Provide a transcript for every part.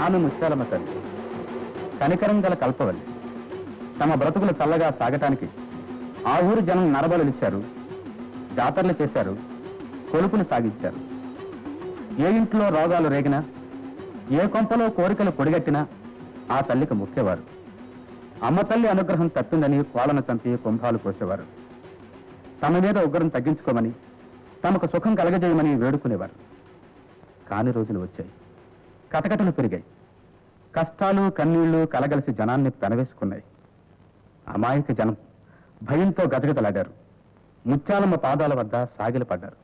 ఆమె ముత్యాలమ్మ తల్లి కనికరం గల కల్పవల్లి తమ బ్రతుకులు చల్లగా సాగటానికి ఆ ఊరు జనం నరబలులిచ్చారు జాతరలు చేశారు కొలుపులు సాగించారు ఏ ఇంట్లో రోగాలు రేగినా ఏ కొంపలో కోరికలు పొడిగట్టినా ఆ తల్లికి ముఖ్యవారు అమ్మ తల్లి అనుగ్రహం తప్పిందని కోలను చంపి కుంభాలు కోసేవారు తమ మీద ఉగ్రం తగ్గించుకోమని తమకు సుఖం కలగజేయమని వేడుకునేవారు కాని రోజులు వచ్చాయి కటకటలు పెరిగాయి కష్టాలు కన్నీళ్లు కలగలిసి జనాన్ని పెనవేసుకున్నాయి అమాయక జనం భయంతో గజగజలాడారు ముత్యాలమ్మ పాదాల వద్ద సాగిలపడ్డారు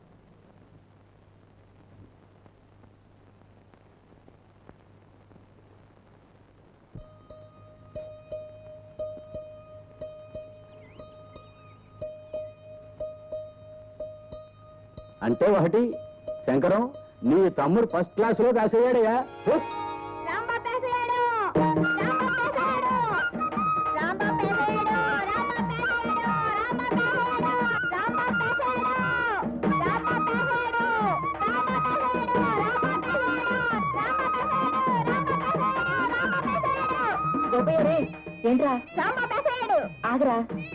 అంటే ఒకటి శంకరం నీ తమ్ముడు ఫస్ట్ క్లాస్ లో కాసేయాడయ్యా ఏంట్రా ఆగరా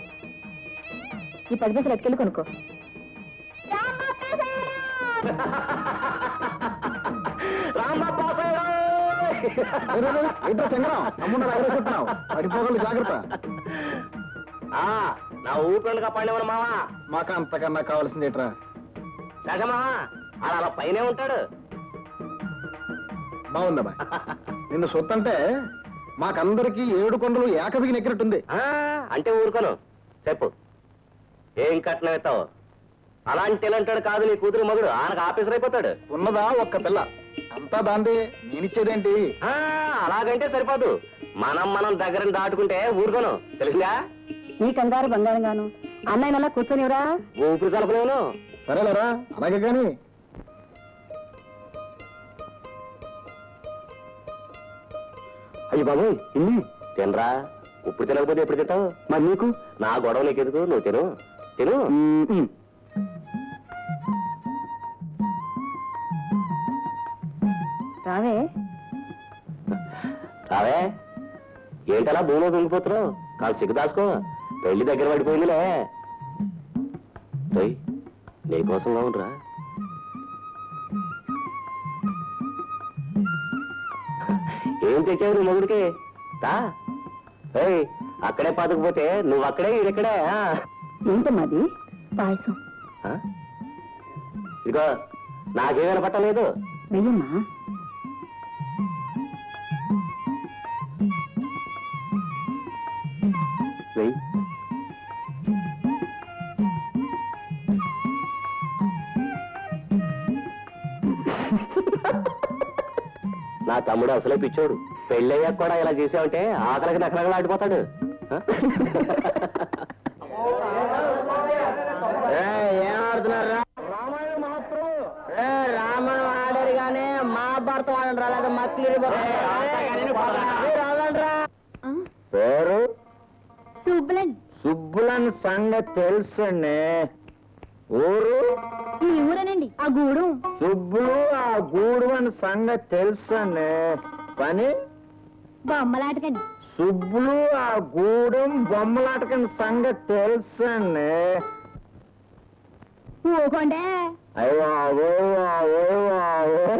ఈ పది పైసలు ఎట్టుకెళ్ళి కొనుక్కో ఏంటో శంకరం తమ్ముడు ఎగరేసుకుంటున్నావు పడిపోగలు జాగ్రత్త నా ఊపిరిగా పండేవాడు మావా మాకు అంతకన్నా కావాల్సింది ఏంట్రా సగమా అలా అలా పైనే ఉంటాడు బాగుందమ్మా నిన్ను సొత్తంటే మాకందరికి ఏడు కొండలు ఏకబిగి నెక్కినట్టుంది ఆ, అంటే ఊరుకోను చెప్పు ఏం కట్నం ఎత్తావు అలాంటి ఎలాంటాడు కాదు నీ కూతురు మగుడు ఆయనకు ఆఫీసర్ అయిపోతాడు ఉన్నదా ఒక్క పిల్ల అంతా దాందే నేనిచ్చేదేంటి ఆ, అలాగంటే సరిపోదు మనం మనం దగ్గరని దాటుకుంటే ఊరుకోను తెలిసిందా నీ కంగారు బంగారం గాను అన్నయ్య అలా కూర్చొనివరా ఊపిరి కలపలేను సరేలేరా అలాగే కానీ అయ్యి బాబు ఇన్ని తినరా ఇప్పుడు తినకపోతే ఎప్పుడు తింటావు మరి నీకు నా గొడవ నీకెందుకు నువ్వు తిను తిను రావే రావే ఏంటలా భూమిలో దొంగిపోతున్నావు కాదు సిగ్గు దాసుకో పెళ్లి దగ్గర పడిపోయిందిలే రేయ్, నీకోసం కావునరా ఏం తెచ్చావు నీ మొగుడికి తా ఏయ్, అక్కడే పాతుకుపోతే నువ్వు అక్కడే ఇక్కడే ఏంటమ్మాది పాయసం ఇదిగో నాకేమైనా పట్టలేదు వెయ్యమ్మా వెయ్యి నా తమ్ముడు అసలే పిచ్చోడు పెళ్ళయ్యాక కూడా ఇలా చేసావంటే ఆకలికి నకలగలాడిపోతాడు ఆ? ఏం ఆడుతున్నారా రామాయణ మహాప్రభు ఏ రామాయణం ఆడారు కానీ మహాభారతం ఆడండి రా లేదా మక్కిలి పేరు సుబ్బలన్ సుబ్బులని సంగతి తెలుసండి ఊరు ఈ ఊరేనండి ఆ గూడు సుబ్బులు ఆ గూడు అని సంగతి తెలుసండి పని బొమ్మలాటకండి సుబ్బులు ఆ గూడెం బొమ్మలాటకని సంగతి తెలుసండి ఊకోండే అయ్యో అవో అవో అవో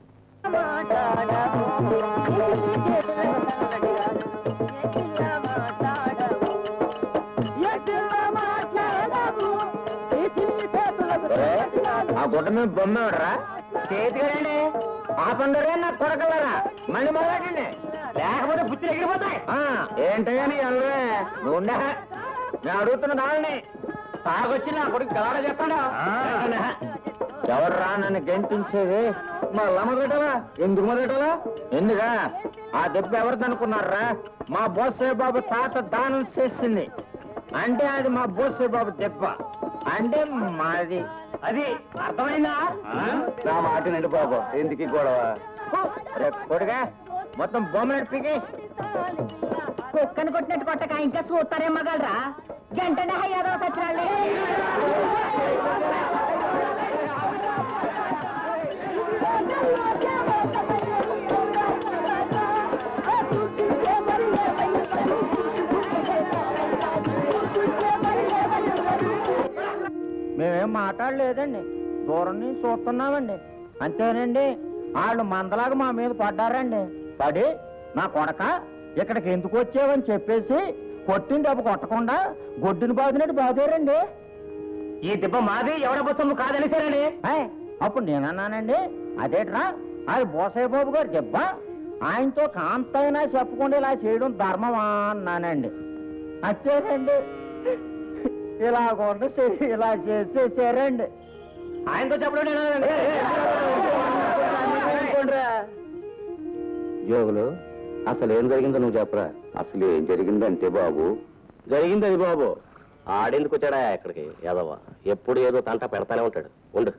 ఆ గుట్ట మీద బొమ్మ ఎవడరా చేతిగారండి ఆ పండుగ నా కొడకలరా మళ్ళీ మొదలెట్టండి లేకపోతే పుచ్చులు ఎగిరిపోతాయి ఏంటయ్యా నీ అల్లరే నువ్వు నేను అడుగుతున్న దాన్ని తాగొచ్చి నా కొడుకు గలాడ చెప్పాడు ఎవర్రా నన్ను గెంటించేది మళ్ళా మొదలెట్టాలా ఎందుకు మొదలెట్టాలా ఎందుగా ఆ దెబ్బ ఎవరిది అనుకున్నారా మా బోసే బాబు తాత దానం చేసింది అంటే అది మా బోసే బాబు దెబ్బ అంటే మాది అది అర్థమైందా నా మాటనండి బాబు ఎందుకు ఈ గొడవ కొడుగా మొత్తం బొమ్మ నడిపికి కుక్కను కొట్టినట్టు కొట్టక ఇంకా చూస్తారేం మగలరా గంటనే హయ్యాదో సచ్చినాళ్ళే ఆ మేమేం మాట్లాడలేదండి దూరం నుంచి చూస్తున్నామండి అంతేనండి వాళ్ళు మందలాగా మా మీద పడ్డారండి పడి నా కొడక ఇక్కడికి ఎందుకు వచ్చావని చెప్పేసి కొట్టిన దెబ్బ కొట్టకుండా గొడ్డుని బాదినట్టు బాదారండి ఈ దెబ్బ మాది ఎవడ బొత్తము కాదనిసారని ఏయ్, అప్పుడు నేనన్నానండి అదేట్రా అది బోసయ్య బాబు గారు దెబ్బ ఆయనతో కాంతైనా చెప్పకుండా ఇలా చేయడం ధర్మమా అన్నానండి అంతేనండి ఇలా కొండ ఇలా చేసేసారండి ఆయనతో చెప్పడం యోగులు అసలు ఏం జరిగిందో నువ్వు చెప్పరా అసలు ఏం జరిగిందంటే బాబు జరిగింది అది బాబు ఆడెందుకు వచ్చాడా ఇక్కడికి యాదవ ఎప్పుడు ఏదో తంట పెడతానే ఉంటాడు ఉండు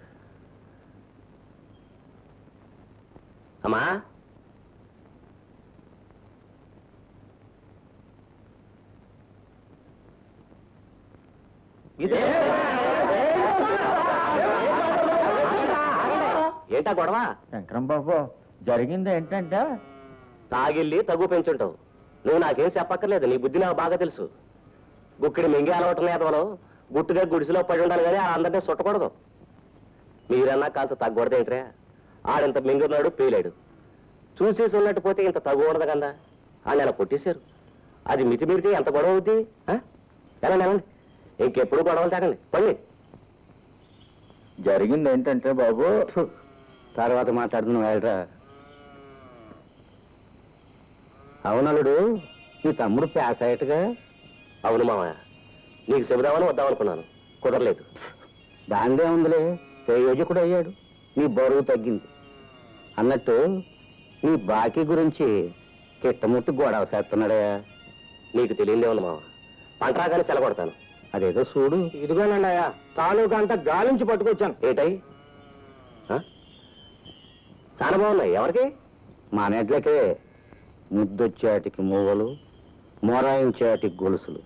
అమ్మా ఇదే ఏంటా గొడవ శంకరం బాబు జరిగింది ఏంటంటే తాగిల్లి తగు పెంచుంటావు నువ్వు నాకేం చెప్పక్కర్లేదు నీ బుద్ధి నాకు బాగా తెలుసు గుక్కిడి మింగి అలవటం లేదవను గుట్టుగా గుడిసెలో పడి ఉండాలి కానీ అందరినీ చుట్టకూడదు మీరన్నా కాంత తగ్గకూడదు ఏంట్రా ఆడింత మింగున్నాడు పేలాడు చూసేసి ఉన్నట్టు పోతే ఇంత తగ్గకూడదు కదా అని అలా కొట్టేశారు అది మితిమీరితే ఎంత గొడవ అవుద్ది ఆ? వెళ్ళండి వెళ్ళండి ఇంకెప్పుడు గొడవలు తాగండి పండి జరిగింది ఏంటంటే బాబు తర్వాత మాట్లాడుతున్నావు వెళ్ళరా అవునలుడు నీ తమ్ముడు ప్యాస్ అయ్యట్టుగా అవును మామ నీకు చెబుదామని వద్దామనుకున్నాను కుదరలేదు దానిదే ఉందిలే ప్రయోజకుడు అయ్యాడు నీ బరువు తగ్గింది అన్నట్టు నీ బాకీ గురించి కిట్టముట్టు గొడవ చేస్తున్నాడయా నీకు తెలియదే ఉంది మామ పంట రాగానే సెలగొడతాను అదేదో చూడు ఇదిగోనండి అయ్యా తాలూకా అంతా గాలించి పట్టుకొచ్చాను ఏటై ఆ? చాలా బాగున్నాయి ఎవరికి మా నెట్లకే ముద్దొచ్చేటికి మూవలు మొరాయించేటికి గొలుసులు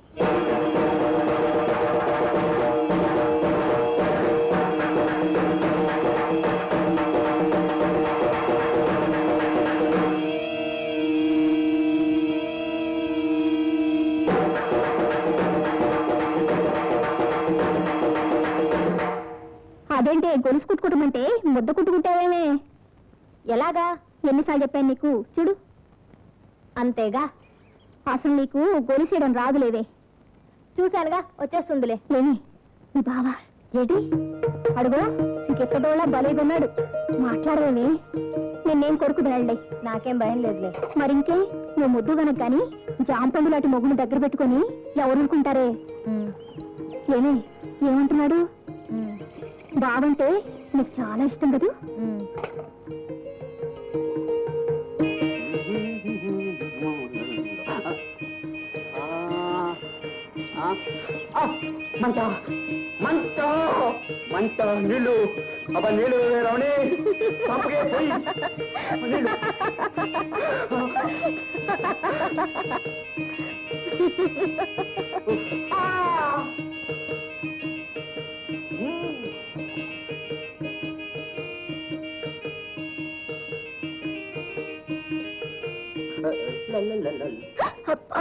అదేంటి గొలుసు కుట్టుకుంటామంటే ముద్ద కుట్టుకుంటావేమే ఎలాగా ఎన్నిసార్లు చెప్పాను నీకు చూడు అంతేగా అసలు నీకు గొలుసేయడం రాదులేవే చూశానుగా వచ్చేస్తుందిలే ఏమి నీ బావా ఏటి అడుగు ఇంకెక్కడోళ్ళ బలేగున్నాడు మాట్లాడవేమి నిన్నేం కొరుకుదాళ్ళే నాకేం భయం లేదులే మరింకే నువ్వు ముద్దు గనక కానీ జాంపండు లాంటి మొగుడు దగ్గర పెట్టుకొని ఎవరు అనుకుంటారే ఏమి ఏమంటున్నాడు బావంటే నీకు చాలా ఇష్టం కదూ మంట మంట మంట నీళ్ళు అబ్బా నీళ్ళు రావణి పంపకే పోయి నీళ్ళు అబ్బా.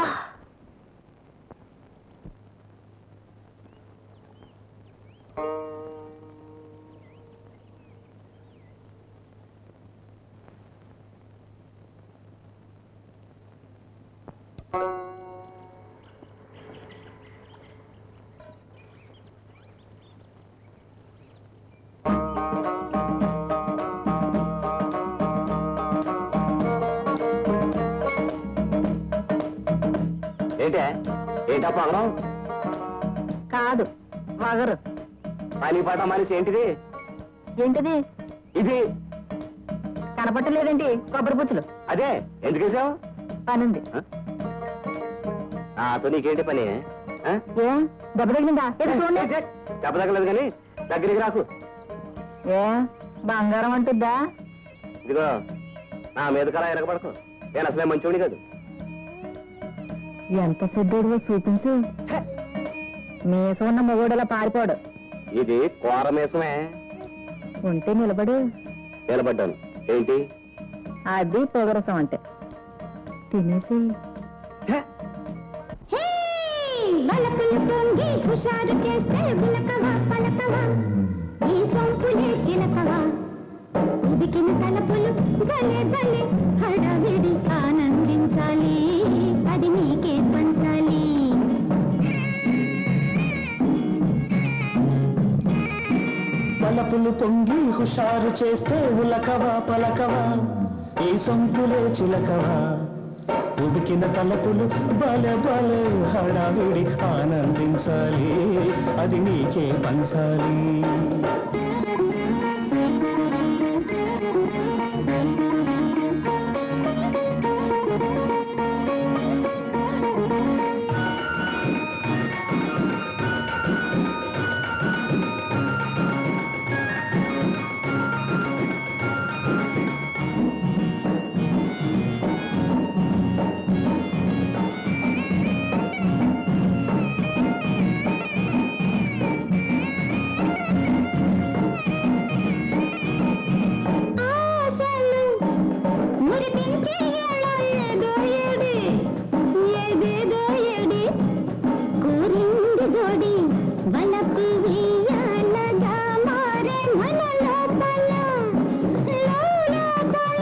ఏంటే ఏంటా పొగడం కాదు వగరు పని పాట మనిషి ఏంటిది ఏంటిది ఇది కనపట్టలేదేంటి కొబ్బరి పుచ్చులు అదే ఎందుకు వేసావు పనుంది నాతో నీకేంటి పని ఆ? ఏం దెబ్బ తగిలిందా ఏదో చూడండి దెబ్బ తగ్గలేదు కానీ దగ్గరికి రాకు ఏ బంగారం అంటుందా ఇదిగో నా మీద కలా ఎరగబడకు నేను అసలే మంచోడి కాదు ఎంత సిద్ధుడివో చూపించు మీసం ఉన్న మొగోడలా పారిపోడు ఇది కోరమేసమే ఉంటే నిలబడు నిలబడ్డాను ఏంటి అది పొగరసం అంటే తినేసి ఛే! వలపులు పొంగి హుషారు చేస్తే ఉలకవా పలకవా ఈ సొంపులే చిలకవా ఉదికిన తలపులు భలే భలే హడావిడి ఆనందించాలి అది నీకే పంచాలి తలపులు పొంగి హుషారు చేస్తే ఉలకవా పలకవా ఈ సొంపులే చిలకవా ఉడికిన తలపులు బలె బలె హడావిడి ఆనందించాలి అది నీకే పంచాలి ఆశలు మురిపించే ఏదో ఏడి ఏదేదో ఏడి కోరింది జోడి వలపు వేయాలగా మారే మన లోపల లోపల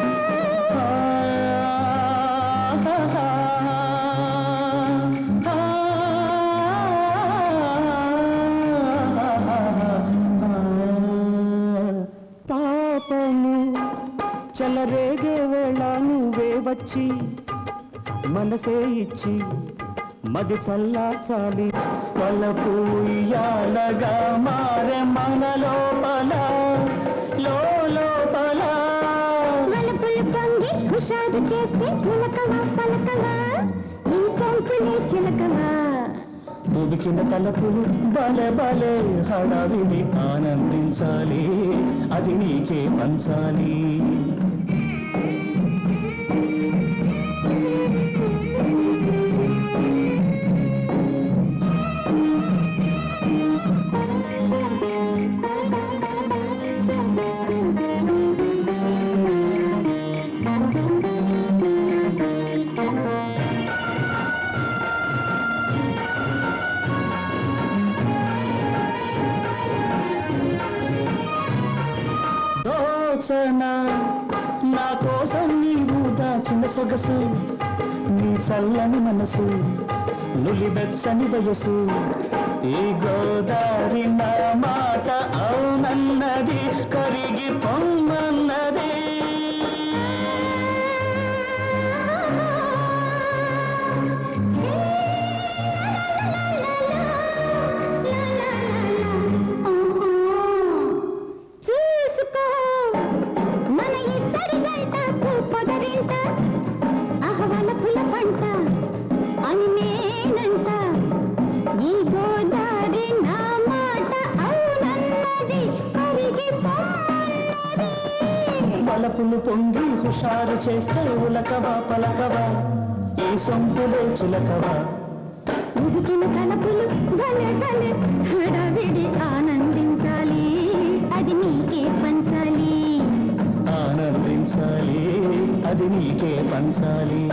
పాపము చెలరేగే వేళ నువ్వే వచ్చి మనసే ఇచ్చి మది చల్లాచాలి పలపు ఇయ్యాలగా మారే మన లోపల లోపల వలపులు పొంగి హుషారు చేస్తే ఉలకవా పలకవా ఈ సొంపులే చిలకవా ఉడికిన తలపులు బలే బలే హడావిడి ఆనందించాలి అది నీకే పంచాలి దోచన నా కోసం నీవు దాచిన సొగసు నీ చల్లని మనసు నులి వెచ్చని వయసు ఈ గోదారి నా మాట అవునన్నది కరిగి పొమ్మన్నది చూసుకో మన ఇద్దరి గంట పొదరింట అహవల పుల పంట అని నేనంట ఈ గోదారి నా మాట అవునన్నది కరిగి పొమ్మన్నది. బలపులు పొంగి హుషారు చేస్తే ఉలకవా పలకవా ఈ సొంపులే చిలకవా ఉదికిన తలపులు భలే భలే హడావిడి ఆనందించాలి అది నీకే పంచాలి ఆనందించాలి అది నీకే పంచాలి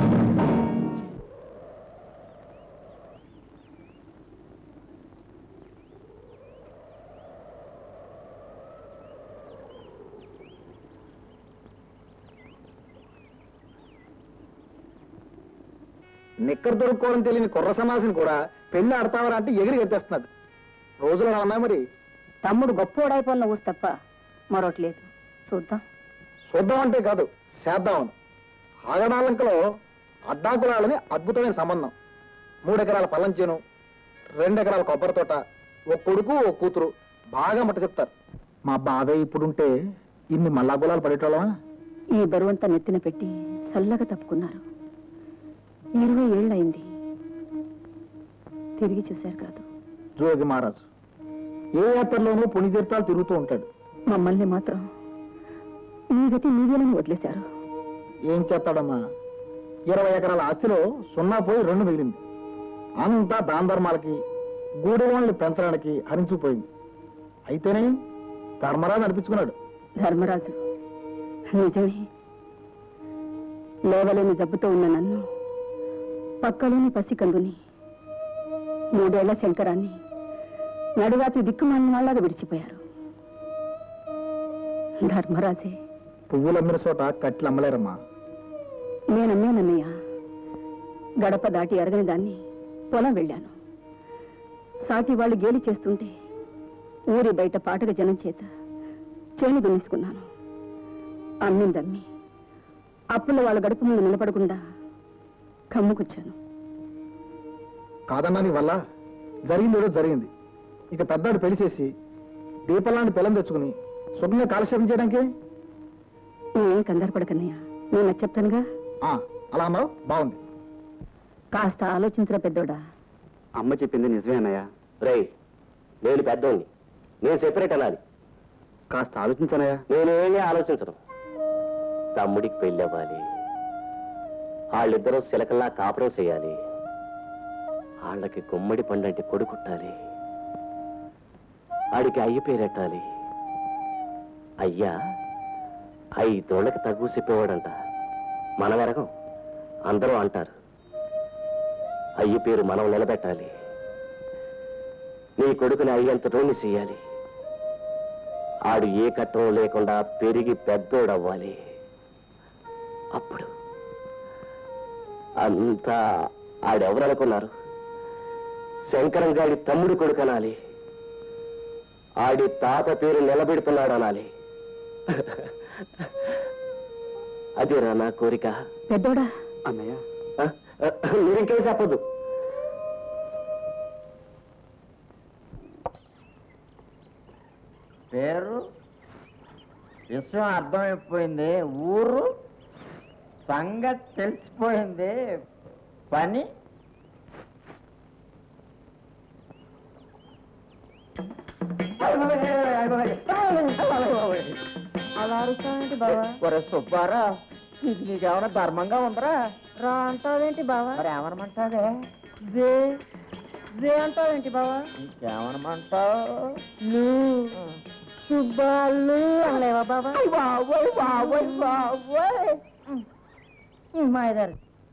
నిక్కర దొరుకుకోవడం తెలియని కుర్ర సమాసిని కూడా పెళ్లి ఆడతావరా అంటే ఎగిరి ఎత్తేస్తున్నాడు రోజులు అలా ఉన్నాయి మరి తమ్ముడు గొప్పోడైపోయిన ఊసి తప్ప మరొకటి లేదు చూద్దాం చూద్దాం అంటే కాదు చేద్దామని ఆగడాలంకలో అడ్డాకులాలని అద్భుతమైన సంబంధం మూడు ఎకరాల పల్లం చేను రెండు ఎకరాల కొబ్బరి తోట ఒక కొడుకు ఒక కూతురు బాగా మట్ట చెప్తారు మా బావే ఇప్పుడుంటే ఇన్ని మల్లాగులాలు పడేటోళ్ళమా ఈ బరువంతా నెత్తిన పెట్టి చల్లగా తప్పుకున్నారు ఇరవై ఏళ్ళయింది తిరిగి చూశారు కాదు జోగి మహారాజు ఏ యాత్రలోనూ పుణ్యతీర్థాలు తిరుగుతూ ఉంటాడు మమ్మల్ని మాత్రం మీ గతి మీదేనని వదిలేశారు ఏం చేస్తాడమ్మా ఇరవై ఎకరాల ఆస్తిలో సున్నా పోయి రెండు మిగిలింది అంతా దాన ధర్మాలకి గూడెవాళ్ళని పెంచడానికి హరించిపోయింది అయితేనే ధర్మరాజు అనిపించుకున్నాడు ధర్మరాజు నిజమే లేవలేని జబ్బుతో ఉన్న నన్ను పక్కలోని పసికందుని మూడేళ్ల శంకరాన్ని నడురాతి దిక్కుమాలిన వాళ్ళగా విడిచిపోయారు ధర్మరాజే పువ్వులు అమ్మిన చోట కట్లు అమ్మలేరమ్మా నేనమ్మేనన్నయ్య గడప దాటి ఎరగని దాన్ని పొలం వెళ్ళాను సాటి వాళ్ళు గేలి చేస్తుంటే ఊరి బయట పాటగ జనం చేత చేను దున్నించుకున్నాను అమ్మిందమ్మి అప్పుల వాళ్ళ గడప ముందు నిలబడకుండా కమ్ముకొచ్చాను కాదన్నా నీ వల్ల జరిగింది ఏదో జరిగింది ఇక పెద్దాడు పెళ్లి చేసి దీపలాంటి పిల్లం తెచ్చుకుని సుఖంగా కాలక్షేపం చేయడానికి నేనేం కంగారు పడకన్నయ్య నేను చెప్తానుగా ఆ, అలా అన్నావు బాగుంది కాస్త ఆలోచించరా పెద్దోడా అమ్మ చెప్పింది నిజమే అన్నయ్య రేయ్ నేను పెద్దోడిని నేను సెపరేట్ అనాలి కాస్త ఆలోచించనయ్య నేనేమీ ఆలోచించను తమ్ముడికి పెళ్ళి అవ్వాలి వాళ్ళిద్దరూ సిలకల్లా కాపురం చేయాలి వాళ్ళకి గుమ్మడి పండంటి కొడుకుట్టాలి ఆడికి అయ్య పేరెట్టాలి అయ్యా ఐదోళ్ళకి తగ్గు చెప్పేవాడంట మన వెరగం అందరూ అంటారు అయ్య పేరు మనం నిలబెట్టాలి నీ కొడుకుని అయ్యంతటోని చెయ్యాలి ఆడు ఏ కట్టం లేకుండా పెరిగి పెద్దోడవ్వాలి అప్పుడు అంతా ఆడెవరు అనుకున్నారు శంకరం గాడి తమ్ముడు కొడుకు అనాలి ఆడి తాత పేరు నిలబెడుతున్నాడు అనాలి అదేరా నా కోరిక పెద్దోడా అన్నయ్య ఆ? మీరింకేం చెప్పొద్దు పేరు విషయం అర్థమైపోయింది ఊరు సంగతి తెలిసిపోయింది పని ఒరే సుబ్బారా ఇది నీకేమైనా ధర్మంగా ఉందరా రా అంటావేంటి బావా మరి ఏమనమంటావే జే జే అంటావేంటి బావా ఇంకేమనమంటావు సుబ్బాలు అనలేవా బావా బాబోయ్ బాబోయ్ బాబోయ్ మా ఐదారు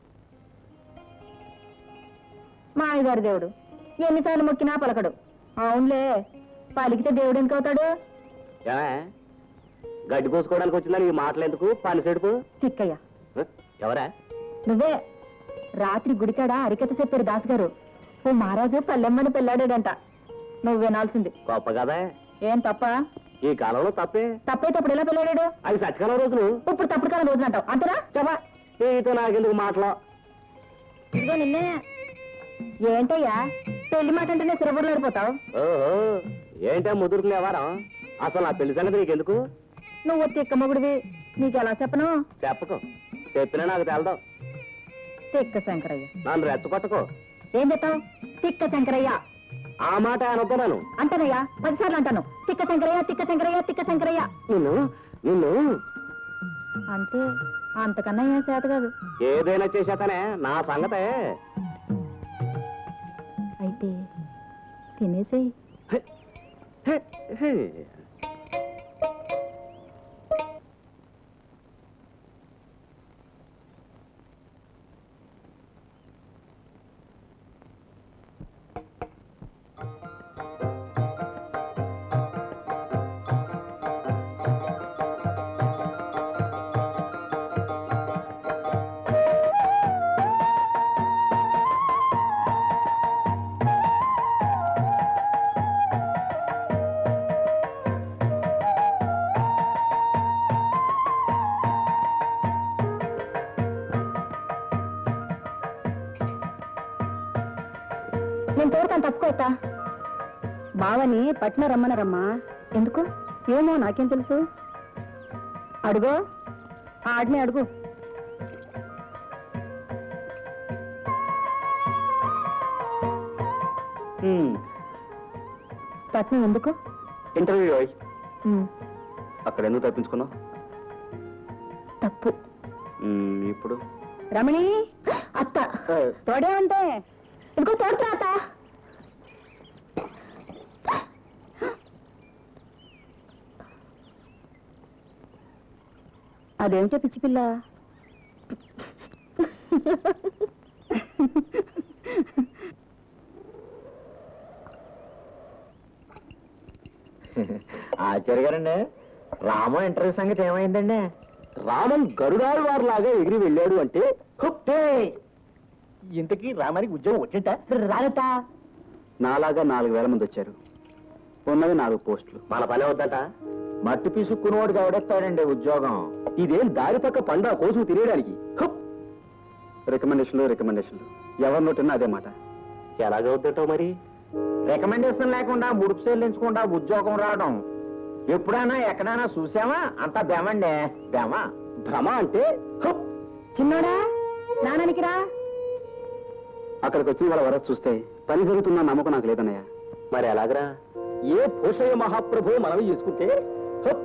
మా ఐదారు దేవుడు ఎన్నిసార్లు మొక్కినా పలకడు అవునులే పలికితే దేవుడు ఎందుకు అవుతాడు ఏమే? గడ్డి కోసుకోవడానికి వచ్చిందా నీ మాటలు ఎందుకు పని సెడుపు చిక్కయ్య ఎవరా నువ్వే రాత్రి గుడికాడ అరికత చెప్పారు దాస్ గారు ఓ మహారాజు పల్లెమ్మని పెళ్ళాడాడంట నువ్వు వినాల్సింది గొప్ప కదా ఏం తప్ప ఈ కాలంలో తప్పే తప్పేటప్పుడు ఎలా పెళ్ళాడాడు అది సత్యకాలం రోజులు ఇప్పుడు తప్పుడు కాలం రోజున అంటావు అంతేనా చెప్పా నీతో నాకెందుకు మాటలు ఇదిగో నిన్నే ఏంటయ్యా పెళ్లి మాట అంటేనే సిరబుర్లాడిపోతావు ఓహో ఏంటే ముదురుకునే వారం అసలు నా పెళ్లి సంగతి నీకెందుకు నువ్వు తిక్క మొగుడివి నీకు ఎలా చెప్పను చెప్పకు చెప్పినా నాకు తెలదు తిక్క శంకరయ్య నన్ను రెచ్చగొట్టకు ఏం చెప్తావు తిక్క శంకరయ్య ఆ మాట అనొద్దున్నాను అంటానయ్యా పదిసార్లు అంటాను తిక్క శంకరయ్య తిక్క శంకరయ్య తిక్క శంకరయ్య నిన్ను నిన్ను అంతే అంతకన్నా ఏం చేత కాదు ఏదైనా చేసేతనే నా సంగతే అయితే తినేసేయి హె, హె, హె. నేను తోడుతాను తప్పుకోతా బావని పట్న రమ్మనరమ్మా ఎందుకు ఏమో నాకేం తెలుసు అడుగో ఆడిని అడుగు హ్మ్, పట్నం ఎందుకు ఇంటర్వ్యూ అయ్యి ఉమ్, అక్కడ ఎందుకు తప్పించుకున్నావు తప్పు హ్మ్, ఇప్పుడు రమణి అత్త తోడే ఉంటే ఇంకో తోడుతా అత్త అదేమిటో పిచ్చి పిల్ల ఆచార్య గారండి రామ ఇంటర్వ్యూ సంగతి ఏమైందండి రామన్ గరుడారు వారిలాగా ఎగిరి వెళ్ళాడు అంటే హుప్పే! ఇంతకీ రామానికి ఉద్యోగం వచ్చింట రాగతా నాలాగా నాలుగు వేల మంది వచ్చారు ఉన్నది నాలుగు పోస్టులు మన పని అవుద్దట మట్టి పిసుక్కునోడికి ఎవడెత్తాడండి ఉద్యోగం ఇదేం దారి పక్క పండ కోసుకు తినేయడానికి రికమెండేషన్లు రికమెండేషన్లు ఎవరి నోటిన్నా అదే మాట ఎలాగవుద్దటో మరి రికమెండేషన్ లేకుండా ముడుపు చెల్లించకుండా ఉద్యోగం రావడం ఎప్పుడైనా ఎక్కడైనా చూసామా అంతా బెమండి బెమ భ్రమ అంటే హప్! చిన్నోడా నానానికి రా అక్కడికి వచ్చి వాళ్ళ వరస చూస్తే పని జరుగుతున్న నమ్మకం నాకు లేదన్నయ్య మరి ఎలాగరా ఏ భూషయ్య మహాప్రభు మనవి చేసుకుంటే హప్!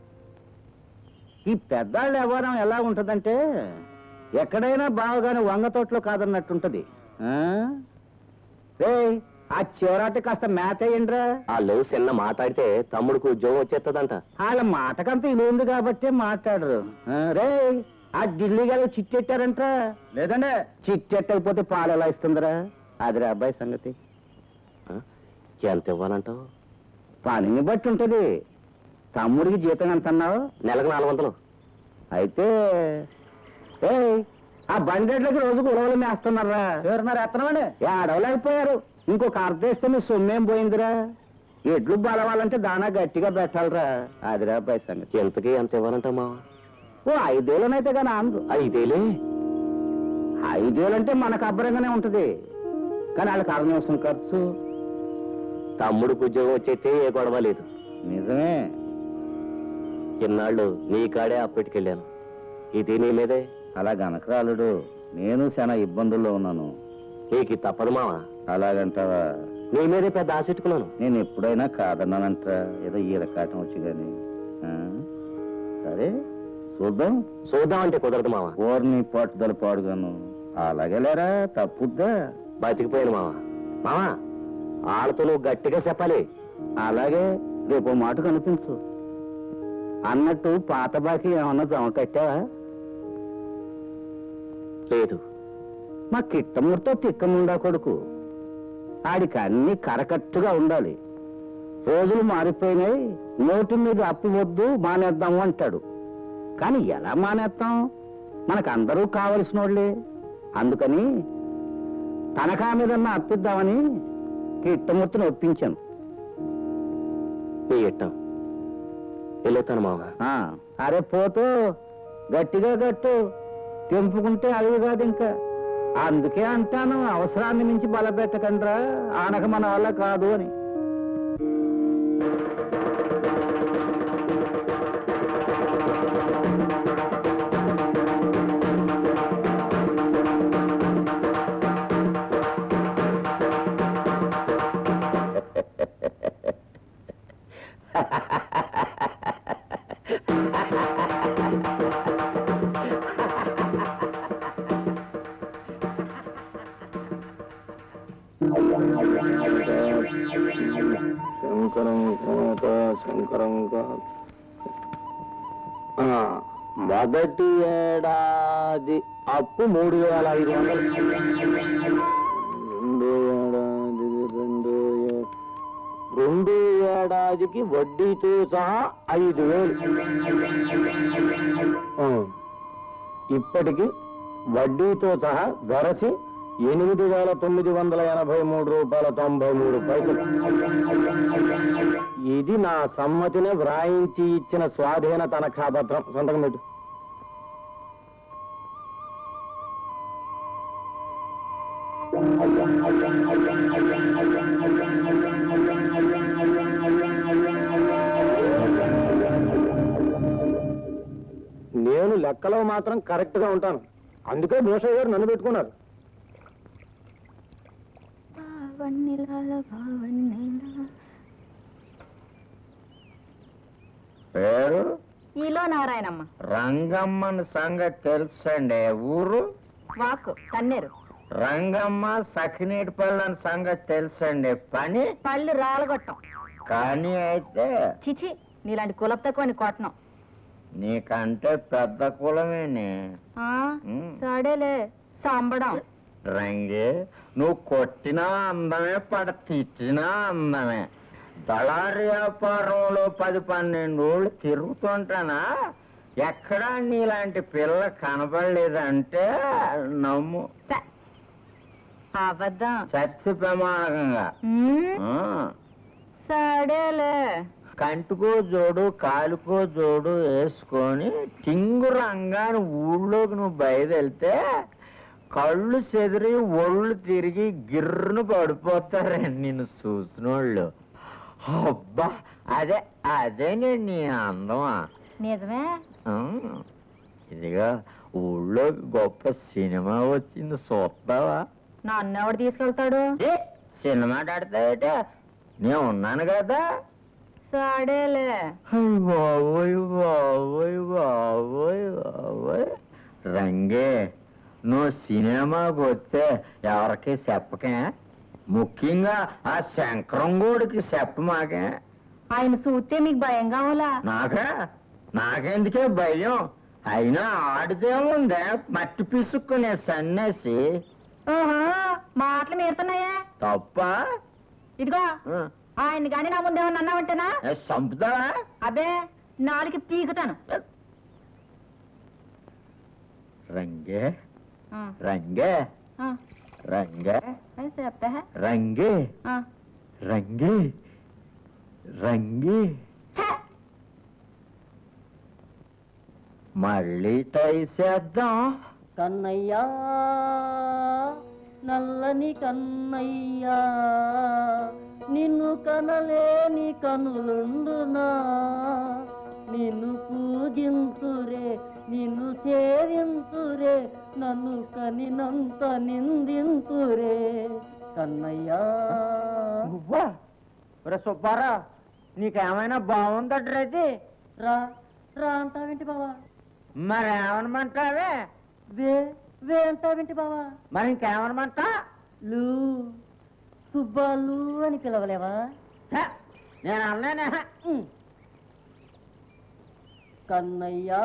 ఈ పెద్దాళ్ళ వ్యవహారం ఎలా ఉంటదంటే ఎక్కడైనా బావగానే వంగ తోటలో కాదన్నట్టుంటది ఆ? రేయ్, ఆ చివరాటి కాస్త మేత అయ్యండ్రా వాళ్ళు చిన్న మాట్లాడితే తమ్ముడికి ఉద్యోగం వచ్చేస్తుందంట వాళ్ళ మాటకంత ఇది ఉంది కాబట్టి మాట్లాడరు ఆ, రేయ్ ఆ ఢిల్లీ గారు చిట్టెట్టారంట్రా లేదండి చిట్టెట్టకపోతే పాలు ఎలా ఇస్తుందిరా అదిరా అబ్బాయి సంగతి ఆ? ఎంత ఇవ్వాలంటావు పనిని బట్టి ఉంటది తమ్ముడికి జీతం ఎంత అన్నావు నెలకు నాలుగు వందలు అయితే ఏయ్, ఆ బండెడ్లకి రోజుకు ఉలవలు మేస్తున్నారా మరి ఎత్తనమండి ఏడవలేకపోయారు ఇంకొక అర్ధేస్తే మీ సొమ్మేం పోయిందిరా ఎడ్లు బలవాలంటే దానా గట్టిగా పెట్టాలరా అదిరా అబ్బాయి సంగతి ఎంతకి ఎంత ఇవ్వాలంటావు మావ ఓ ఐదేళ్ళనైతే కానీ అందు ఐదేలే ఐదేళ్ళంటే మనకు అబ్బరంగానే ఉంటది కానీ వాళ్ళకి అరణ్యవసం ఖర్చు తమ్ముడికి ఉద్యోగం వచ్చేస్తే ఏ గొడవ లేదు నిజమే ఇన్నాళ్ళు నీ కాడే అప్పటికెళ్ళాను ఇది నీ మీదే అలా గనకరాలుడు నేను చాలా ఇబ్బందుల్లో ఉన్నాను నీకు ఇది తప్పదు మావా అలాగంటావా నీ మీదే పెద్ద ఆశెట్టుకున్నాను నేను ఎప్పుడైనా కాదన్నానంటరా ఏదో ఈరకాటం వచ్చి గాని ఆ? సరే చూద్దాం చూద్దామంటే కుదరదు మావా ఓర్ని పట్టుదల పాడుగాను అలాగే లేరా తప్పుద్దా బతికిపోయాను మావా మావా వాళ్ళతో నువ్వు గట్టిగా చెప్పాలి అలాగే రేపు మాట కనిపించు అన్నట్టు పాత బాకీ ఏమన్నా జమ కట్టావా లేదు మా కిట్టమూరితో తిక్కముండా కొడుకు ఆడికి అన్ని కరకట్టుగా ఉండాలి రోజులు మారిపోయినాయి నోటి మీద అప్పు వద్దు మానేద్దాము అంటాడు కానీ ఎలా మానేస్తాం మనకు అందరూ కావలసిన వాళ్ళే అందుకని తనఖా మీదన్నా అప్పిద్దామని కిట్టమూర్తిని ఒప్పించాను నీ ఇట్టం వెళ్ళొస్తాను మావా ఆ, అరే పోతూ గట్టిగా గట్టు తెంపుకుంటే అవి కాదు ఇంకా అందుకే అంటాను అవసరాన్ని మించి బలపెట్టకండ్రా ఆనక మన వల్ల కాదు అని శంకరం కోట శంకరం మొదటి ఏడాది అప్పు మూడు వేల ఐదు వందలు రెండు ఏడాది రెండు ఏ- రెండు ఏడాదికి వడ్డీతో సహా ఐదు వేలు ఆ. ఇప్పటికి వడ్డీతో సహా వెరసి ఎనిమిది వేల తొమ్మిది వందల ఎనభై మూడు రూపాయల తొంభై మూడు పైసలు ఇది నా సమ్మతిని వ్రాయించి ఇచ్చిన స్వాధీన తనఖా పత్రం సంతకం పెట్టు నేను లెక్కలో మాత్రం కరెక్ట్ గా ఉంటాను అందుకే భూషయ్య గారు నన్ను పెట్టుకున్నారు పేరు ఈలో నారాయణమ్మ రంగమ్మని సంగతి తెలుసండి ఊరు వాకు కన్నేరు రంగమ్మ సఖినీటి పళ్ళని సంగతి తెలుసండి పని పళ్ళు రాలగొట్టం కానీ అయితే చిచి నీలాంటి కులప్ తక్కువని కొట్టను నీకంటే పెద్ద కులమేనే ఆ, ఉమ్. సడేలే సంబడం రంగి నువ్వు కొట్టినా అందమే పడ తిట్టినా అందమే దళారి వ్యాపారంలో పది పన్నెండు రోజులు తిరుగుతుంటానా ఎక్కడా నీలాంటి పిల్ల కనపడలేదంటే నమ్ము అబద్ధం సత్య ప్రమాణంగా ఆ. సడేలే కంటికో జోడు కాలుకో జోడు వేసుకొని టింగు రంగాన్ని ఊళ్ళోకి నువ్వు బయలుదేరితే కళ్ళు చెదిరి ఒళ్ళు తిరిగి గిర్రును పడిపోతారే నిన్ను చూసినోళ్ళు అబ్బా అదే అదే నేను నీ అందమా నిజమే ఆ, ఇదిగా ఊళ్ళోకి గొప్ప సినిమా వచ్చింది చూస్తావా నన్ను ఎవడు తీసుకెళ్తాడు ఏ, సినిమా ఆడతావేటే నేను ఉన్నాను కదా సడేలే అయ్ బాబోయ్ బాబోయ్ బాబోయ్ బాబోయ్ రంగే నువ్వు సినిమాకి వస్తే ఎవరికి చెప్పకే ముఖ్యంగా ఆ శంకరంగోడికి చెప్పమాకే ఆయన చూస్తే మీకు భయం కావాలా నాకా నాకెందుకే భయం అయినా ఆడిదేముందే మట్టి పిసుక్కునే సన్నేసి ఓహో మాటలు మీరుతున్నాయా తప్ప ఇదిగో ఆయన కానీ నా ముందేమన్నా అన్నావంటేనా చంపుతావా అబ్బే నాలుగు పీకుతాను రంగే ఆ, రంగే ఆ, రంగే అది చెప్పే రంగే ఆ. రంగి రంగి ఛే! మళ్ళీ ట్రై చేద్దాం కన్నయ్యా నల్లని కన్నయ్యా నిన్ను కనలేని కనులుండునా నిన్ను పూజింతురే నిన్ను సేవింతురే నన్ను కనినంత నిందింతురే కన్నయ్యా నువ్వా ఒరే సుబ్బారా నీకేమైనా బాగుందట్రైతే రా రా అంటావేంటి బావా మరేమనమంటావే వే వే అంటావేంటి బావా మరి ఇంకేమనమంటా లూ సుబ్బాలు అని పిలవలేవా ఛే, నేను అన్నానే ఉమ్. కన్నయ్యా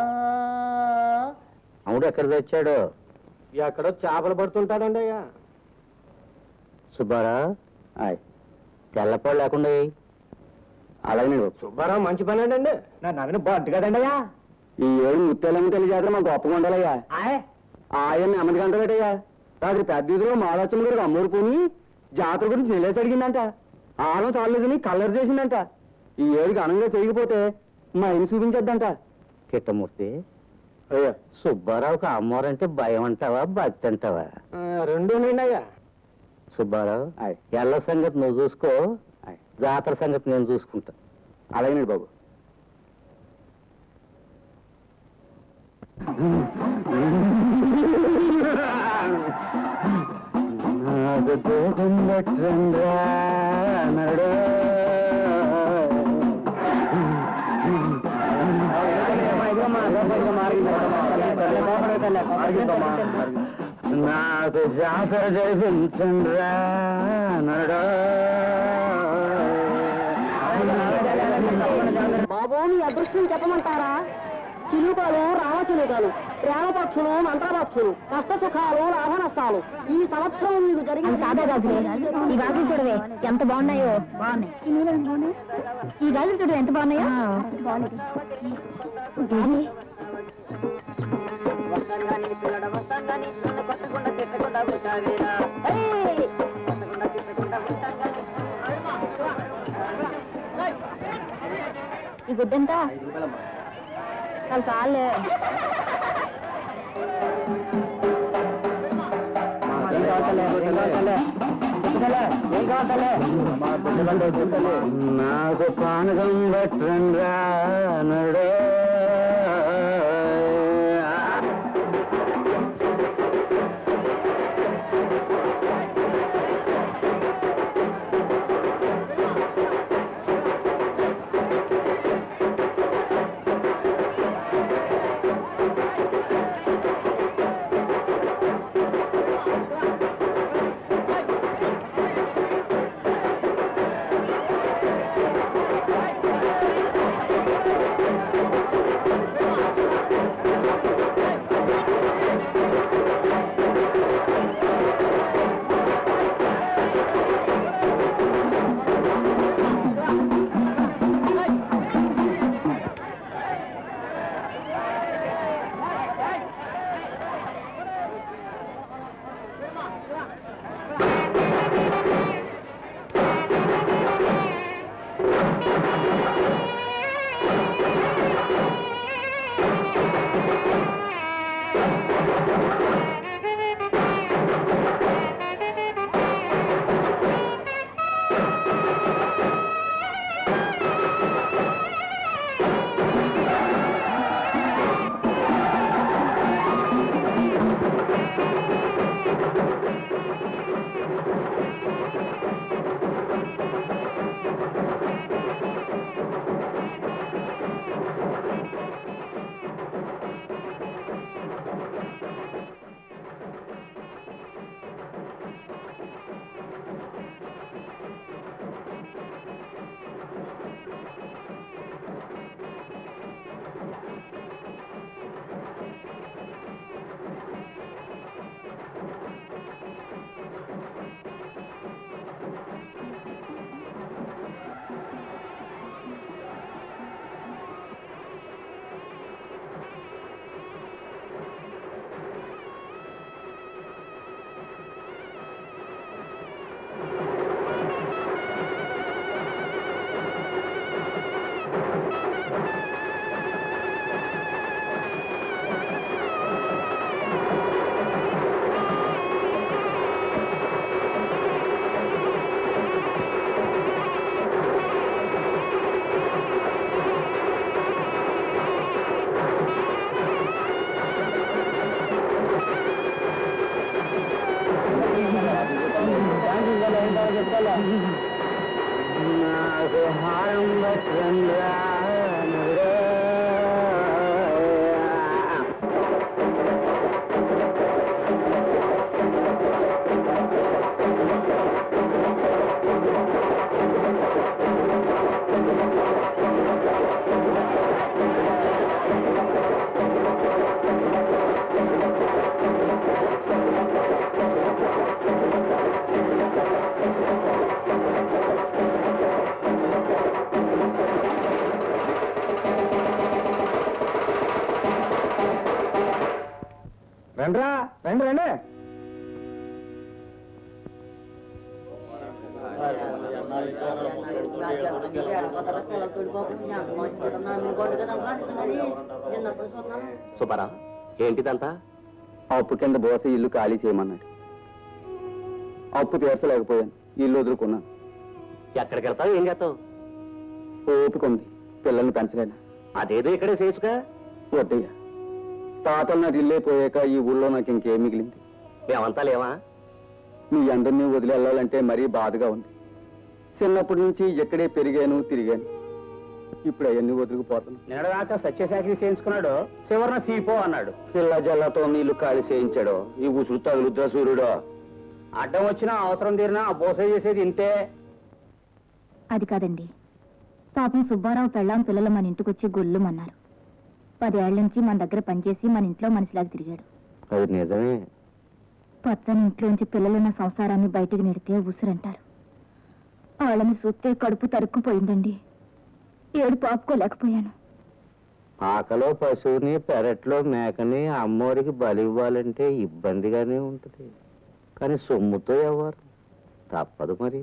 అవుడు ఎక్కడ తెచ్చాడు ఎక్కడో చేపలు పడుతుంటాడండి అయ్యా సుబ్బారా తెల్లపాడు లేకుండా ఎయ్. అలాగే సుబ్బారావు మంచి పని అండి నా నగని బాగుంటు కదండి అయ్యా ఈ ఏడు ముత్యాలమ్మ తల్లి జాతర మాకు గొప్పగా ఉండాలయ్యా ఆయన నెమ్మది కంటాడయ్యా రాత్రి పెద్ద ఇదిలో మాలోచన గారు అమ్మూరు పోని జాతర గురించి నిలేసి అడిగిందంట ఆనం చాలేదని కలర్ చేసిందంట ఈ ఏడుకి అనంగా చేయకపోతే మా ఆయన చూపించద్దంట కిట్టమూర్తి అయ్యా సుబ్బారావుకి అమ్మవారంటే భయం అంటావా భక్తి అంటావా రెండు అయ్యా సుబ్బారావు ఎల్ల సంగతి నువ్వు చూసుకో జాతర సంగతి నేను చూసుకుంటా అలాగే బాబు నాకు దూరం పెట్టండ్రా నడు నాకు జాతర జరిపించండ్రా నడు బాబు నీ అదృష్టం చెప్పమంటారా చిలుకలు రామచిలుకలు ప్రేమపక్షులు మంత్రపక్షులు కష్ట సుఖాలు లాభ నష్టాలు ఈ సంవత్సరం మీకు జరిగిన కాదా గాజులే ఈ గాజులు చూడవే ఎంత బాగున్నాయో బాగున్నాయి ఈ గాజులు చూడవే ఎంత బాగున్నాయో బాగున్నాయి ఈ గుడ్డెంత చాలా చాలే నాకు పానకం పెట్టండ్రా నడు ఆ చెప్తా నాకు హారం పట్టండిరా రండ్రా రండి రండి సుబ్బారావు ఏంటిదంతా అప్పు కింద బోస ఇల్లు ఖాళీ చేయమన్నాడు అప్పు తీర్చలేకపోయాను ఇల్లు వదులుకున్నాను ఎక్కడికి వెళ్తావు ఏం చేస్తావు ఓపిక ఉంది పిల్లల్ని పెంచలేను అదేదో ఇక్కడే చేయొచ్చుగా వద్దయ్యా తాతలు నాకు ఇల్లే పోయాక ఈ ఊళ్ళో నాకు ఇంకేం మిగిలింది మేమంతా లేవా మీ అందరినీ వదిలి వెళ్ళాలంటే మరీ బాధగా ఉంది చిన్నప్పటి నుంచి ఇక్కడే పెరిగాను తిరిగాను ఇప్పుడు అవన్నీ వదిలిపోతాను నిన్నదాకా సత్యశాఖరి చేయించుకున్నాడు చివరన సీపో అన్నాడు పిల్ల జల్లతో నీళ్లు ఖాళీ చేయించాడు ఈ ఉసురు తగులుద్ర సూర్యుడు అడ్డం వచ్చినా అవసరం తీరినా ఆ బోసే చేసేది ఇంతే అది కాదండి పాపం సుబ్బారావు పెళ్ళాం పిల్లలు మన ఇంటికొచ్చి గొల్లుమన్నారు పదేళ్ల నుంచి మన దగ్గర పనిచేసి మన ఇంట్లో మనిషిలాగా తిరిగాడు అది నిజమే పచ్చని ఇంట్లోంచి పిల్లలున్న సంసారాన్ని బయటికి నెడితే ఉసురంటారు వాళ్ళని చూస్తే కడుపు తరుక్కుపోయిందండి ఏడు పాపుకోలేకపోయాను ఆకలో పశువుని పెరట్లో మేకని అమ్మోరికి బలి ఇవ్వాలంటే ఇబ్బందిగానే ఉంటుంది కానీ సొమ్ముతో ఎవరు తప్పదు మరి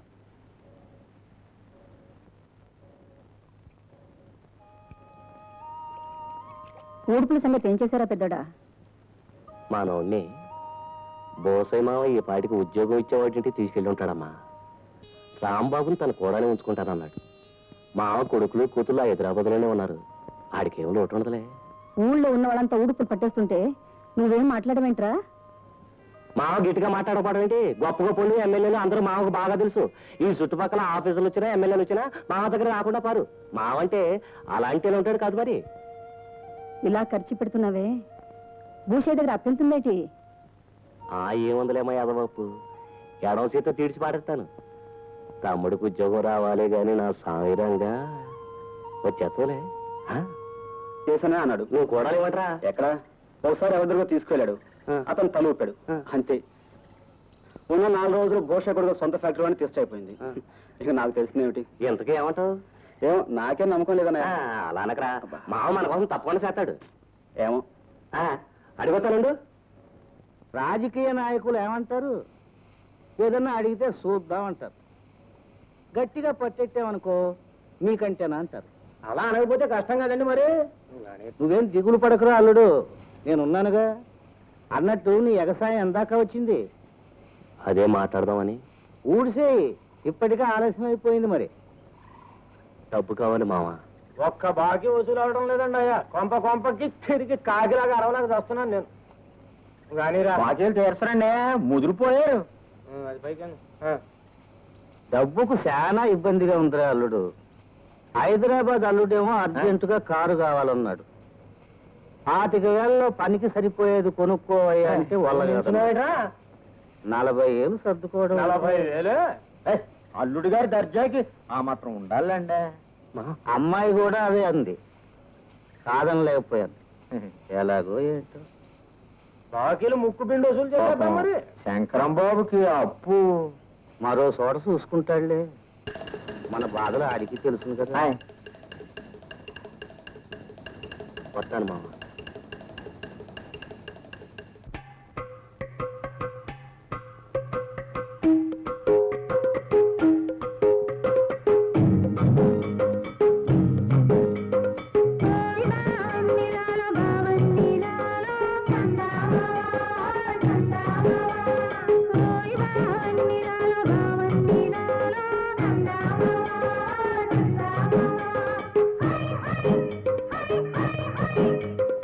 ఊడుపుల సంగతి ఏం చేశారా పెద్దోడా మా నోడిని బోసై మావ ఈ పాటికి ఉద్యోగం ఇచ్చేవాడింటి తీసుకెళ్ళి ఉంటాడమ్మా రాంబాబుని తన కూడానే ఉంచుకుంటానన్నాడు మావ కొడుకులు కూతుళ్ళు హైదరాబాద్లోనే ఉన్నారు ఆడికేం లోటు ఉండదులే ఊళ్ళో ఉన్న వాళ్ళంతా ఊడుపులు పట్టేస్తుంటే నువ్వేం మాట్లాడమేంట్రా మావ గట్టిగా మాట్లాడకపోవడం ఏంటి గొప్ప గొప్ప వాళ్ళు, ఎమ్మెల్యేలు అందరూ మావకు బాగా తెలుసు ఈ చుట్టుపక్కల ఆఫీసులు వచ్చినా ఎమ్మెల్యేలు వచ్చినా మావ దగ్గర రాకుండా పారు మావంటే అలాంటి వాడు ఉంటాడు కాదు మరి ఇలా ఖర్చు పెడుతున్నావే భూషయ్య దగ్గర అప్పెళ్తుందేటి ఆ ఏముందిలేమో యాదవప్పు ఎడవ చేత తీడ్చి పాడేస్తాను తమ్ముడికి ఉద్యోగం రావాలి గాని నా సాయిరంగా వచ్చేత్తలే చేసానే అన్నాడు నువ్వు కూడా ఇవ్వట్రా ఎక్కడ ఒకసారి ఎవరిదో తీసుకెళ్ళాడు ఆ. అతను తల ఊపాడు ఆ. అంతే ఉన్న నాలుగు రోజులు ఘోషకుడు సొంత ఫ్యాక్టరీ అని టెస్ట్ అయిపోయింది ఆ. ఇక నాకు తెలిసినవి ఇంతకీ ఏమంటావు ఏమో నాకేం నమ్మకం లేదన్నా ఆ, అలా అనకరా మావ మన కోసం తప్పకుండా చేస్తాడు ఏమో ఆ, అడుగుతానండు రాజకీయ నాయకులు ఏమంటారు ఏదన్నా అడిగితే చూద్దాం అంటారు గట్టిగా పట్టెట్టామనుకో మీకంటేనా అంటారు అలా అనకపోతే కష్టం కదండి మరి నువ్వేం దిగులు పడకురా అల్లుడు నేనున్నానుగా అన్నట్టు నీ ఎగసాయం ఎందాక వచ్చింది అదే మాట్లాడదామని ఊడిసేయి ఇప్పటికే ఆలస్యం అయిపోయింది మరి డబ్బు కావాలి మావ ఒక్క బాకీ వసూలు అవడం లేదండి అయ్యా కొంప కొంపకి తిరిగి కాకిలాగా అరవలాగా వస్తున్నాను నేను కానీ బాకీలు తీర్చరండి ముదిరిపోయారు అది పైకి డబ్బుకు చాలా ఇబ్బందిగా ఉందిరా అల్లుడు హైదరాబాద్ అల్లుడేమో అర్జెంటుగా కారు కావాలన్నాడు పాతిక వేలలో పనికి సరిపోయేది కొనుక్కోవయ్యా అంటే వాళ్ళ నలభై ఏళ్ళు సర్దుకోవడం నలభై వేలు అల్లుడు గారి దర్జాకి ఆ మాత్రం ఉండాలండి అమ్మాయి కూడా అదే అంది కాదనలేకపోయాను ఎలాగో ఏంటో బాకీలు ముక్కు పిండి వసూలు చేద్దాం మరి శంకరం బాబుకి అప్పు మరో చోట చూసుకుంటాడులే మన బాధలు ఆడికి తెలుసు కదా వస్తాను మావ ఓయ్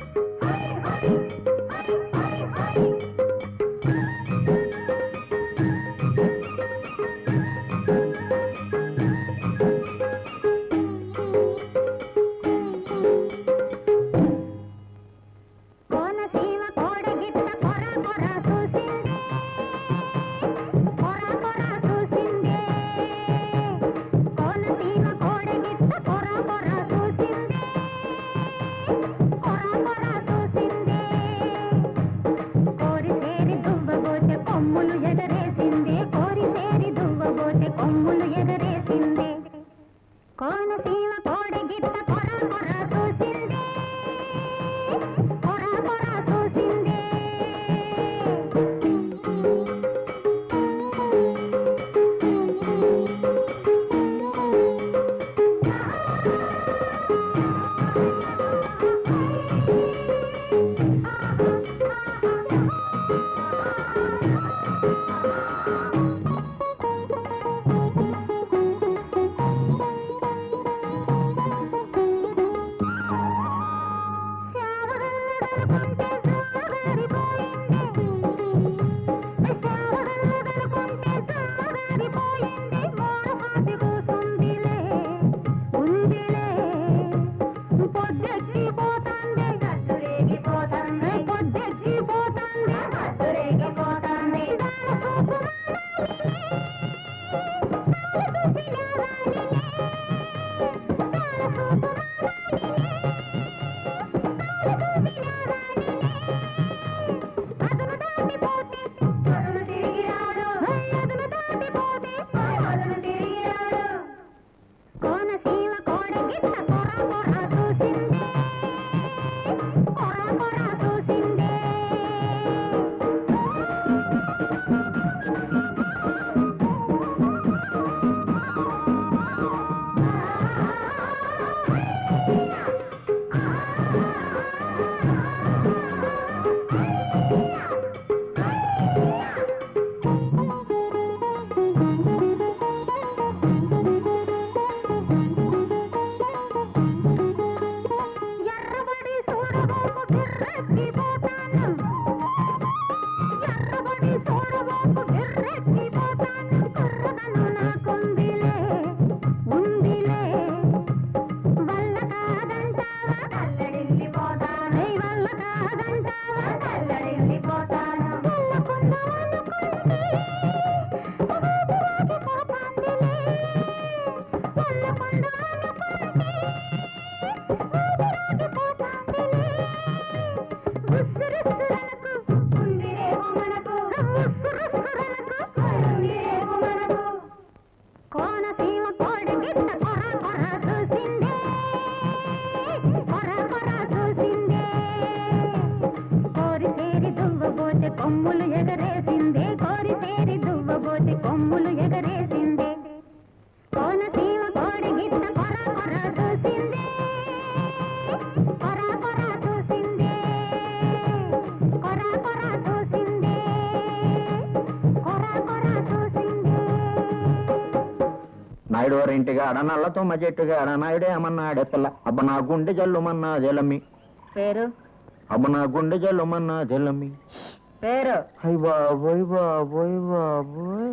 నాయుడు వారి ఇంటిగా అడ నల్లతో మజెట్టుగా అడ నాయుడే అమ్మన్నాడే పిల్ల అబ్బ నా గుండె జల్లుమన్నా జలమ్మి పేరు అబ్బ నా గుండె జల్లుమన్నా జలమ్మి పేరు అయ్య బాబోయ్ బాబోయ్ బాబోయ్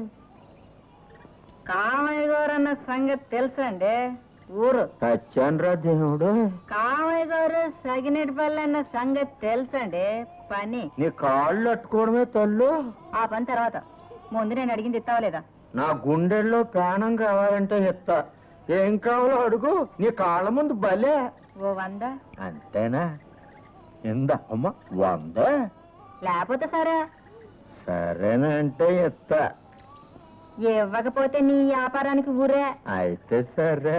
కామయ్య గారు అన్న సంగతి తెలుసండి ఊరు సత్యాన్రా దేవుడు కామయ్య గారు సగినేటిపల్లి అన్న సంగతి తెలుసండి పని నీ కాళ్ళు అట్టుకోవడమే తల్లు ఆ పని తర్వాత ముందు నేను అడిగింది ఇస్తావా లేదా నా గుండెల్లో ప్రాణం కావాలంటే చెప్తా ఏం కావాలో అడుగు నీ కాళ్ళ ముందు భలే ఓ వంద అంతేనా ఎంద అమ్మ వంద లేకపోతే సరే సరేనంటే ఎత్తా ఇవ్వకపోతే నీ వ్యాపారానికి ఊరే అయితే సరే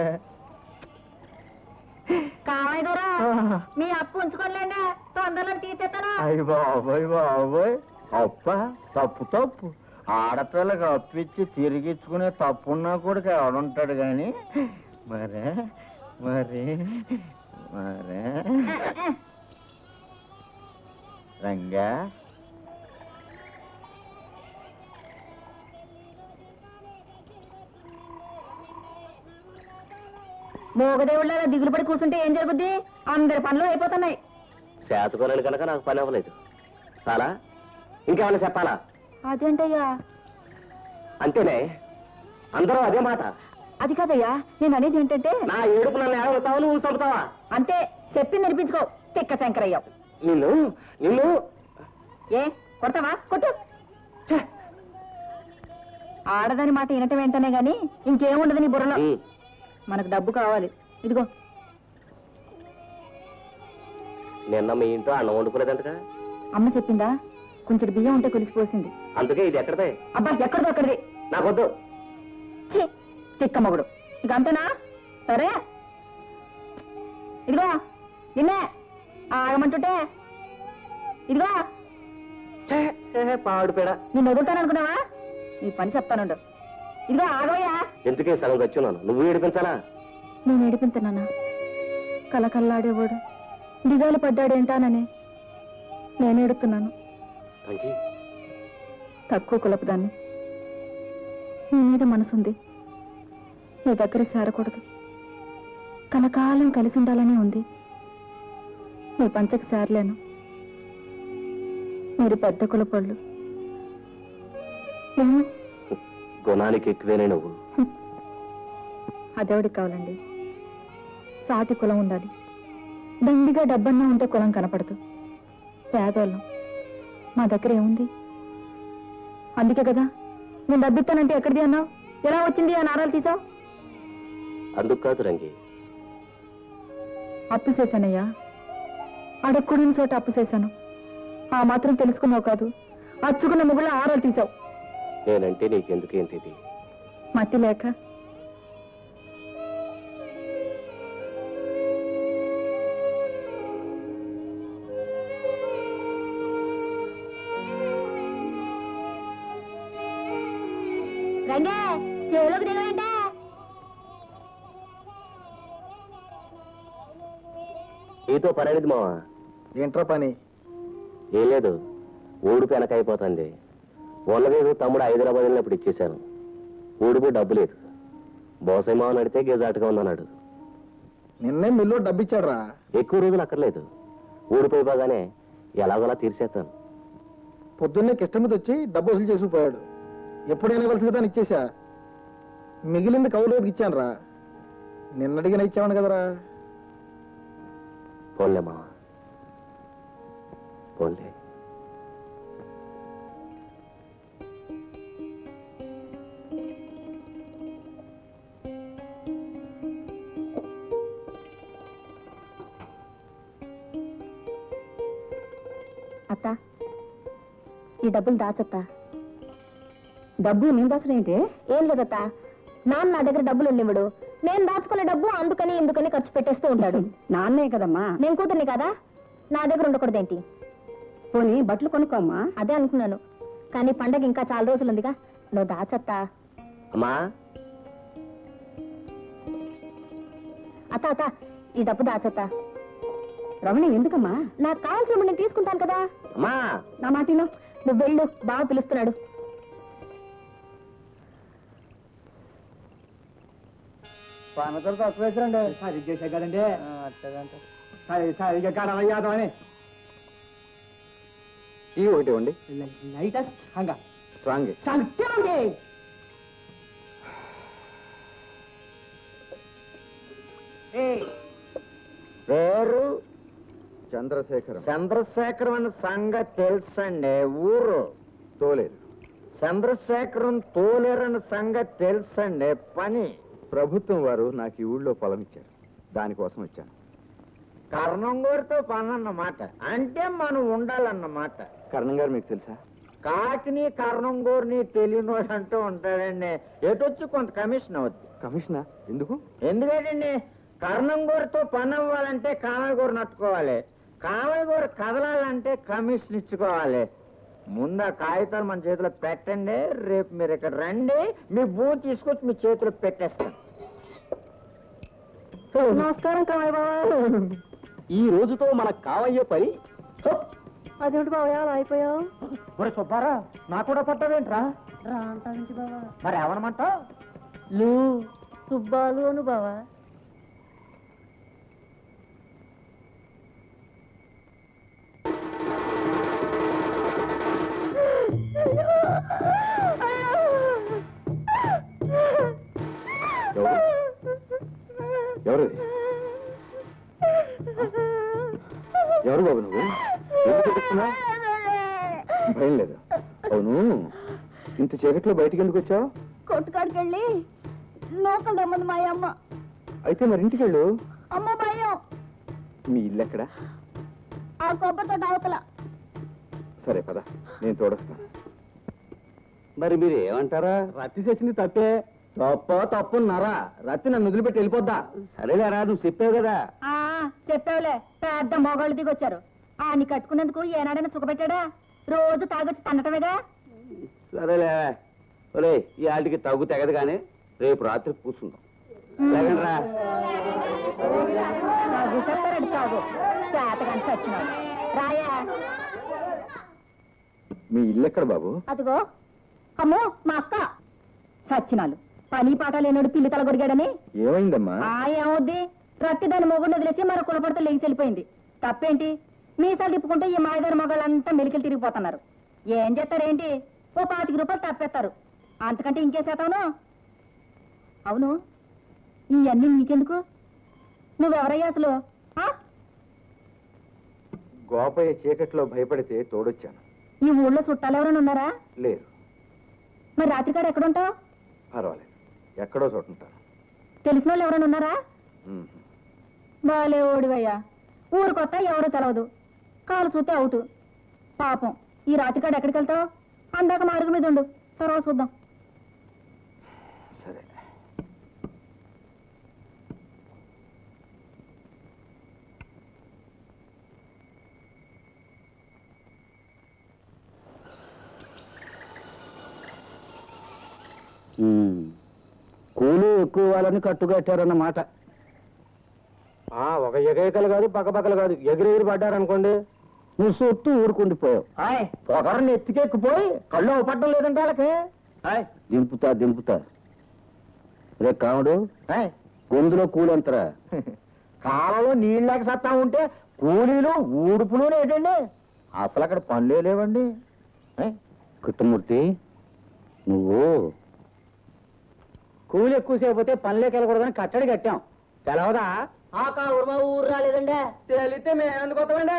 కామయ్య గారు మీ అప్పు ఉంచుకోలేండి తొందరలో తీసేస్తాను అయ్య బాబోయ్ బాబోయ్ అప్ప తప్పు తప్పు ఆడపిల్లకి అప్పిచ్చి తిరిగిచ్చుకునే తప్పున్నా కూడా ఎవడుంటాడు గాని మరే మరి మరే రంగా మోగదేవుళ్ళ దిగులు పడి కూర్చుంటే ఏం జరుగుద్ది అందరి పనులు అయిపోతున్నాయి శాతకోనని కనుక నాకు పని అవ్వలేదు చాలా ఇంకేమైనా చెప్పాలా అదేంటయ్యా అంతేనే అందరూ అదే మాట అది కాదయ్యా నేను అనేది ఏంటంటే నా ఏడుపు నన్ను ఏడవుతావు నువ్వు చంపుతావా అంతే చెప్పి నడిపించుకో తిక్క శంకరయ్య నిన్ను నిన్ను ఏ కొడతావా కొట్టు ఛే! ఆడదాని మాట వినటం వెంటనే గాని ఇంకేముండదు నీ బుర్రలో ఉమ్, మనకు డబ్బు కావాలి ఇదిగో నిన్న మీ ఇంట్లో అన్నం వండుకోలేదంటగా అమ్మ చెప్పిందా కొంచెం బియ్యం ఉంటే కొలిసిపోసింది అందుకే ఇది ఎక్కడదే అబ్బా ఎక్కడిదో అక్కడిది నాకొద్దు ఛీ, తిక్క మొగుడు ఇక అంతేనా సరే ఇదిగో నిన్నే ఆగమంటుంటే ఇదిగో ఛే, ఛే, పాడు పేడ నేను వదులుతాననుకున్నావా నీ పని చెప్తానుండు ఇదిగో ఆగవయ్యా ఎందుకే సగం తెచ్చున్నాను నువ్వు ఏడిపించాలా నేను ఏడిపింతనన్నా కలకల్లాడేవాడు దిగాలు పడ్డాడేంటానని నేను ఏడుతున్నాను అంకి తక్కువ కులపదాన్ని నీ మీద మనసుంది నీ దగ్గర చేరకూడదు కలకాలం కలిసి ఉండాలని ఉంది నీ పంచకు చేరలేను మీరు పెద్ద కులపళ్ళు ఏమో గుణానికి ఎక్కువేనే నువ్వు అదెవడికి కావాలండి సాటి కులం ఉండాలి దండిగా డబ్బన్నా ఉంటే కులం కనపడదు పేదోళ్ళం మా దగ్గర ఏముంది అందుకే కదా నేను డబ్బిస్తానంటే ఎక్కడిది అన్నావు ఎలా వచ్చింది ఆ నారాలు తీసావు అందుకు కాదు రంగి అప్పు చేశానయ్యా అడగకూడని చోట అప్పు చేశాను ఆ మాత్రం తెలుసుకున్నావు కాదు అచ్చుకున్న ముగ్గుల ఆరాలు తీసావు నేనంటే నీకెందుకేంటి ఇది మతి లేక రంగే చెవులోకి దిగవేంటే నీతో పని అనేది మావా ఏంట్రా పని ఏం లేదు ఊడిపి వెనకైపోతుంది ఉన్నదేదో తమ్ముడు హైదరాబాద్ వెళ్ళినప్పుడు ఇచ్చేశాను ఊడిపి డబ్బు లేదు బోసై మావ నడితే గేజాటుగా ఉందన్నాడు నిన్నే మిల్లు డబ్బిచ్చాడు రా ఎక్కువ రోజులు అక్కర్లేదు ఊడిపోయిపోగానే ఎలాగోలా తీర్చేస్తాను పొద్దున్నే కిష్ట మీద వచ్చి డబ్బు వసూలు చేసుకుపోయాడు ఎప్పుడైనా ఇవ్వాల్సిన దాన్ని ఇచ్చేసా మిగిలింది కౌలుకి ఇచ్చాను రా నిన్న అడిగిన ఇచ్చామని కదరా పోన్లే మావ పోన్లే అత్త ఈ డబ్బులు దాచత్తా డబ్బు నేను దాచడేంటి ఏం లేదత్తా నాన్న నా దగ్గర డబ్బులు ఉండేవాడు నేను దాచుకున్న డబ్బు అందుకని ఇందుకని ఖర్చు పెట్టేస్తూ ఉంటాడు నాన్నే కదమ్మా నేను కూతుర్ని కదా నా దగ్గర ఉండకూడదేంటి పోనీ బట్టలు కొనుక్కోమ్మా అదే అనుకున్నాను కానీ పండగ ఇంకా చాలా రోజులు ఉందిగా నువ్వు దాచత్తా అమ్మా అత్త అత్త ఈ డబ్బు దాచత్తా రమణి ఎందుకమ్మా నాకు కావాల్సిన నేను తీసుకుంటాను కదా అమ్మా నా మాటిను నువ్వు వెళ్ళు బాగా పిలుస్తున్నాడు పనతలు తక్కువ వేసారండి సరిగ్గా చేసా కదండి సరి సరిగ్గా కడవయ్యాదు అని ఈ ఒకటి ఇవ్వండి లైటెస్ట్ హంగా స్ట్రాంగ్ సంఖ్యండి పేరు చంద్రశేఖరం చంద్రశేఖరం అన్న సంగతి తెలుసండి ఊరు తోలేదు చంద్రశేఖరం తోలేరన్న సంగతి తెలుసండి పని ప్రభుత్వం వారు నాకు ఈ ఊళ్ళో పొలం ఇచ్చారు దానికోసం వచ్చాను కర్ణంగోరితో పని అన్నమాట అంటే మనం ఉండాలన్నమాట కరణం గారు మీకు తెలుసా కాకిని కర్ణంగోరిని తెలియనోడు అంటూ ఉంటాడండి ఎటొచ్చి కొంత కమిషన్ అవుద్ది కమిషనా ఎందుకు ఎందుకంటే కర్ణంగోరితో పని అవ్వాలంటే కామయ్యగూర నట్టుకోవాలి కామయ్యగూర కదలాలంటే కమిషన్ ఇచ్చుకోవాలి ముందు ఆ కాగితాలు మన చేతిలో పెట్టండి రేపు మీరు ఇక్కడ రండి మీ భూ తీసుకొచ్చి మీ చేతిలో పెట్టేస్తాను నమస్కారం కావాలి బాబా ఈ రోజుతో మనకు కావయ్యే పని అదేమిటి బాబా అలా అయిపోయావు మరి సుబ్బారా నా కూడా పట్టవేంట్రా రా అంటావేంటి బాబా మరి ఏమనమంటావు లు సుబ్బాలు అను బావా ఎవరు ఎవరు బాబు నువ్వు ఎందుకు ఏడుస్తున్నావ్? భయం లేదు అవును ఇంత చీకట్లో బయటికి ఎందుకు వచ్చావు కొట్టుకాడికి వెళ్ళి లోకల్ దమ్మంది మా అమ్మ అయితే మరి ఇంటికి వెళ్ళు అమ్మ భయం మీ ఇల్లు ఎక్కడ ఆ కొబ్బరి తోట అవతల సరే పద నేను తోడొస్తాను మరి మీరు ఏమంటారా రత్తి చేసింది తప్పే తప్ప తప్పున్నారా రత్తి నన్ను వదిలిపెట్టి వెళ్ళిపోద్దా సరేలేరా నువ్వు చెప్పావు కదా ఆ చెప్పావులే పెద్ద మొగాళ్ళు దిగొచ్చారు ఆని కట్టుకున్నందుకు ఏనాడైనా సుఖపెట్టాడా రోజు తాగొచ్చి తన్నటమేగా సరేలే ఒరే ఈ ఆటికి తగ్గు తెగదు కానీ రేపు రాత్రి కూర్చుందాం లేకండ్రా తాగు చెప్తారండి తాగు చేతగాని చచ్చినాడు రాయా మీ ఇల్లు ఎక్కడ బాబు అదిగో అమ్మో మా అక్క సచ్చినాలు పని పాట లేనోడు పిల్లి తల కొరిగాడని ఏమైందమ్మా ఆ ఏమవుద్ది రత్తి దాని మొగుడు వదిలేసి మరో కులపడితో లేచి వెళ్ళిపోయింది తప్పేంటి మీసాలు తిప్పుకుంటే ఈ మాయదారి మొగాళ్ళంతా మెలికలు తిరిగిపోతున్నారు ఏం చేస్తారేంటి ఓ పాతిక రూపాయలు తప్పేస్తారు అంతకంటే ఇంకే శాతమును అవును ఇవన్నీ నీకెందుకు నువ్వెవరయ్యా అసలు ఆ? గోపయ్య చీకట్లో భయపడితే తోడొచ్చాను ఈ ఊళ్ళో చుట్టాలు ఎవరైనా ఉన్నారా లేరు మరి రాత్రికాడ ఎక్కడుంటావు పర్వాలేదు ఎక్కడో చోట ఉంటాను తెలిసిన వాళ్ళు ఎవరైనా ఉన్నారా ఉమ్. బాలే ఓడివయ్యా ఊరు కొత్త ఎవరో తెలవదు కాలు చూస్తే అవుట్ పాపం ఈ రాత్రికాడ ఎక్కడికి వెళ్తావు అందాక మార్గం మీద ఉండు తర్వాత చూద్దాం సరే కూలి ఎక్కువ వాళ్ళని కట్టుకట్టారన్నమాట ఒక ఎగేకలు కాదు పక్కపక్కలు కాదు ఎగిరెగిరి పడ్డారనుకోండి నువ్వు సొత్తు ఊరుకుండిపోయావు ఆయ్ పొగరని ఎత్తికెక్కిపోయి కళ్ళు పట్టడం లేదంటే వాళ్ళకి ఆయ్ దింపుతా దింపుతా రే కాముడు ఆయ్ గొంతులో కూలంతరా కాలంలో నీళ్ళకి సత్తా ఉంటే కూలీలు ఊడుపులు ఏంటండి అసలు అక్కడ పనులే లేవండి ఆయ్, కృష్ణమూర్తి నువ్వు కూలి ఎక్కువసేపు పోతే పనులేకి వెళ్ళకూడదని కట్టడి కట్టాం తెలవదా ఊరు రాలేదండి తెలిస్తే మేము ఎందుకు వస్తామండి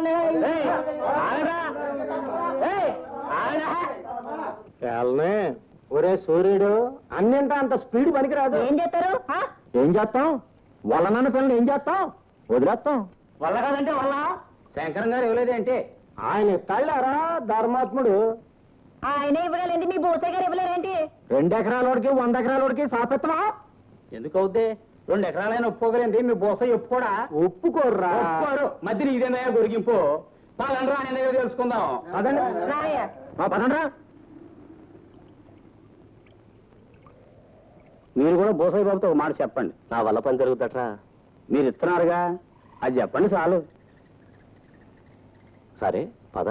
వెళ్ళనే ఒరే సూర్యుడు అన్నింట అంత స్పీడ్ పనికిరాదు ఏం చేస్తారు ఆ? ఏం చేస్తాం వాళ్ళ నాన్న పిల్లలు ఏం చేస్తాం వదిలేస్తాం వల్ల కాదంటే వల్ల శంకరం గారు ఇవ్వలేదేంటి ఆయన తళ్ళారా ధర్మాత్ముడు ఆయనే ఇవ్వగలండి మీ బోసే గారు ఇవ్వలేరేంటి రెండు ఎకరాలోడికి వంద ఎకరాలోడికి సాపెత్తమా ఎందుకు అవుద్ది రెండు ఎకరాలైనా ఒప్పుకోగలింది మీ బోస ఒప్పుకోడా ఒప్పుకోర్రా ఒప్పుకోరు మధ్యన ఇదేనయ్యా గొరిగింపు పాలనరా అనేది తెలుసుకుందాం పదండి రాయ ఆ, పదండ్రా మీరు కూడా బోసాయి బాబుతో ఒక మాట చెప్పండి నా వల్ల పని జరుగుతట్రా మీరు ఇస్తున్నారుగా అది చెప్పండి చాలు సరే పద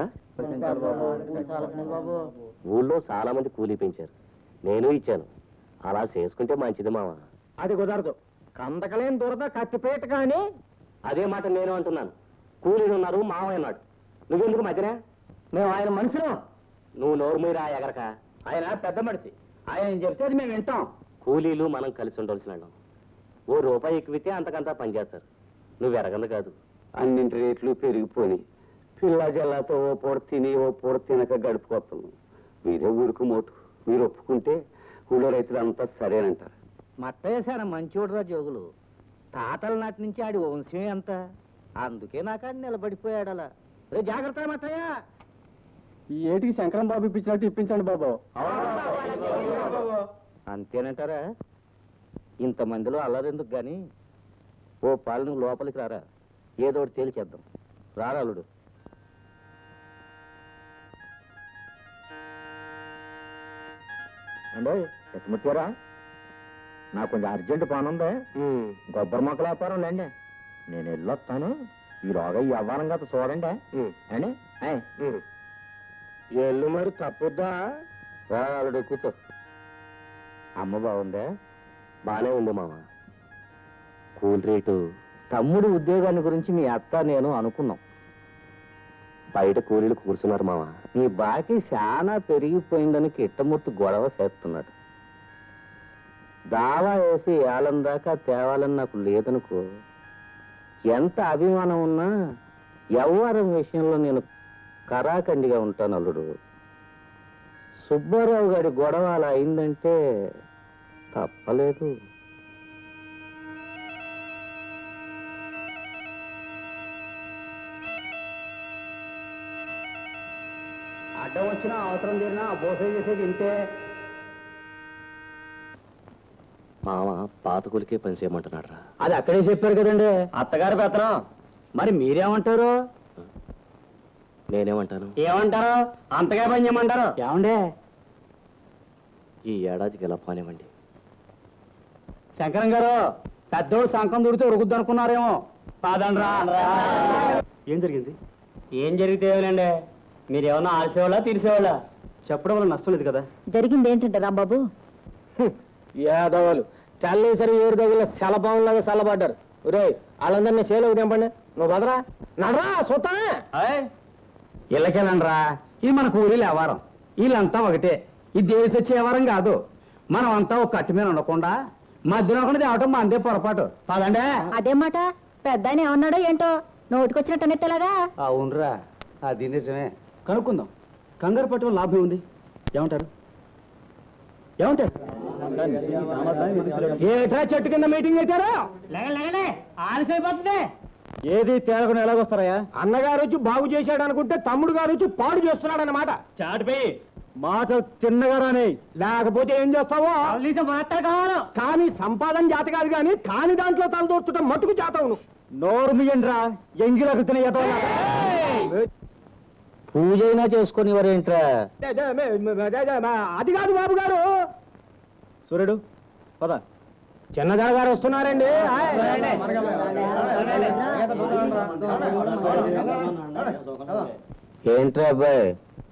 ఊళ్ళో చాలా మంది కూలీ పెంచారు నేను ఇచ్చాను అలా చేసుకుంటే మంచిది మామ అది కుదరదు కందకలేని దురద కత్తిపేట కానీ అదే మాట నేను అంటున్నాను కూలీలు ఉన్నారు మావయ్య ఉన్నాడు నువ్వెందుకు మధ్యనే మేము ఆయన మనుషులం నువ్వు నోరు మీరా ఎగరక ఆయన పెద్ద మనిషి ఆయన ఏం చెప్తే అది మేము వింటాం కూలీలు మనం కలిసి ఉండవలసిన వాళ్ళం. ఓ రూపాయి ఎక్కువితే అంతకంతా పనిచేస్తారు నువ్వు ఎరగంది కాదు అన్నింటి రేట్లు పెరిగిపోయి పిల్ల జల్లాతో ఓ పూట తిని ఓ పూట తినక గడిపోతున్నాం మీరే ఊరుకు మోటు మీరు ఒప్పుకుంటే ఊళ్ళో రైతులంతా సరేనంటారు మట్టేశాన మంచోడురా జోగులు తాతల నాటి నుంచి ఆడి వంశమే అంత అందుకే నాకు ఆడు నిలబడిపోయాడు అలా రే జాగ్రత్త మట్టయ్య ఈ ఏటికి శంకరం బాబు ఇప్పించినట్టు ఇప్పించండి బాబు అంతేనంటారా ఇంతమందిలో అల్లరెందుకు గాని ఓ పాలు నువ్వు లోపలికి రారా ఏదో ఒకటి తేల్చేద్దాం రారా అల్లుడు అంటే ఎత్తుముట్టారా నాకు కొంచెం అర్జెంట్ పని ఉంది కొబ్బరి మొక్కల వ్యాపారం లేండి నేను వెళ్ళొస్తాను ఈలోగా ఈ వ్యవహారం కదా చూడండి అండి ఎల్లు మరి తప్పుద్దా రాడు కూర్చో అమ్మ బాగుందా బానే ఉంది మామ కూల్ రేటు తమ్ముడి ఉద్యోగాన్ని గురించి మీ అత్త నేను అనుకున్నాం బయట కూలీలు కూర్చున్నారు మామ నీ బాకీ చాలా పెరిగిపోయిందని కిట్టమూర్తి గొడవ చేస్తున్నాడు దావా వేసి ఏళ్ళం దాకా తేవాలని నాకు లేదనుకో ఎంత అభిమానం ఉన్నా వ్యవహారం విషయంలో నేను కరాఖండిగా ఉంటాను అల్లుడు సుబ్బారావు గారి గొడవ అలా అయిందంటే తప్పలేదు అడ్డం వచ్చినా అవసరం తీరినా బోసే చేసేది ఇంతే మామ పాత కూలికే పని చేయమంటున్నాడు రా అది అక్కడే చెప్పారు కదండి అత్తగారి పెత్తనం మరి మీరేమంటారు నేనేమంటాను ఏమంటారు అంతగా పని చేయమంటారు ఏమండే ఈ ఏడాదికి ఎలా పోనివ్వండి శంకరం గారు పెద్దోడు శంఖం దుడితే ఉరుకుద్ది అనుకున్నారేమో కాదండ్రా ఏం జరిగింది ఏం జరిగితే ఏమేనండి మీరు ఏమన్నా ఆల్సేవాళ్ళ తీర్చేవాళ్ళ చెప్పడం వల్ల నష్టం లేదు కదా జరిగింది ఏంటంటే రాంబాబు యాదవులు తెల్లేసరి ఏడు దగ్గర శలభంలాగా చల్లబడ్డారు ఒరే వాళ్ళందరినీ సేలకు దింపండి నువ్వు బదరా నడరా చూస్తానే ఇళ్ళకెళ్ళండ్రా ఇది మన కూలీల వ్యవహారం వీళ్ళంతా ఒకటే ఇది దేశ వచ్చే వ్యవహారం కాదు మనం అంతా ఒక కట్టి మీద ఉండకుండా మధ్యలో ఒకటి తేవటం మా అందే పొరపాటు పదండే అదే మాట పెద్ద ఆయన ఏమన్నాడో ఏంటో నోటికొచ్చినట్టు అనేత్తేలాగా అవునరా అది నిజమే కనుక్కుందాం కంగారు పట్టడం లాభం ఉంది ఏమంటారు ఏమంటారు ఏట్రా చెట్టు కింద మీటింగ్ పెట్టారా ఆలస్యమైపోతుంది ఏది తేలకుండా ఎలాగొస్తారయ్యా అన్నగారు వచ్చి బాగు చేశాడు అనుకుంటే తమ్ముడు గారు వచ్చి పాడు చేస్తున్నాడు అన్నమాట చాటిపోయి మాట తిన్నగారని లేకపోతే ఏం చేస్తావో కానీ సంపాదన జాత కాదు కానీ కాని దాంట్లో తలదూర్చడం మట్టుకు చేతవును నోరు మియండ్రా ఎంగిలకు తినే పూజ అయినా చేసుకుని వారేంట్రా అది కాదు బాబు గారు సూర్యుడు పద చిన్నదర గారు వస్తున్నారండి ఏంట్రా అబ్బాయి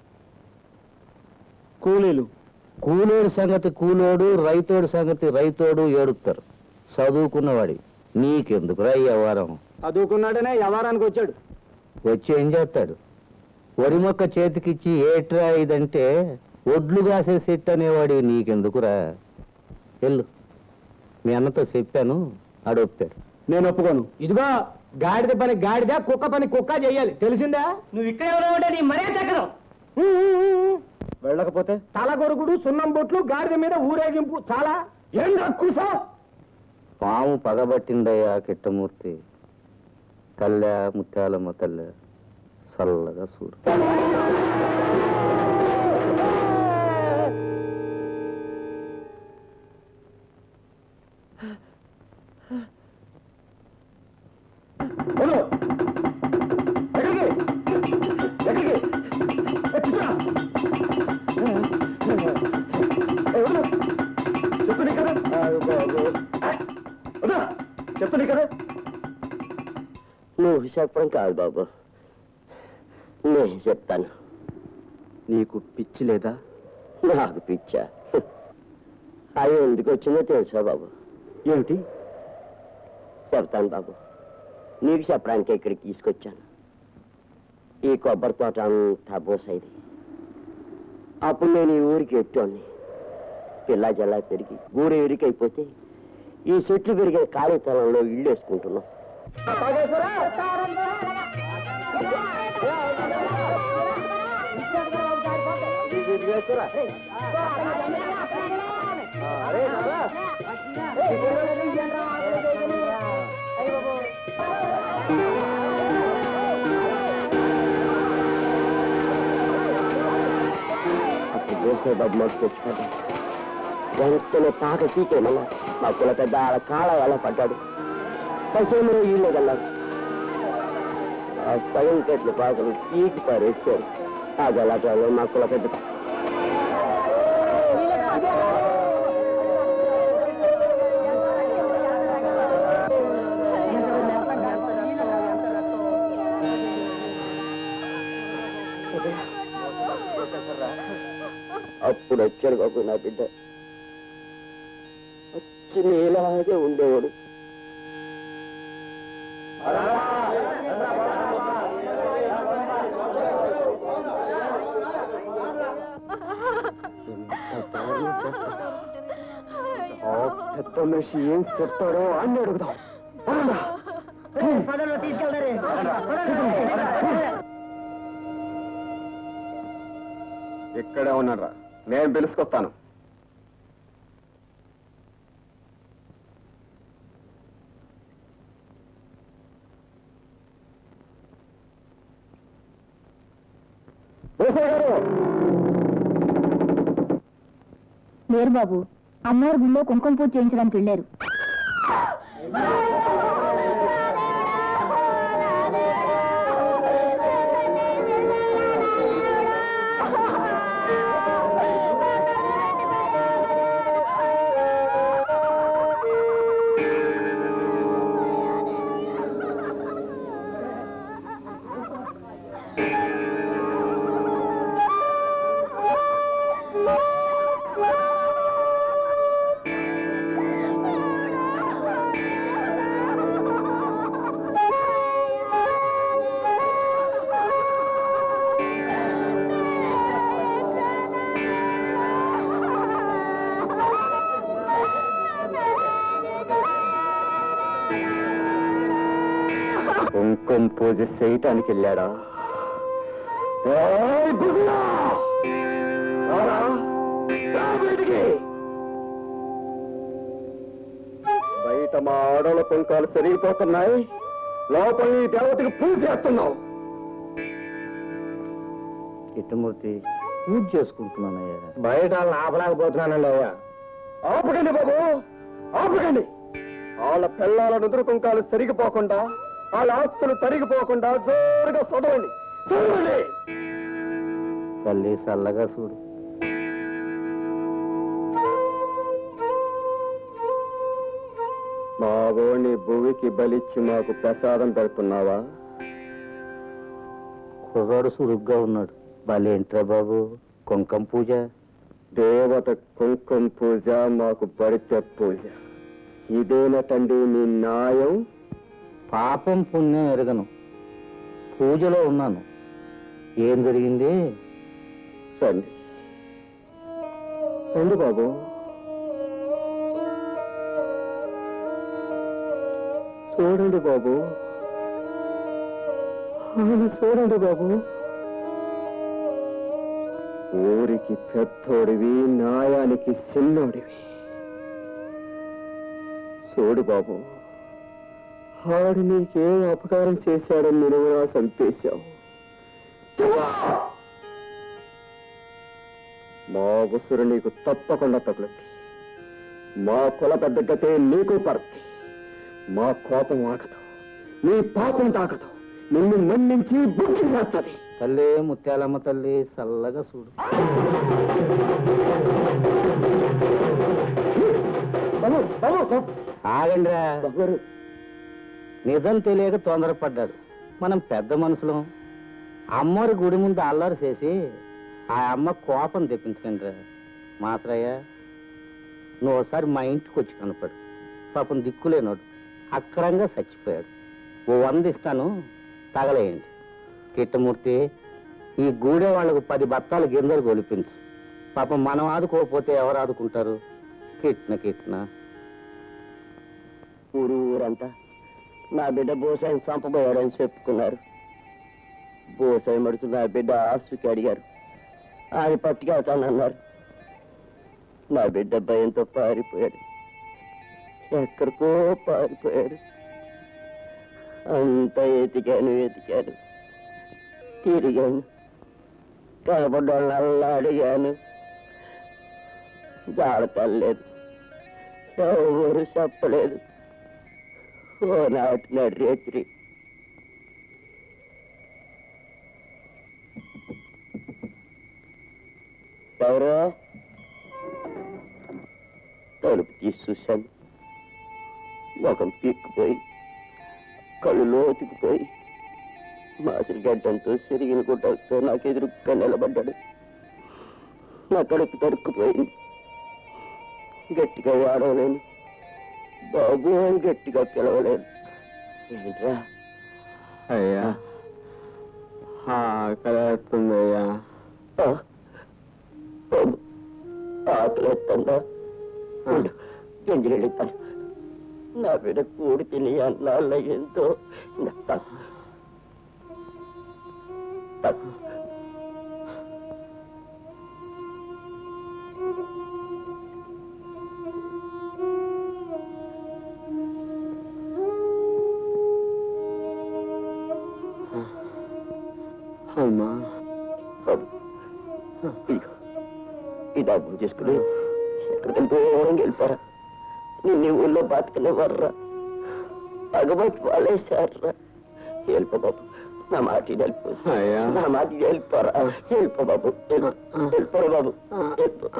కూలీలు కూలోడు సంగతి కూలోడు రైతోడు సంగతి రైతోడు ఏడుస్తారు చదువుకున్నవాడి నీకెందుకురా ఈ వ్యవహారం చదువుకున్నాడనే వ్యవహారానికి వచ్చాడు వచ్చి ఏం చేస్తాడు వరి మొక్క చేతికిచ్చి ఏట్రా ఇదంటే ఒడ్లు కాసే సెట్ అనేవాడి నీకెందుకురా వెళ్ళు మీ అన్నతో చెప్పాను అడొప్పాడు నేను ఒప్పుకోను ఇదిగో గాడిద పని గాడిద కుక్క పని కుక్క చెయ్యాలి తెలిసిందా నువ్వు ఇక్కడ ఎవరో నీ మరే చక్కరం వెళ్ళకపోతే తల కొరుకుడు సున్నం బొట్లు గాడిద మీద ఊరేగింపు చాలా ఏం కూసా పాము పగబట్టిందయ్యా కిట్టమూర్తి తల్లె ముత్యాలమ్మ తల్లె చల్లగా సూరు చెప్పండి కదా చెప్పండి కదా నువ్వు చెప్పడం కాదు బాబు నేను చెప్తాను నీకు పిచ్చి లేదా నాకు పిచ్చా అది ఎందుకు వచ్చిందో తెలుసా బాబు ఏమిటి చెప్తాను బాబు నీకు చెప్పడానికి ఇక్కడికి తీసుకొచ్చాను ఈ కొబ్బరి తోట అంతా బోసైది అప్పుడు నేను ఈ ఊరికి ఎట్టోని పిల్ల జల్లా పెరిగి ఊరు ఎరికైపోతే ఈ చెట్లు పెరిగే ఖాళీ పొలంలో ఇల్లు వేసుకుంటున్నాం అప్పుడు దోసే బాబు మాకు తెచ్చుకోండి వెంటనే పాక పీకేమన్నా మా కుల పెద్ద ఆడ కాళ్ళ ఎలా పడ్డాడు ససేమరో ఇల్లు వెళ్ళాడు ఆ సగం కట్ల పాకలు పీకి పారేసారు ఆ గలాటాలో మా కుల పెద్ద అప్పుడు వచ్చాడు బాబు నా బిడ్డ వచ్చి నీలాగే ఉండేవాడు ఆ పెద్ద మనిషి ఏం చెప్తాడో అన్ని అడుగుదాం ఇక్కడే ఉన్నారా నేను పిలుచుకొస్తాను లేరు బాబు అమ్మవారి గుళ్ళో కుంకుమ పూజ చేయించడానికి వెళ్ళారు కుంకుమ పూజ చేయటానికి వెళ్ళాడా ఏయ్, బుర్రా! రారా? రా బయటికి! బయట మా ఆడోళ్ళ కుంకాలు సరిగిపోతున్నాయి లోపల ఈ దేవతకి పూజ చేస్తున్నావు చిట్టమూర్తి పూజ చేసుకుంటున్నానయ్యా బయట ఆపలేకపోతున్నానండి అయ్యా ఆపకండి బాబు ఆపకండి వాళ్ళ పిల్లల నుదురు కుంకాలు సరిగిపోకుండా వాళ్ళ ఆస్తులు తరిగిపోకుండా జోరుగా చదవండి చదవండి తల్లి చల్లగా చూడు మా ఓణి భూమికి బలిచ్చి మాకు ప్రసాదం పెడుతున్నావా కుర్రాడు సురుగ్గా ఉన్నాడు బలేంట్రా బాబు కుంకం పూజ దేవత కుంకుమ పూజ మాకు బడిత పూజ ఇదేనటండి మీ న్యాయం పాపం పుణ్యం ఎరగను పూజలో ఉన్నాను ఏం జరిగింది రండి రండి బాబు చూడండి బాబు ఆయన చూడండి బాబు ఊరికి పెద్దోడివి న్యాయానికి చిన్నోడివి చూడు బాబు ఆడు నీకేం అపకారం చేశాడని నువ్వు నా చంపేశావు మా ఉసురు నీకు తప్పకుండా తగులుద్ది మా కుల పెద్ద గతే నీకు పడుద్ది మా కోపం ఆగదు నీ పాపం తాగదు నిన్ను మన్నించి బుద్ధి చేస్తుంది తల్లి ముత్యాలమ్మ తల్లి చల్లగా చూడు ఆగండిరా నిజం తెలియక తొందరపడ్డాడు మనం పెద్ద మనుషులం అమ్మవారి గుడి ముందు అల్లరి చేసి ఆ అమ్మ కోపం తెప్పించకండి మాత్రయ్య నువ్వు ఒకసారి మా ఇంటికి వచ్చి కనపడు పాపం దిక్కులేనోడు అక్రంగా చచ్చిపోయాడు ఓ వంద ఇస్తాను తగలేయండి కిట్టమూర్తి ఈ గూడె వాళ్లకు పది బత్తాలు గింజలు గొలిపించు పాపం మనం ఆదుకోకపోతే ఎవరు ఆదుకుంటారు కిట్న కిట్న ఊరు ఊరంతా నా బిడ్డ బోసాయిని చంపబోయాడని చెప్పుకున్నారు బోసాయి మడుచు నా బిడ్డ ఆసుకి అడిగారు ఆయన పట్టుకెళ్తానన్నారు నా బిడ్డ భయంతో పారిపోయాడు ఎక్కడికో పారిపోయాడు అంతా ఎతికాను ఎతికాను తిరిగాను కనపడ్డాళ్ళని అల్లా అడిగాను జాడతలేదు ఎవరు చెప్పలేదు ఓ నాటి నాడు రేత్రి ఎవరో తలుపు తీసి చూశాను ముఖం పీక్కుపోయి కళ్ళు లోతుకుపోయి మాసిరి గడ్డంతో సిరిగిన గుడ్డలతో నాకు ఎదురుగా నిలబడ్డాడు నా కడుపు తరుక్కుపోయింది గట్టిగా వాడవలేను బాబు అని గట్టిగా పిలవలేదు ఏంట్రా అయ్యా ఆకలేస్తుందయ్యా ఆ, బాబు ఆకలి ఎత్తందా గంజిరెళ్ళిస్తాను నా బిడ్డ కూడి తిని అన్నాళ్ళ ఎంతో తక్కు తక్కు అమ్మా బాబు ఇదిగో ఈ డబ్బులు తీసుకుని ఎక్కడికి దూరం వెళ్ళిపోరా నిన్ను ఈ ఊళ్ళో బతకనివ్వర్రా పగబట్టి వాళ్ళేశారా వెళ్ళిపో బాబు నా మాట వెళ్ళిపో అయ్యా. నా మాట వెళ్ళిపోరా వెళ్ళిపో బాబు వెళ్ళి- వెళ్ళిపోరా బాబు వెళ్ళిపో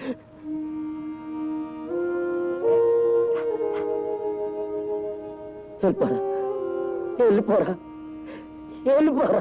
వెళ్ళిపోరా వెళ్ళిపోరా వెళ్ళిపోరా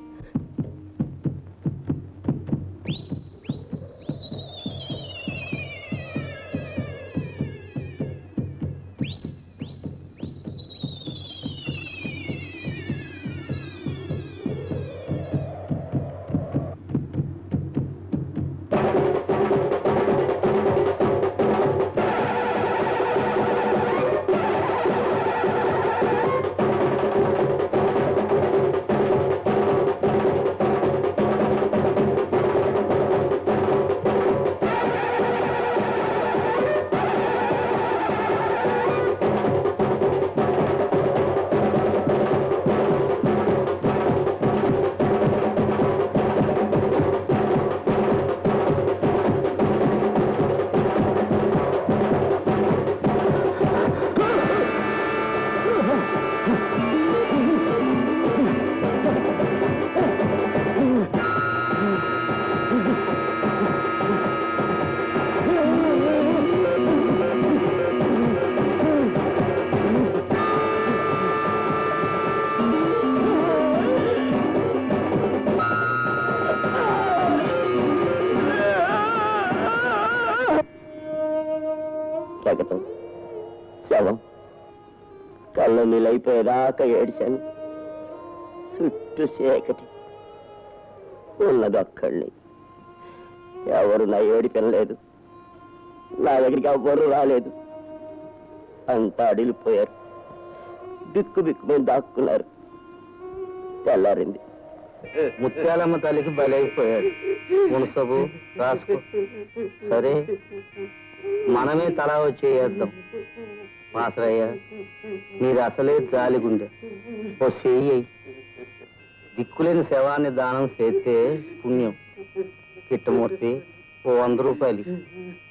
రగతం శవం కళ్ళు నీళ్ళైపోయేదాకా ఏడిశాను చుట్టూ చీకటి ఉన్నది ఒక్కళ్ళని ఎవరు నా ఏడిపెనలేదు నా దగ్గరికి ఎవ్వరు రాలేదు అంతా అడిలిపోయారు బిక్కు బిక్కు మీద దాక్కున్నారు తెల్లారింది ముత్యాలమ్మ తల్లికి బలైపోయాడు మునసబు రాసుకో సరే మనమే తలా వచ్చేద్దాం మాసరయ్య మీరు అసలే జాలిగుండె ఓ చెయ్యి దిక్కులేని శవాన్ని దానం చేస్తే పుణ్యం కిట్టమూర్తి ఓ వంద రూపాయలు ఇయ్యి.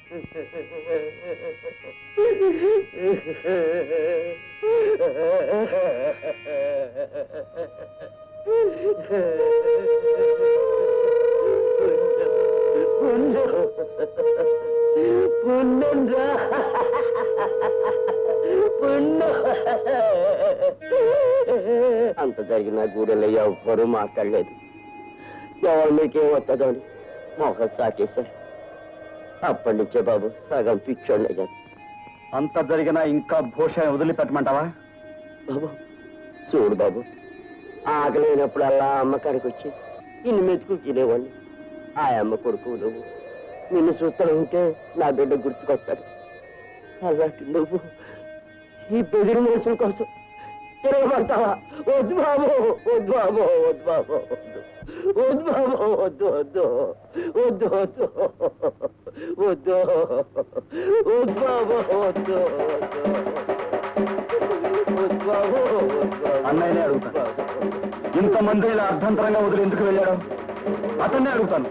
అంత జరిగిన గూడెల్లో ఎవ్వరూ మాట్లాడలేదు ఎవరు మీకేం వస్తుందో అని మొహం సాటేశారు అప్పటి నుంచే బాబు సగం పిచ్చోళ్ళు అయ్యాను అంత జరిగినా ఇంకా భూష వదిలిపెట్టమంటావా బాబు చూడు బాబు ఆకలేనప్పుడల్లా అమ్మకాడికి వచ్చి నిన్ను మెచ్చుకుని తినేవాడిని ఆ అమ్మ కొడుకు నువ్వు నిన్ను చూస్తూ ఉంటే నా బిడ్డ గుర్తుకొస్తాడు అలాంటి నువ్వు ఈ బెదిరి మనుషుల కోసం తిరగమంటావా వద్దు బాబు వద్దు బాబు వద్దు బాబు వద్దు వద్దు బాబు వద్దు వద్దు వద్దు వద్దు వద్దు వద్దు బాబు వద్దు వద్దు బాబు అన్నయ్యనే అడుగుతాను ఇంతమంది ఇలా అర్ధంతరంగా వదిలి ఎందుకు వెళ్ళాడు అతన్నే అడుగుతాను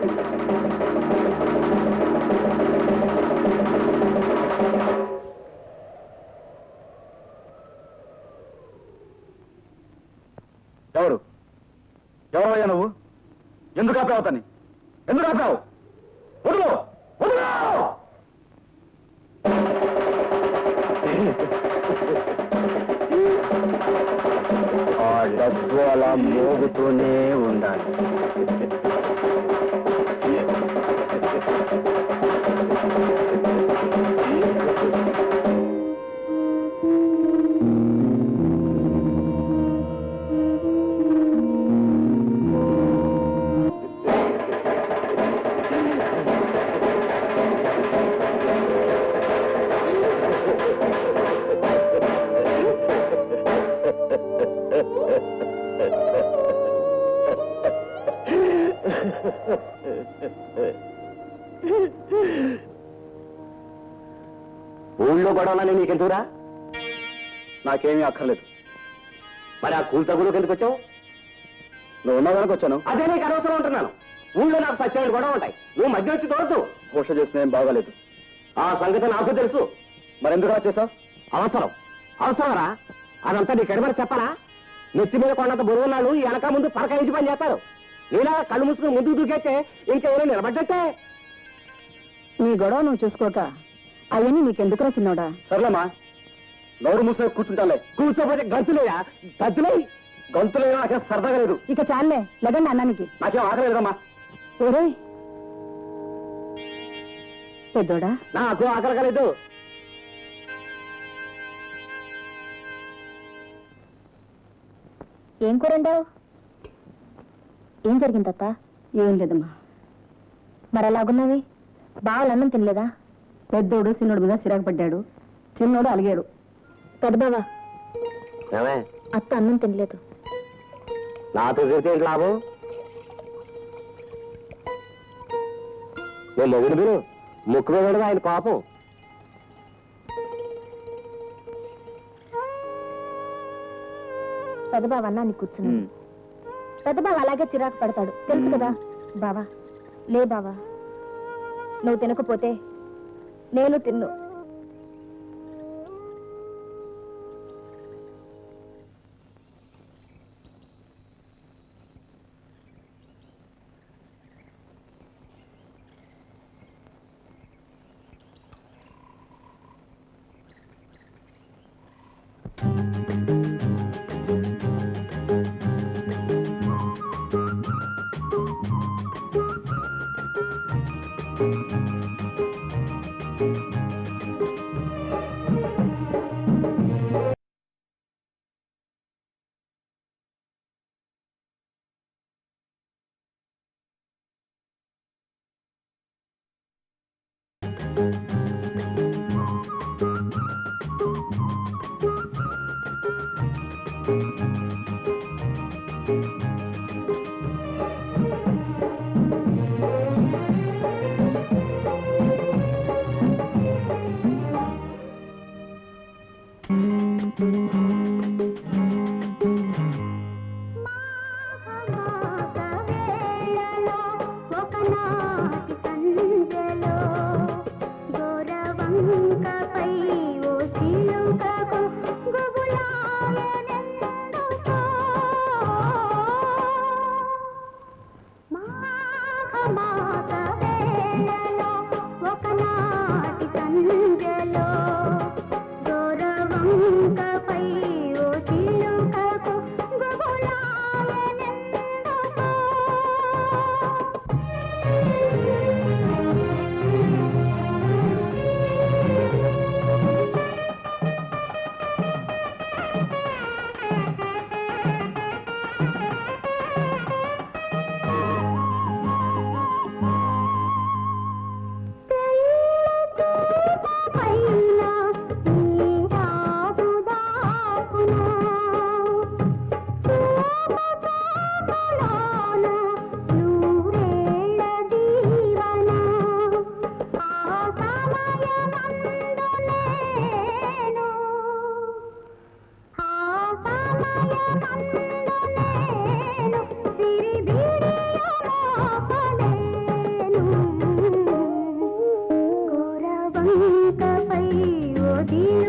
ఎవరు ఎవరయ్యా నువ్వు ఎందుకు ఆపావు అతన్ని ఎందుకు ఆపావు వదులు వదులు ఆ డబ్బు అలా మోగుతూనే ఉండాలి ఊళ్ళో గొడవలని నీకెందుకురా నాకేమీ అక్కర్లేదు మరి ఆ కూల్ తగులోకి ఎందుకు వచ్చావు నువ్వు ఉన్నదానికి వచ్చాను అదే నీకు అనవసరం ఉంటున్నాను ఊళ్ళో నాకు సత్యాలు గొడవ ఉంటాయి నువ్వు మధ్య వచ్చి తోడద్దు భూష చేసిన ఏం బాగాలేదు ఆ సంగతి నాకు తెలుసు మరెందుకు అలా చేసావు అవసరం అవసరమరా అదంతా నీ కడిమని చెప్పరా నెత్తి మీద కొండంత బరువున్నాళ్ళు వెనక ముందు పరక ఇంచి పని చేస్తారు నీలా కళ్ళు మూసుకుని ముందుకు దూకేస్తే ఇంకెవరో నిలబడ్డట్టే నీ గొడవ నువ్వు చూసుకోక అవన్నీ నీకెందుకురా చిన్నోడా సర్లేమ్మా నోరు మూసే కూర్చుంటాలే కూర్చోపోతే గంతులేయా గంతులే గొంతులేమో నాకేం సరదాగా లేదు ఇక చాలే లగండి అన్నానికి నాకేం ఆకలేదమ్మా ఒరే పెద్దోడా నాకు ఆకలకలేదు ఏం కూరండావు ఏం జరిగింది అత్త ఏం లేదమ్మా మరి అలాగున్నావి బావలు అన్నం తినలేదా పెద్దోడు చిన్నోడు మీద సిరాకు పడ్డాడు చిన్నోడు అలిగాడు పెద్దబావా ఏమే అత్త అన్నం తినలేదు నాతో చెబితే ఏంటి లాభం నేను మొగుడు మీరు ముక్కు మీద ఉండదు ఆయన పాపం పెద్దబావ అన్నాన్ని కూర్చున్నాను పెద్దబావ అలాగే చిరాకు పడతాడు తెలుసు కదా బావా లే బావా నువ్వు తినకపోతే నేను తిన్ను ఒకనాటి సంజలో గోరవంకపై ఓ చిలుకకు గుబులాయనెందుకో మాఘమాస వేళలో ఒకనాటి సంజలో గోరవంకపై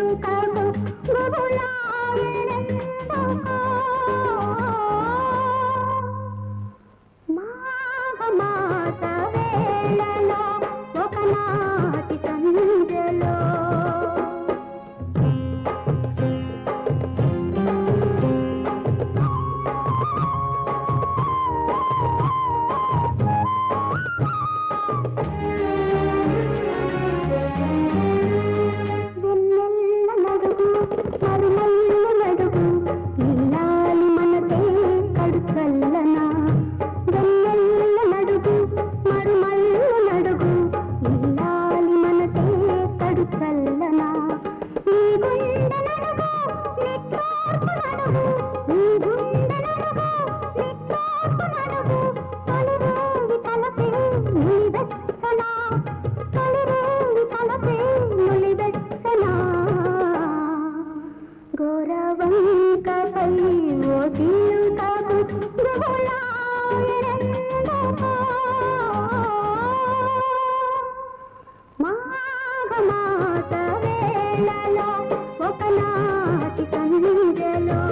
చిలుకకు గుబులాయనెందుకో మాఘమాస వేళలో ఒకనాటి సంజలో వెన్నెల్ల నడుగు మరుమల్ల నడుగు నీలాలి మనసే కడు చల్లనా వెన్నెల్ల నడుగు మరుమల్ల నడుగు నీలాలి మనసే కడు చల్లనా నీ గుండె నడుగు నిట్టూర్పు నడుగు నీ గుండె నడుగు నిట్టూర్పు నడుగు తొలిరోజు తలపే నిలివెచ్చనా తొలిరోజు తలపే నిలివెచ్చనా గౌరవంకపై ఓ చిలుకకు గుబులాయనెందుకో మాఘమాస వేళలో ఒకనాటి సంజలో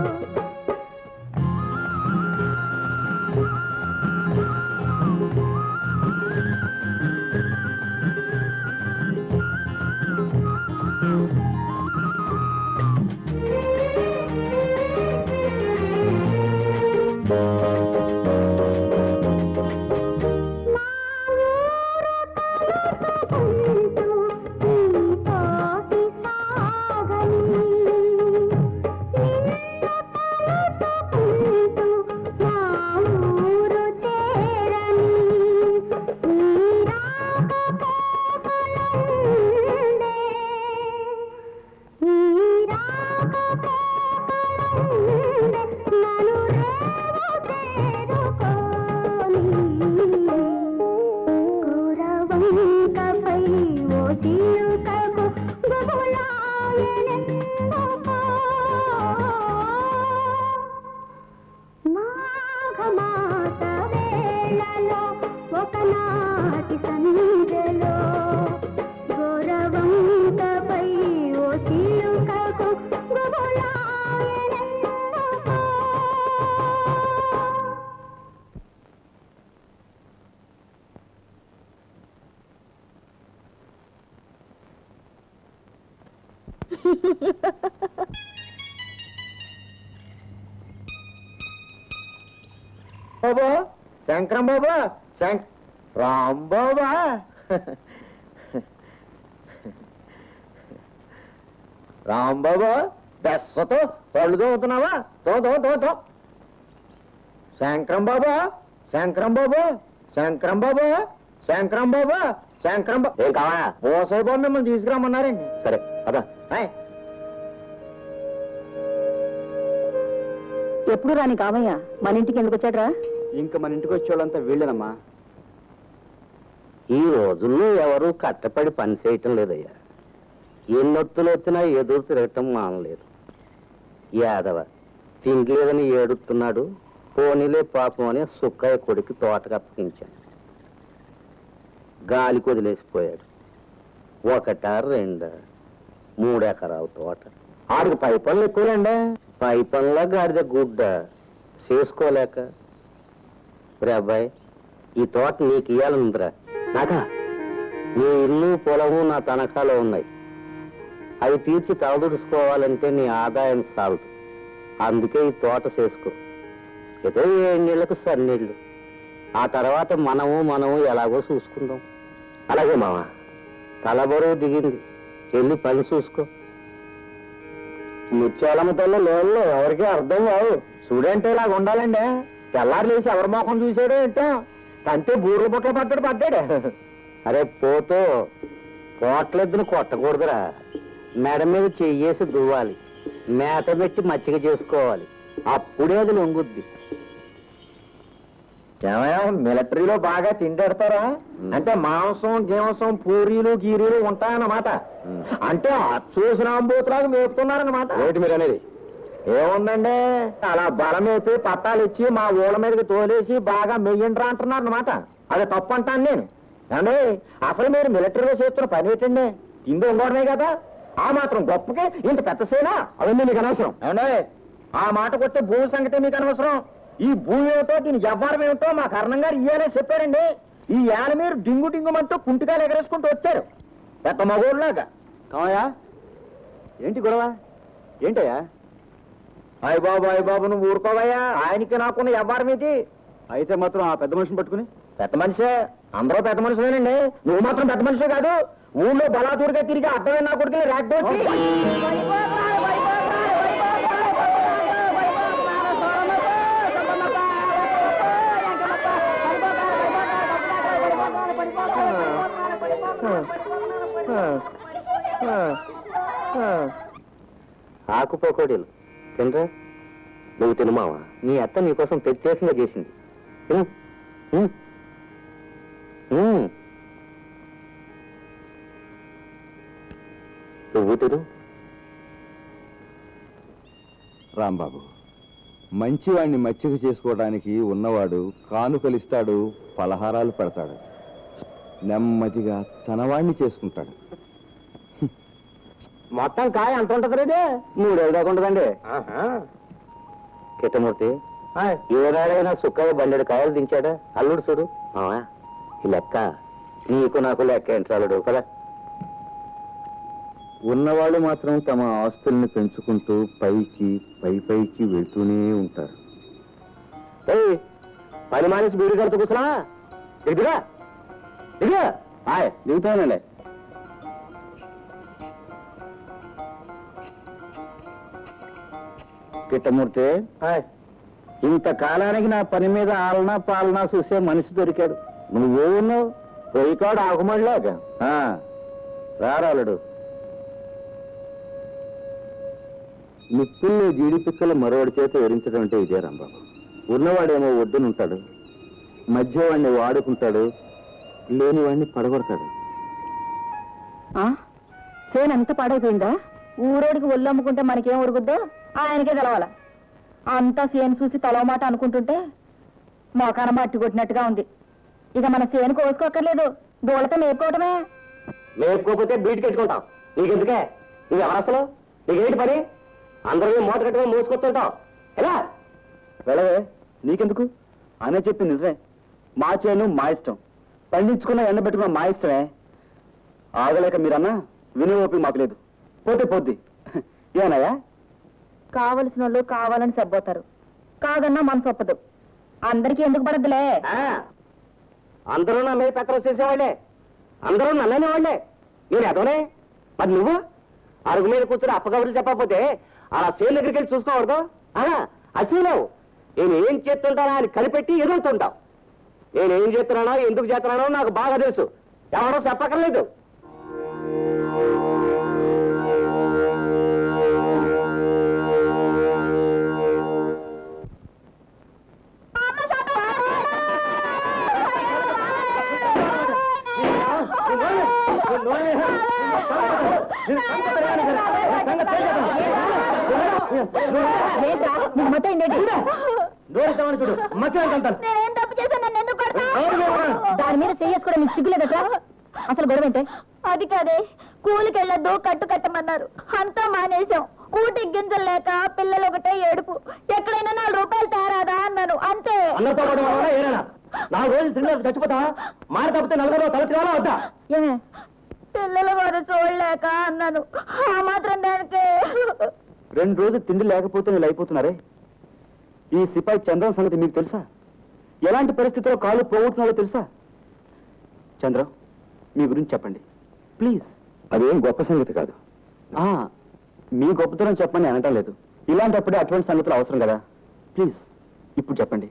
నా ఊరు తలుచుకుంటూ నీ తోటి సాగని నిన్ను తలుచుకుంటూ నా ఊరు చేరని ఈ రాకపోకలుండే ఈ రాకపోకలుండే నన్ను రేవు చేరుకోని గౌరవంకపై ఓ చిలుకకు గుబులాయనెందుకో మాఘమాస వేళలో ఒకనాటి సంజలో గౌరవంకపై ఓ చిలుకకు గుబులాయనెందుకో బాబా శంకరం బాబా శంక్ రామ్ బాబా రామ్ బాబా బెస్సతో పళ్ళు తోగుతున్నావా తో తో తో తో శంకరం బాబా శంకరం బాబా శంకరం బాబా శంకరం బాబా శంకరం బాబా ఏం కావాలా ఓసాయి బాబు మిమ్మల్ని తీసుకురమ్మన్నారండి సరే అదా ఆయ్. ఎప్పుడు రాని కావయ్య మన ఇంటికి ఎందుకు వచ్చాడ్రా ఇంకా మన ఇంటికి వచ్చేవాళ్ళంతా వీళ్ళేనమ్మా ఈ రోజుల్లో ఎవరు కట్టపడి పని చేయటం లేదయ్యా ఎన్నొత్తులు వచ్చినా ఎదురు తిరగటం మానలేదు యాదవ తిండి లేదని ఏడుస్తున్నాడు పోనీలే పాపం అని సుక్కయ్య కొడుకు తోటకు అప్పగించాను గాలికి వదిలేసిపోయాడు ఒకట రెండ మూడు ఎకరాల తోట ఆడికి పై పనులు ఎక్కువలేండి పై పనుల గాడిద గుడ్డ చేసుకోలేక రే అబ్బాయి ఈ తోట నీకు ఇయ్యాలందిరా నాకా నీ ఇల్లు పొలము నా తనఖాలో ఉన్నాయి అవి తీర్చి తలదుడుచుకోవాలంటే నీ ఆదాయం సాలదు అందుకే ఈ తోట చేసుకో ఏదో ఏడు నీళ్లకు సన్నీళ్ళు ఆ తర్వాత మనము మనము ఎలాగో చూసుకుందాం అలాగే మామ తల బరువు దిగింది వెళ్ళి పని చూసుకో ముత్యాలమ్మ తల్లి లేళ్ళు ఎవరికి అర్థం కావు చూడంటే ఇలాగ ఉండాలండి తెల్లారు లేచి ఎవరి మొఖం చూసాడో ఏంటో అంతే బూర్ల బుట్ల పడ్డాడు పడ్డాడు అరే పోతో పోట్లెద్దును కొట్టకూడదురా మెడ మీద చెయ్యేసి దువ్వాలి మేత పెట్టి మచ్చిక చేసుకోవాలి అప్పుడే అది లొంగుద్ది ఏమయ్యా మిలిటరీలో బాగా తిండెడతారా అంటే మాంసం గీంసం పూరీలు గీరీలు ఉంటాయన్నమాట మ్. అంటే అచ్చూసిన అంబూతులాగా మేపుతున్నారన్నమాట ఏమిటి మీరు అనేది ఏముందండి అలా బలం వేసి పట్టాలు ఇచ్చి మా ఊళ్ళ మీదకి తోలేసి బాగా మెయ్యండ్రా అంటున్నారు అనమాట అది తప్పు అంటాను నేను ఏమండి అసలు మీరు మిలిటరీలో చేస్తున్న పని ఏంటండి తిండి ఉండడమే కదా ఆ మాత్రం గొప్పకి ఇంత పెద్ద సేనా అవన్నీ మీకు అనవసరం ఏమండే ఆ మాట కొట్టే భూమి సంగతి మీకు అనవసరం ఈ భూమి ఏమిటో దీని వ్యవహారం ఏమిటో మా కర్ణం గారు ఇయ్యాలే చెప్పారండి ఈ ఏల మీరు డింగు డింగుమంటూ కుంటికాయలు ఎగరేసుకుంటూ వచ్చారు పెద్ద మగోళ్ళలాగా కామయ్యా ఏంటి గొడవ ఏంటయ్యా అయ్య బాబు అయ్య బాబు నువ్వు ఊరుకోవయ్యా ఆయనకి నాకున్న వ్యవహారం ఇది అయితే మాత్రం ఆ పెద్ద మనిషిని పట్టుకుని పెద్ద మనిషే అందరూ పెద్ద మనుషులేనండి నువ్వు మాత్రం పెద్ద మనిషే కాదు ఊళ్ళో బలాదూరుగా తిరిగి అర్థమైన నా కొడుకుని రాకపోతే ఆకుపోకోడీలు తినరా నువ్వు తినుమావా నీ అత్త నీకోసం ప్రత్యేకంగా చేసింది తిను ఉమ్. ఉమ్. నువ్వు తిను రాంబాబు మంచివాణ్ణి మచ్చిక చేసుకోవడానికి ఉన్నవాడు కానుకలిస్తాడు పలహారాలు పెడతాడు నెమ్మదిగా తనవాణ్ణి చేసుకుంటాడు మొత్తం కాయ అంత ఉంటుంది రేడే మూడేళ్ళు దాకా ఉంటుందండి కిట్టమూర్తి ఏనాడైనా సుక్కయ్య బండెడు కాయలు దించాడా అల్లుడు చూడు మావా ఈ లెక్క నీకు నాకు లెక్క ఏంటి అల్లుడు కదా ఉన్నవాళ్ళు మాత్రం తమ ఆస్తుల్ని పెంచుకుంటూ పైకి పై పైకి వెళ్తూనే ఉంటారు ఏయ్ పని మానేసి బీడి కడుతూ కూర్చున్నా దిగురా దిగురా హాయ్ దిగుతానండి కిట్టమూర్తి ఇంతకాలానికి నా పని మీద ఆలనా పాలనా చూసే మనిషి దొరికాడు నువ్వు ఉన్నావు పొయ్యికాడు ఆకుమడిలాగా రారాలుడు నిప్పుల్ని జీడిపిక్కల మరోడి చేత ఎరించడం అంటే ఇదే రాంబాబు ఉన్నవాడేమో ఒడ్డునుంటాడు మధ్యవాడిని వాడుకుంటాడు లేనివాడిని పడగొడతాడు చేను ఎంత పాడైపోయిందా ఊరోడికి ఒళ్ళు అమ్ముకుంటే మనకేం ఉరుగుద్దో ఆయనకే తెలవాల అంతా చేను చూసి తలవ మాట అనుకుంటుంటే మోకాన మట్టి కొట్టినట్టుగా ఉంది ఇక మన చేను కోసుకోక్కర్లేదు దూడతో మేపుకోవటమే మేపుకోకపోతే బీట్ కట్టుకుంటాం నీకెందుకే నువ్వు ఎవరు అసలు నీకేంటి పని అందరూ మూట కట్టుకొని మూసుకొస్తుంటావు ఎలా వెళ్ళవే నీకెందుకు అనే చెప్పి నిజమే మా చేను మా ఇష్టం పండించుకున్న ఎండ పెట్టుకున్న మా ఇష్టమే ఆగలేక మీరన్నా వినే ఓపిక మాకు లేదు పోతే పోద్ది ఏమన్నాయా కావలసిన వాళ్ళు కావాలని సబ్బోతారు కాదన్నా మనసు ఒప్పదు అందరికీ ఎందుకు పడద్దులే ఆ, అందరూ నా మీద పెత్తనం చేసేవాళ్లే అందరూ నన్ననే వాళ్ళే నేను ఎదవనే మరి నువ్వు అరుగు మీద కూర్చొని అప్పగబులు చెప్పకపోతే అలా సేల్ దగ్గరికి వెళ్ళి చూసుకోకూడదు అలా అసలు నేను ఏం చేస్తుంటానా అని కనిపెట్టి ఎదుగుతుంటావు నేనేం చేస్తున్నానో ఎందుకు చేస్తున్నానో నాకు బాగా తెలుసు ఎవరో చెప్పక్కర్లేదు ఏంట్రా నీకు మొత్తం ఏంటి దూరిస్తామని చూడు మధ్య నేనేం తప్పు చేశాను నన్ను ఎందుకు దాని మీద చేసుకోవడం నీకు సిగ్గులేదా అసలు గొడవ ఏంటే అది కాదే కూలికి వెళ్ళొద్దు కట్టు కట్టమన్నారు అంతా మానేశాం కూటి గింజలు లేక పిల్లలు ఒకటే ఏడుపు ఎక్కడైనా నాలుగు రూపాయలు తేరాదా అన్నాను అంతే అన్నతో పడడం వల్ల ఏనా నాలుగు రోజులు తిండి చచ్చిపోతావా మాట తప్పితే నలుగురు తల తినాలా వద్దా ఏమే పిల్లల వారు చూడలేక అన్నాను ఆ మాత్రం దానికి రెండు రోజులు తిండి లేకపోతే నేను అయిపోతున్నారే ఈ సిపాయి చంద్రం సంగతి మీకు తెలుసా ఎలాంటి పరిస్థితిలో కాళ్ళు పోగొట్టున్నాడో తెలుసా చంద్రం మీ గురించి చెప్పండి ప్లీజ్ అదేం గొప్ప సంగతి కాదు ఆ, మీ గొప్పతనం చెప్పమని అనటం లేదు ఇలాంటప్పుడే అటువంటి సంగతులు అవసరం కదా ప్లీజ్ ఇప్పుడు చెప్పండి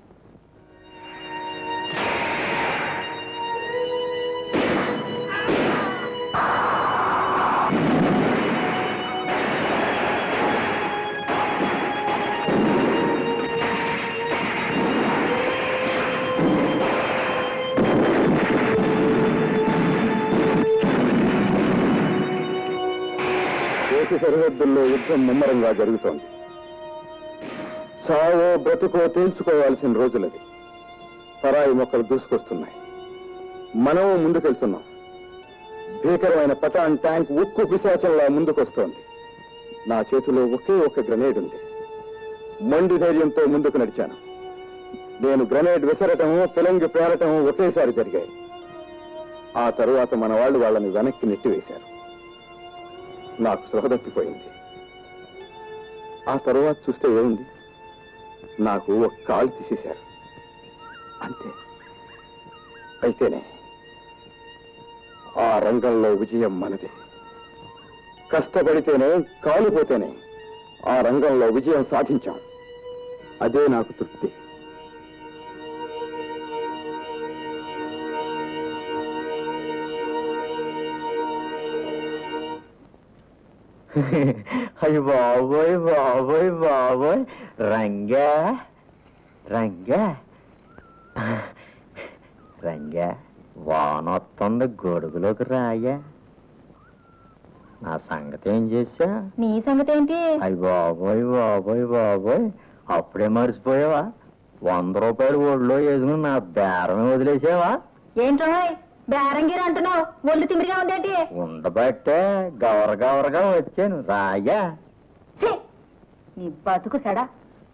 దేశ సరిహద్దుల్లో యుద్ధం ముమ్మరంగా జరుగుతోంది చావో బ్రతుకో తేల్చుకోవాల్సిన రోజులది పరాయి మొక్కలు దూసుకొస్తున్నాయి మనము ముందుకెళ్తున్నాం భీకరమైన పటాన్ ట్యాంక్ ఉక్కు పిశాచంలా ముందుకొస్తోంది నా చేతిలో ఒకే ఒక గ్రనేడ్ ఉంది మొండి ధైర్యంతో ముందుకు నడిచాను నేను గ్రనేడ్ విసరటము పిలంగి పేరటము ఒకేసారి జరిగాయి ఆ తరువాత మన వాళ్ళు వాళ్ళని వెనక్కి నెట్టివేశారు నాకు సృహ తప్పిపోయింది ఆ తరువాత చూస్తే ఏముంది నాకు ఒక కాలు తీసేశారు అంతే అయితేనే ఆ రంగంలో విజయం మనదే కష్టపడితేనే కాలిపోతేనే ఆ రంగంలో విజయం సాధించాం అదే నాకు తృప్తి అయ్య బాబోయ్ బాబోయ్ బాబోయ్ రంగా రంగా రంగా వాన వస్తుంది గొడుగులోకి రాయా నా సంగతి ఏం చేశా నీ సంగతి ఏంటి అయ్య బాబోయ్ బాబోయ్ బాబోయ్ అప్పుడే మర్చిపోయావా వంద రూపాయలు ఒళ్ళో వేసుకుని నా బేరమే వదిలేసావా ఏంట్రోయ్ బేరంగిరి అంటున్నావు ఒళ్ళు తిమిరిగా ఉందేంటి ఉండబట్టే గవర గవరగా వచ్చాను రాయా ఛీ! నీ బతుకు సెడా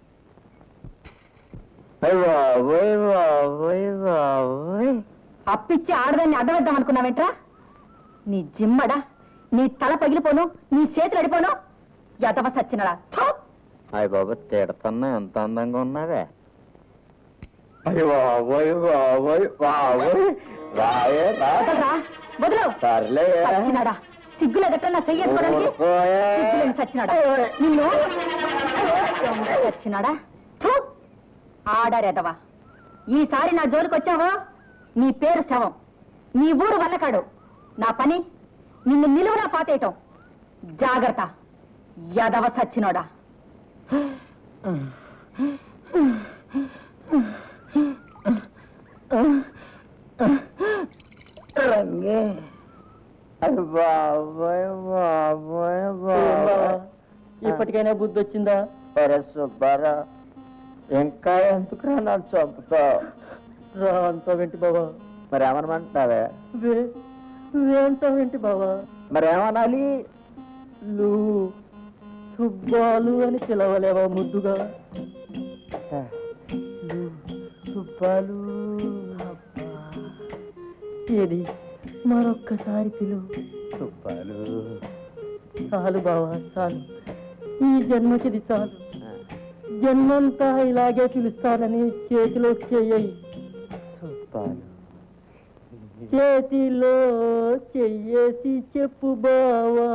అయ్య బాబోయ్ బాబోయ్ బాబోయ్ అప్పిచ్చి ఆడదాన్ని అడ్డవద్దాం అనుకున్నావేంట్రా నీ జిమ్మడా నీ తల పగిలిపోను నీ చేతులు అడిపోను యదవ సచ్చినడా థూ! అయ్య బాబు తిడతన్నా ఎంత అందంగా ఉన్నావే అయ్య బాబోయ్ బాబోయ్ బాబోయ్ రాయే రా వదలరా, వదలు సర్లే సచ్చినాడా సిగ్గులు ఎదట నా చెయ్యనుకోవడానికి ఊరుకోయే. సిగ్గులేని సచ్చినాడా నిన్ను సచ్చినాడా థూ! ఆడారెదవా ఈసారి నా జోలికి వచ్చావో నీ పేరు శవం నీ ఊరు వల్లకాడు నా పని నిన్ను నిలువునా పాతేయటం జాగ్రత్త యదవ సచ్చినోడా రంగే అయ్య బాబోయ్ బాబోయ్ బాబోయ్ ఇప్పటికైనా బుద్ధి వచ్చిందా ఒరే సుబ్బారా ఇంకా ఎందుకురా నన్ను చంపుతావు రా అంటావేంటి బావా మరి ఏమనమంటావే వే వే అంటావేంటి బావా మరేమనాలి లు సుబ్బాలు అని పిలవలేవా ముద్దుగా లు, సుబ్బాలు అబ్బా. ఏది మరొక్కసారి పిలువు సుబ్బాలు చాలు బావా చాలు ఈ జన్మకిది చాలు జన్మంతా ఇలాగే పిలుస్తానని చేతిలో చెయ్యి సుబ్బాలు చేతిలో చెయ్యేసి చెప్పు బావా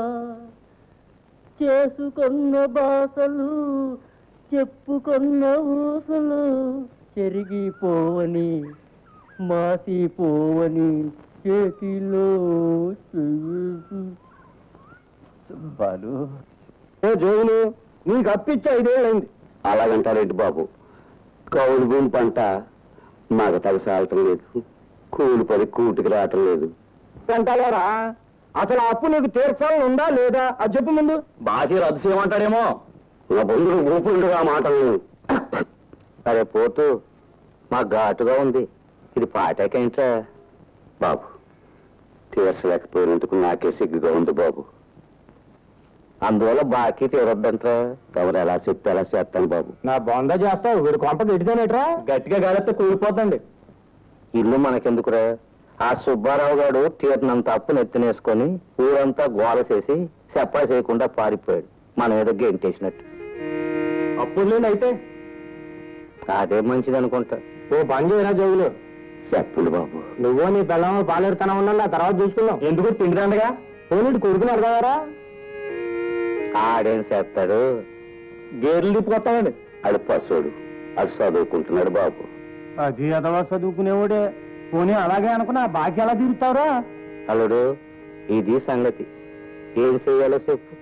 చేసుకున్న బాసలు చెప్పుకున్న ఊసులు చెరిగిపోవని మాసిపోవని చేతిలో చెయ్యేసి సుబ్బాలు ఏ జోగులు నీకు అప్పిచ్చా ఐదేళ్ళైంది అలాగంటారేంటి బాబు కౌలు భూమి పంట మాకు తగసాలటం లేదు కూలి పడి కూటికి రావటం లేదు అంటారా అసలు ఆ అప్పు నీకు తీర్చాలని ఉందా లేదా అది చెప్పు ముందు బాకీ రద్దు చేయమంటాడేమో నా బంధువులు ఊపుండుగా మాటలు లేవు సరే పోతూ మా ఘాటుగా ఉంది ఇది పాటాకేంట్రా బాబు తీర్చలేకపోయినందుకు నాకే సిగ్గుగా ఉంది బాబు అందువల్ల బాకీ తీరొద్దంట్రా తమరు ఎలా చెప్తే ఎలా చేస్తాను బాబు నా బొంద చేస్తావు వీడు కొంప గట్టిదేనేట్రా గట్టిగా గాలిస్తే కూలిపోతండి ఇల్లు మనకెందుకురా ఆ సుబ్బారావు గారు తీరినంత అప్పు నెత్తినేసుకొని ఊరంతా గోల చేసి చెప్పా చేయకుండా పారిపోయాడు మన మీద గెంటేసినట్టు అప్పుడు అయితే అదే మంచిది అనుకుంటా ఓ పని చేయరా జోగులు చెప్పులు బాబు నువ్వు నీ పిల్లము పాలేరుతనం ఉన్నా తర్వాత చూసుకుందాం ఎందుకు తిండిదండగా పోనీ కొడుకున్నాడు కదరా ఆడేం చేస్తాడు గేర్లు తిప్పుకొస్తామండి ఆడు పశువుడు అడు చదువుకుంటున్నాడు బాబు అది అదవా చదువుకునేవాడే పోనీ అలాగే అనుకున్నా బాకీ ఎలా తీరుతావురా అల్లుడు ఇది సంగతి ఏం చెయ్యాలో చెప్పు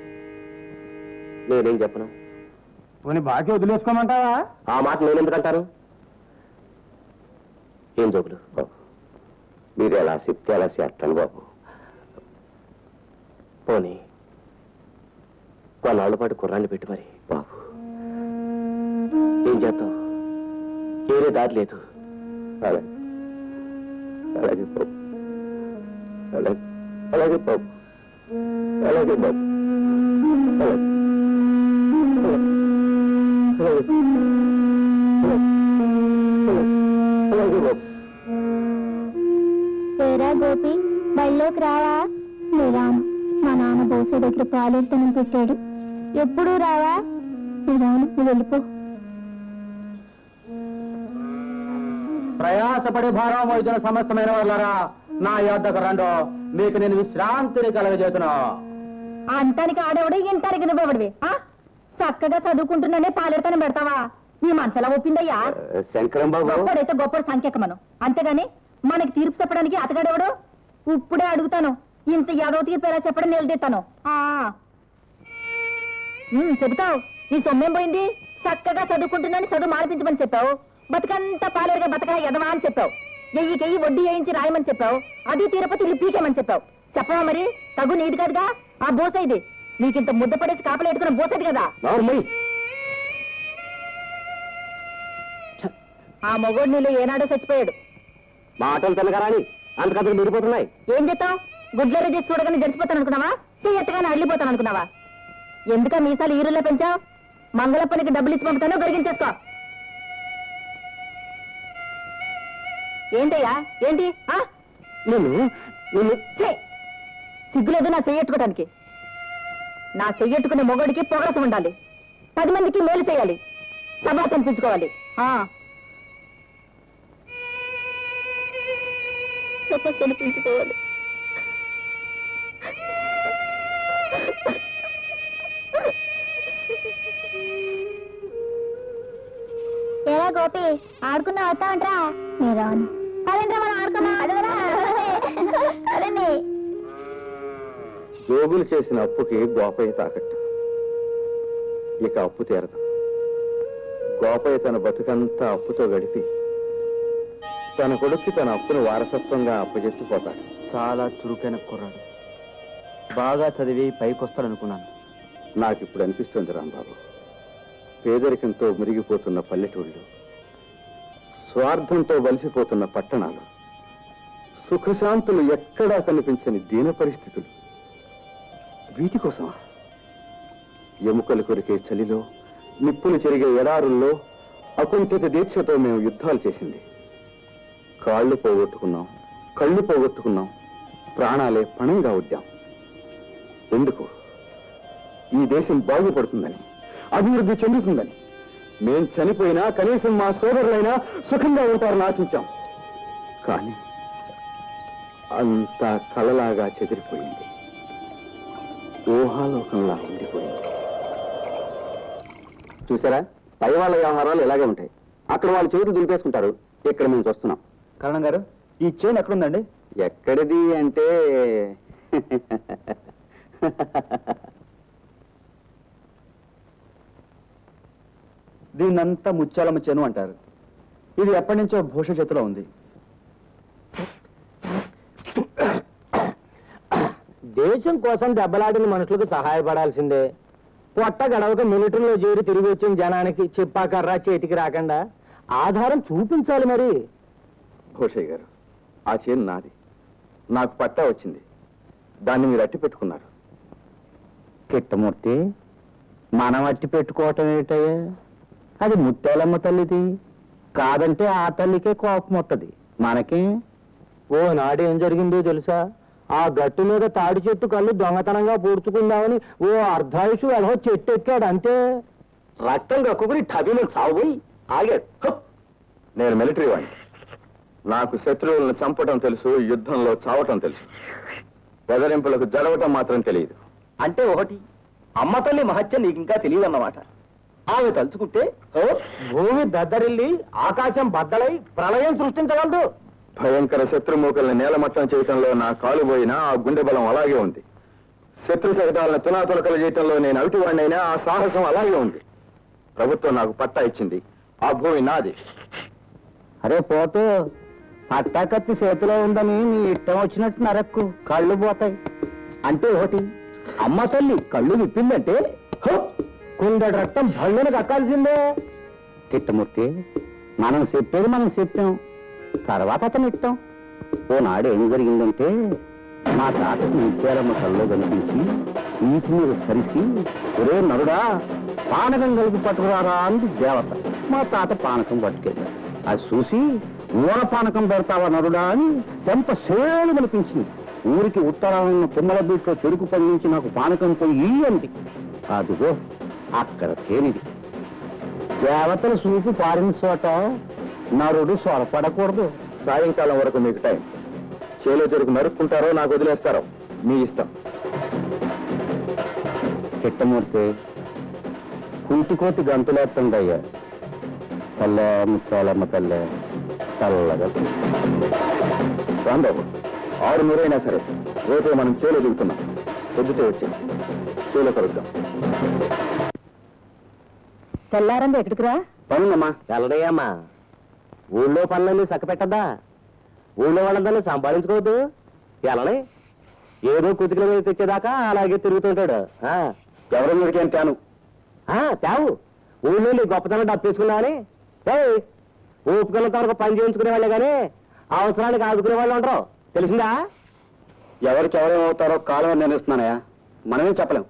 నేనేం చెప్పను పోనీ బాకీ వదిలేసుకోమంటావా ఆ మాట నేను ఎందుకంటాను ఏం జోకులు బాబు మీరు ఎలా చెప్తే అలా చేస్తాను బాబు పోనీ కొన్నాళ్ళ పాటు కుర్రాన్ని పెట్టి మరి బాబు ఏం చేద్దాం ఏరే దారి లేదు అలాగే అలాగే బాబు అలాగే అలాగే బాబు అలాగే బాబు అలాగే. అలాగే. అలాగే బాబు ఏరా గోపి బళ్ళోకి రావా నేను రాను మా నాన్న బోసే దగ్గర పాలేరుతనం పెట్టాడు ఎప్పుడు రావా నేను రాను నువ్వు వెళ్ళిపో ప్రయాసపడి భారం వైద్యుల సమస్తమైన వాళ్ళరా నా యొద్దకు రండు మీకు నేను విశ్రాంతిని కలగజేతున్నా అంతానికి ఆడేవాడు ఇంటానికి నువ్వెవడివి ఆ? చక్కగా చదువుకుంటున్నానే పాలెడతానే పెడతావా నీ మనసులా ఒప్పిందయ్యా శంకరం బాబు గొప్పడైతే గొప్పడు సంఖ్యకమను అంతేగాని మనకి తీర్పు చెప్పడానికి అతగాడెవడు ఇప్పుడే అడుగుతాను ఇంత యాదవ తీర్పు ఎలా చెప్పడం నిలదీస్తాను ఆ. ఉమ్, చెబుతావు నీ సొమ్మేం పోయింది చక్కగా చదువుకుంటున్నాను చదువు మానిపించమని చెప్పావు బతుకంతా పాలేరుగా బతక ఎదవా అని చెప్పావు ఎయ్యికెయ్యి వడ్డీ వేయించి రాయమని చెప్పావు అది తిరుపతి ఇల్లు పీకేమని చెప్పావు చెప్పవా మరి తగు నీది కాదుగా ఆ బోస ఇది నీకింత ముద్ద పడేసి కాపలేట్టుకున్న బోసది కదా నోర్మయ్ ఆ మొగోడు నీళ్ళు ఏనాడో చచ్చిపోయాడు మాటలు తినగరాని అంతకంతకు మిరిపోతున్నాయి ఏం చేస్తావు గుడ్లెర చేసి చూడగానే జడిచిపోతాను అనుకున్నావా చెయ్యెత్తగానే అడ్లిపోతాను అనుకున్నావా ఎందుక మీసాలు ఈరుల్లో పెంచావు మంగళప్పనికి డబ్బులు ఇచ్చి పంపుతాను గరిగించేసుకో ఏంటయ్యా ఏంటి ఆ? నేను నేను ఛీ! సిగ్గులేదు నా చెయ్యెట్టుకోవడానికి నా చెయ్యెట్టుకునే మొగోడికి పొగరస ఉండాలి పది మందికి మేలు చేయాలి సభా కనిపించుకోవాలి ఆ కనిపించుకోవాలి ఎలా గోపి ఆడుకున్నా వస్తా అంటరా నేను రాను అదేంట్రా మనం ఆడుకున్నా అదండి జోగులు చేసిన అప్పుకి గోపయ్య తాకట్టు ఇక అప్పు తీరదు గోపయ్య తన బతుకంతా అప్పుతో గడిపి తన కొడుక్కి తన అప్పును వారసత్వంగా అప్పజెత్తిపోతాడు చాలా చురుకైన కుర్రాడు బాగా చదివి పైకొస్తాడనుకున్నాను నాకు ఇప్పుడు అనిపిస్తుంది రాంబాబు పేదరికంతో మురిగిపోతున్న పల్లెటూళ్ళు స్వార్థంతో వలసిపోతున్న పట్టణాలు సుఖశాంతులు ఎక్కడా కనిపించని దీన పరిస్థితులు వీటి కోసమా ఎముకలు కొరికే చలిలో నిప్పులు చెరిగే ఎడారుల్లో అకుంఠిత దీక్షతో మేము యుద్ధాలు చేసింది కాళ్ళు పోగొట్టుకున్నాం కళ్ళు పోగొట్టుకున్నాం ప్రాణాలే పణంగా ఉద్దాం ఎందుకు ఈ దేశం బాగుపడుతుందని అభివృద్ధి చెందుతుందని మేం చనిపోయినా కనీసం మా సోదరులైనా సుఖంగా ఉంటారని ఆశించాం కానీ అంతా కలలాగా చెదిరిపోయింది ఊహాలోకంలా ఉండిపోయింది చూసారా పై వాళ్ళ వ్యవహారాలు ఇలాగే ఉంటాయి అక్కడ వాళ్ళు చేతులు దులిపేసుకుంటారు ఇక్కడ మేము చూస్తున్నాం కరణం గారు ఈ చైన్ ఎక్కడుందండి ఎక్కడిది అంటే దీన్నంతా ముత్యాలమ్మ చేను అంటారు ఇది ఎప్పటి నుంచో భూష చేతిలో ఉంది దేశం కోసం దెబ్బలాడిన మనుషులకు సహాయపడాల్సిందే పొట్ట గడవక మిలిటరీలో చేరి తిరిగి వచ్చిన జనానికి చెప్పాకర్రా చేతికి రాకుండా ఆధారం చూపించాలి మరి భూషయ్య గారు ఆ చేను నాది నాకు పట్టా వచ్చింది దాన్ని మీరు అట్టి పెట్టుకున్నారు కిట్టమూర్తి మనం అట్టి పెట్టుకోవటం ఏంటయ్యా అది ముత్యాలమ్మ తల్లిది కాదంటే ఆ తల్లికే కోపం వస్తుంది మనకి ఓ నాడు ఏం జరిగిందో తెలుసా ఆ గట్టు మీద తాడి చెట్టు కళ్ళు దొంగతనంగా పూడ్చుకుందామని ఓ అర్ధాయుషు ఎలా చెట్టు ఎక్కాడు అంతే రక్తం కక్కుకుని టబీలో చావుపోయి ఆగాడు హప్! నేను మిలిటరీ వాడిని నాకు శత్రువులను చంపటం తెలుసు యుద్ధంలో చావటం తెలుసు బెదరింపులకు జరగటం మాత్రం తెలియదు అంటే ఒకటి అమ్మ తల్లి మహత్యం నీకు ఇంకా తెలియదు అన్నమాట ఆమె తలుచుకుంటే ఓ, భూమి దద్దరిల్లి ఆకాశం బద్దలై ప్రళయం సృష్టించగలదు భయంకర శత్రుమూకల్ని నేలమట్టం చేయటంలో నా కాలు పోయినా ఆ గుండె బలం అలాగే ఉంది శత్రు శకటాలను తునాతులకలు చేయటంలో నేను అవిటివాడినైనా ఆ సాహసం అలాగే ఉంది ప్రభుత్వం నాకు పట్టా ఇచ్చింది ఆ భూమి నాది అరే పోతూ పట్టాకత్తి చేతిలో ఉందని నీ ఇష్టం వచ్చినట్టు నరక్కు కళ్ళు పోతాయి అంటే ఒకటి అమ్మ తల్లి కళ్ళు విప్పిందంటే హో! కుందడి రక్తం భళ్ళును కక్కాల్సిందే కిట్టమూర్తి మనం చెప్పేది మనం చెప్పాం తర్వాత అతను ఇష్టం ఓ నాడు ఏం జరిగిందంటే మా తాతకి ముత్యాలమ్మ కల్లో కనిపించి నీటి మీద సరిసి ఒరే నరుడా పానకం కలిపి పట్టుకురారా అంది దేవత మా తాత పానకం పట్టుకెళ్ళాడు అది చూసి ఊర పానకం పెడతావా నరుడా అని చెంప సేలు కనిపించింది ఊరికి ఉత్తరాన ఉన్న తుమ్మల బీట్లో చెరుకు పండించి నాకు పానకం పోయి అంది అదిగో అక్కడ తేనిది దేవతల చూపు పారిన చోట నరుడు సొరపడకూడదు సాయంకాలం వరకు మీకు టైం చేలో చెరుకు నరుక్కుంటారో నాకు వదిలేస్తారో మీ ఇష్టం చిట్టమూర్తి కుంటికోతి గంతులేస్తుందయ్యా తల్లే ముత్తాలమ్మ తల్లే చల్లగా రాంబాబు ఆరు నూరైనా సరే రేపే మనం చేలో దిగుతున్నాం పొద్దుటే వచ్చి చేలో కలుద్దాం తెల్లారంది ఎక్కడికి రా పనులమ్మా తెల్లడయ్యమ్మా ఊళ్ళో పనులన్నీ చక్క పెట్టద్దా ఊళ్ళో వాళ్ళందరినీ సంపాదించుకోవద్దు ఎలానే ఏదో కుతికల మీద తెచ్చేదాకా అలాగే తిరుగుతుంటాడు ఆ, ఎవరి మీదకి ఏం తాను ఆ, తేవు ఊళ్ళో నీ గొప్పతనం డబ్బేసుకున్నావని ఏయ్, ఓపికలతో వరకు పని చేయించుకునే వాళ్ళే కానీ అవసరానికి ఆదుకునే వాళ్ళు ఉండరు తెలిసిందా ఎవరికి ఎవరేమవుతారో కాలం నిర్ణయిస్తున్నానయ్యా మనమేం చెప్పలేం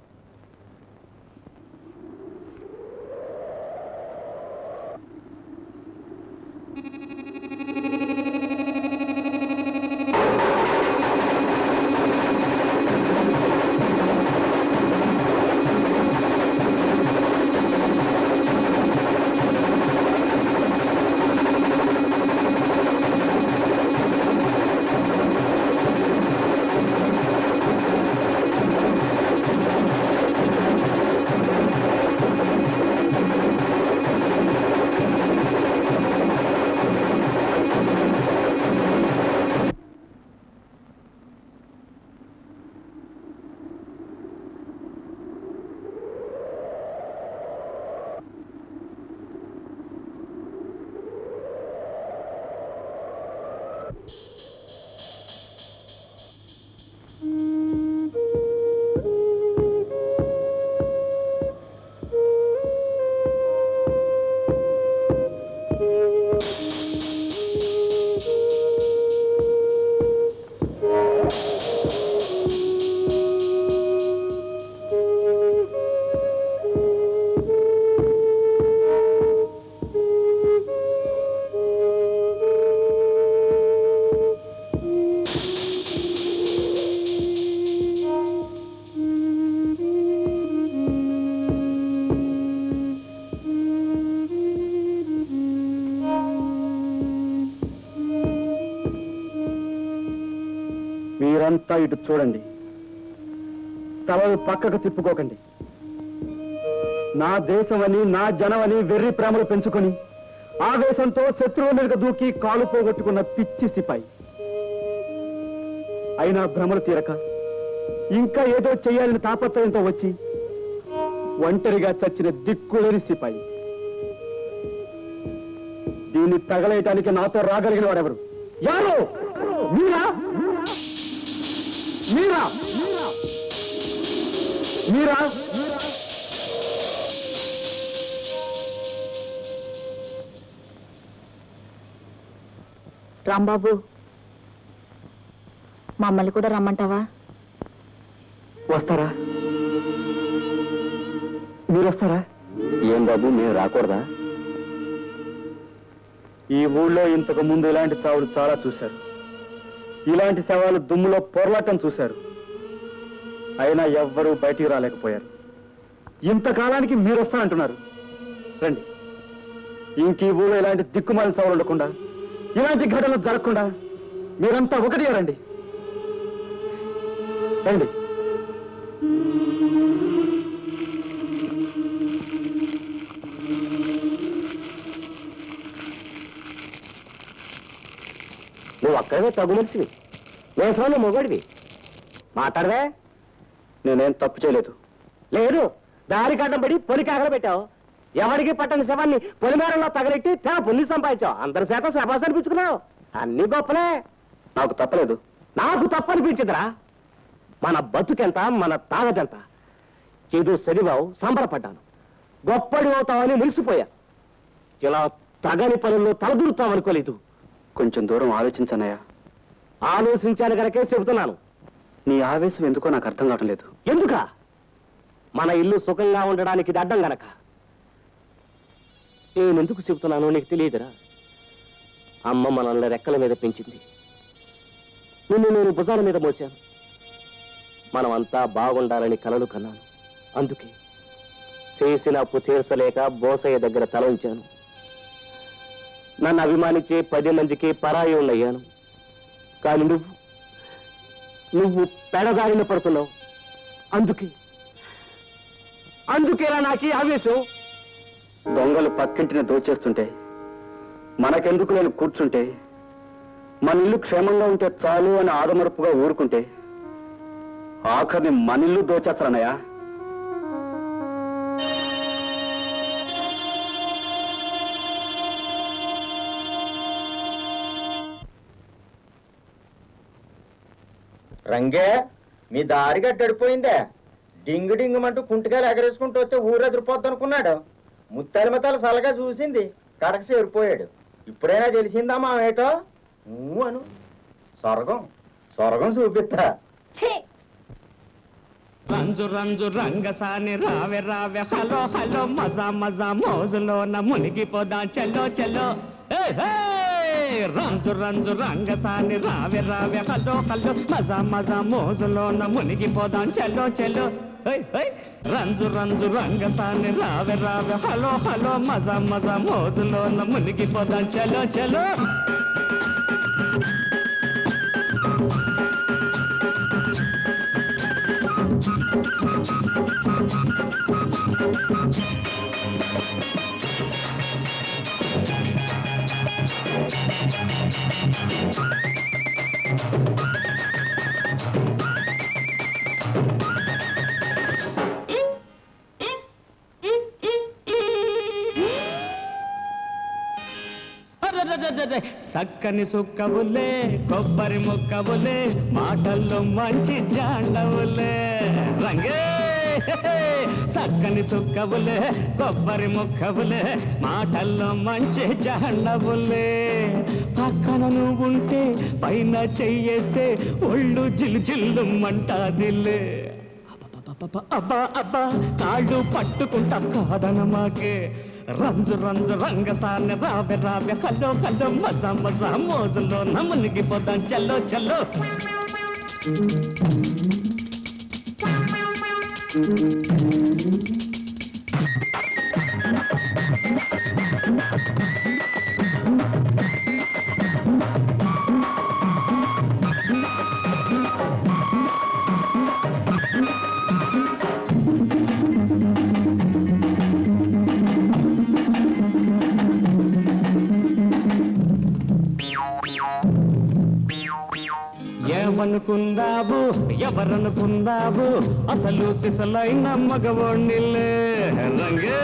మీరంతా ఇటు చూడండి తలలు పక్కకు తిప్పుకోకండి నా దేశమని నా జనమని వెర్రి ప్రేమలు పెంచుకొని ఆవేశంతో శత్రువు మీదకు దూకి కాలు పోగొట్టుకున్న పిచ్చి సిపాయి అయినా భ్రమలు తీరక ఇంకా ఏదో చెయ్యాలని తాపత్రయంతో వచ్చి ఒంటరిగా చచ్చిన దిక్కులేని సిపాయి దీన్ని తగలేయటానికి నాతో రాగలిగిన వాడెవరు యారు మీరా మీరా మీరా రాంబాబు మమ్మల్ని కూడా రమ్మంటావా వస్తారా మీరు వస్తారా ఏం బాబు మేము రాకూడదా ఈ ఊళ్ళో ఇంతకు ముందు ఇలాంటి చావులు చాలా చూశారు ఇలాంటి శవాలు దుమ్ములో పొరలాటం చూశారు అయినా ఎవ్వరూ బయటికి రాలేకపోయారు ఇంతకాలానికి మీరు వస్తానంటున్నారు రండి ఇంక ఈ ఊళ్ళో ఇలాంటి దిక్కుమాలిన చావులు ఉండకుండా ఇలాంటి ఘటనలు జరగకుండా మీరంతా ఒకటి రండి రండి నువ్వు అక్కడే తగు మనిషివి నేను మొగడివి మాట్లాడవే నేనేం తప్పు చేయలేదు లేదు దారి కడ్డం పడి పొలి కాగల పెట్టావు ఎవరికి పట్టని శవాన్ని పొలిమేరలో తగలెట్టి తెగ పుణ్యం సంపాదించావు అందరి చేత శబాస్ అనిపించుకున్నావు అన్ని గొప్పలే నాకు తప్పలేదు నాకు తప్పనిపించిందిరా మన బతుకెంత మన తాగదెంత ఏదో చదివావు సంబరపడ్డాను గొప్పడి అవుతావని మురిసిపోయా ఇలా తగని పనుల్లో తలదూరుతావు అనుకోలేదు కొంచెం దూరం ఆలోచించనయ్యా ఆలోచించాను కనుకే చెబుతున్నాను నీ ఆవేశం ఎందుకో నాకు అర్థం కావటం లేదు ఎందుక మన ఇల్లు సుఖంగా ఉండడానికి ఇది అడ్డం గనక నేనెందుకు చెబుతున్నానో నీకు తెలియదురా అమ్మ మనల్ని రెక్కల మీద పెంచింది నిన్ను నేను భుజాల మీద మోశాను మనమంతా బాగుండాలని కలలు కన్నాను అందుకే చేసిన అప్పు తీర్చలేక బోసయ్య దగ్గర తల ఉంచాను నన్ను అభిమానించే పది మందికి పరాయి ఉన్నయ్యాను కానీ నువ్వు నువ్వు పెడదారిన పడుతున్నావు అందుకే అందుకేలా నాకు ఈ ఆవేశం దొంగలు పక్కింటిని దోచేస్తుంటే మనకెందుకు నేను కూర్చుంటే మన ఇల్లు క్షేమంగా ఉంటే చాలు అని ఆదమరుపుగా ఊరుకుంటే ఆఖరిని మన ఇల్లు దోచేస్తారన్నయ్యా రంగే మీ దారి గడ్డడిపోయిందే డింగు డింగుమంటూ కుంటికాయలు ఎగరేసుకుంటూ వస్తే ఊరు ఎదిరిపోద్ది అనుకున్నాడు ముత్తాలిమతాలు సలగా చూసింది కడక చేరిపోయాడు ఇప్పుడైనా తెలిసిందా మా ఏటో ఊ అను స్వర్గం స్వర్గం చూపిస్తా రంజు రంజు రంగసాని రావె రావె హలో హలో మజా మజా మోజులోన మునిగిపోదాం చెల్లో చెల్లో ఏ, హే! రంజు రంజు రంగసాని రావె రావె హలో హలో మజా మజా మోజులోన మునిగిపోదాం చెల్లో చెల్లో హే, హే! రంజు రంజు రంగసాని రావె రావె హలో హలో మజా మజా మోజులోన మునిగిపోదాం చెల్లో చెల్లో అరెరెరెరెరె, సక్కని సుక్కవులే కొబ్బరి ముక్కవులే మాటల్లో మంచి జాండవులే రంగే సక్కని సుక్కవులే కొబ్బరి ముక్కవులే మాటల్లో మంచి జాండవులే పక్కన నువ్వుంటే పైన చెయ్యేస్తే ఒళ్ళు జిల్లు జిల్లు మంటాదిలే అబ్బబ్బబ్బబ్బ, అబ్బా అబ్బా కాళ్ళు పట్టుకుంటా కాదనమాకే రంజు రంజు రంగసాన్ని రావె రావె కల్లో కల్లో మజా మజా మోజులో నమునిగిపోదాం చల్లో చల్లో ఏమనుకుందావు ఎవరనుకుందావు అసలు సిసలైన మగవాణ్ణిలే రంగే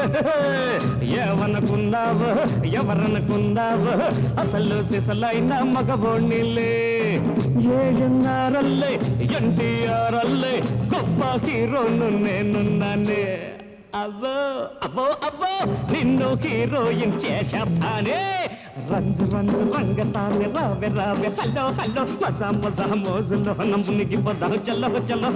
ఏమనుకుందావు ఎవరనుకుందావు అసలు సిసలైన మగవాణ్ణిలే ఏఎన్ఆర్ఎల్ఏ ఎన్టీఆర్ అల్లే గొప్ప హీరోను నేనున్నానే అబ్బో అబ్బో అబ్బో నిన్ను హీరోయిన్ చేసేస్తానే రంజు రంజు రంగసామి రావె రావె హలో హలో మజా మజా మోజులో నమ్మునికి పోదాం చల్లో చల్లో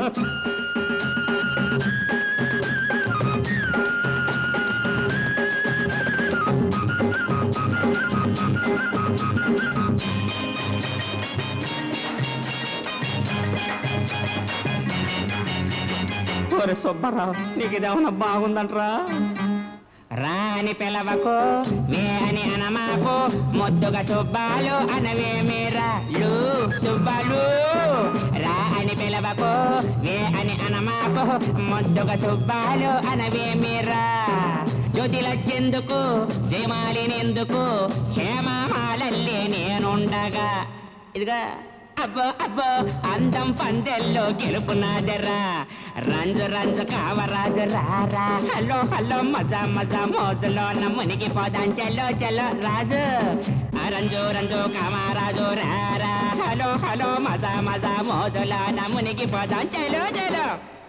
ఒరే సుబ్బారావు నీకు ఇదేమన్నా బాగుందంట్రా రాని పిలవకు వే అని అనమాకు ముద్దుగా సుబ్బాలు అనవేమేరా లు సుబ్బాలు రా అని పిలవకు వే అని అనమాకు ముద్దుగా సుబ్బాలు అనవేమేరా జ్యోతిలచ్చెందుకు జయమాలినెందుకు హేమామాలల్లే నేనుండగా ఇదిగా అబ్బో అబ్బో అందం పందెల్లో గెలుపు నాదరా రంజు రంజు కావరాజు రారా హలో హలో మజా మజా మోజులో మునిగి పోదాం చలో చలో రాజు ఆ రంజు రంజు కామరాజు రారా హలో హలో మజా మజా మోజులో మునిగి పోదాం చలో చలో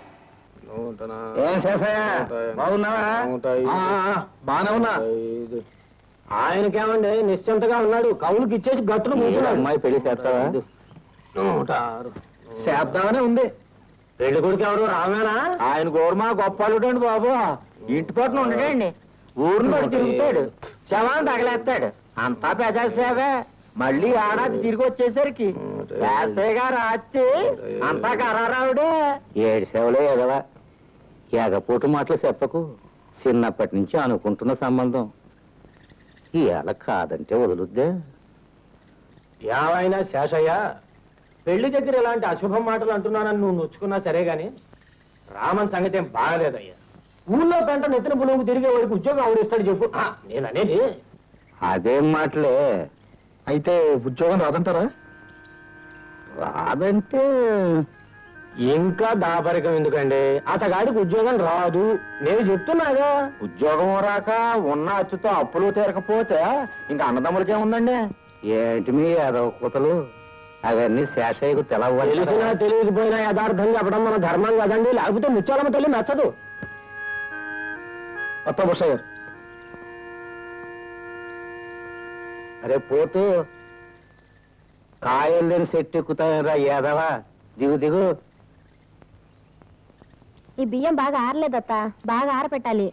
ఏం శేషయ్య బాగున్నావా ఆ, ఆ, బాగానే ఉన్నా ఆయనకేమండి నిశ్చింతగా ఉన్నాడు కవులకి ఇచ్చేసి గట్టును మూసుకున్నాడు అమ్మాయి పెళ్లి చేస్తావా నూట ఆరు చేద్దామనే ఉంది పెళ్లి కొడుకు ఎవరు రామేనా ఆయన గోరుమా గొప్పలుడండి బాబు ఇంటి పట్టున ఉండడండి ఊరిని బట్టి తిరుగుతాడు శవాన్ని తగలేస్తాడు అంతా పెద్ద సేవే మళ్ళీ ఏడాది తిరిగి వచ్చేసరికి శాస్త్రిగా రాస్తే అంతా కరారావుడే ఏడు సేవలే ఎదవా ఎగపోటు మాటలు చెప్పకు చిన్నప్పటి నుంచి అనుకుంటున్న సంబంధం ఇవాళ కాదంటే వదులుద్దే ఏమైనా శేషయ్య పెళ్లి దగ్గర ఇలాంటి అశుభం మాటలు అంటున్నానని నువ్వు నొచ్చుకున్నా సరే గాని రామన్ సంగతి ఏం బాగలేదయ్యా ఊళ్ళో పెంట నెత్తిన పులుగు తిరిగే వాడికి ఉద్యోగం ఎవరిస్తాడు చెప్పు ఆ, నేను అనేది అదేం మాటలే అయితే ఉద్యోగం రాదంటారా రాదంటే ఇంకా దాపరికం ఎందుకండి అతగాడికి ఉద్యోగం రాదు నేను చెప్తున్నాగా ఉద్యోగం రాక ఉన్న అచ్చుతో అప్పులు తీరకపోతే ఇంకా అన్నదమ్ములకే ఉందండి ఏంటి మీ ఏదో కూతలు అవన్నీ శేషయ్యకు తెలిసినా తెలవాలి తెలియకపోయినా యథార్థం చెప్పడం మన ధర్మం కదండి లేకపోతే ముత్యాలమ్మ తల్లి నచ్చదు కొత్త బుష గారు అరే పోతూ కాయలు లేని చెట్టు ఎక్కుతాయరా ఏదవా దిగు దిగు ఈ బియ్యం బాగా ఆరలేదత్త బాగా ఆరపెట్టాలి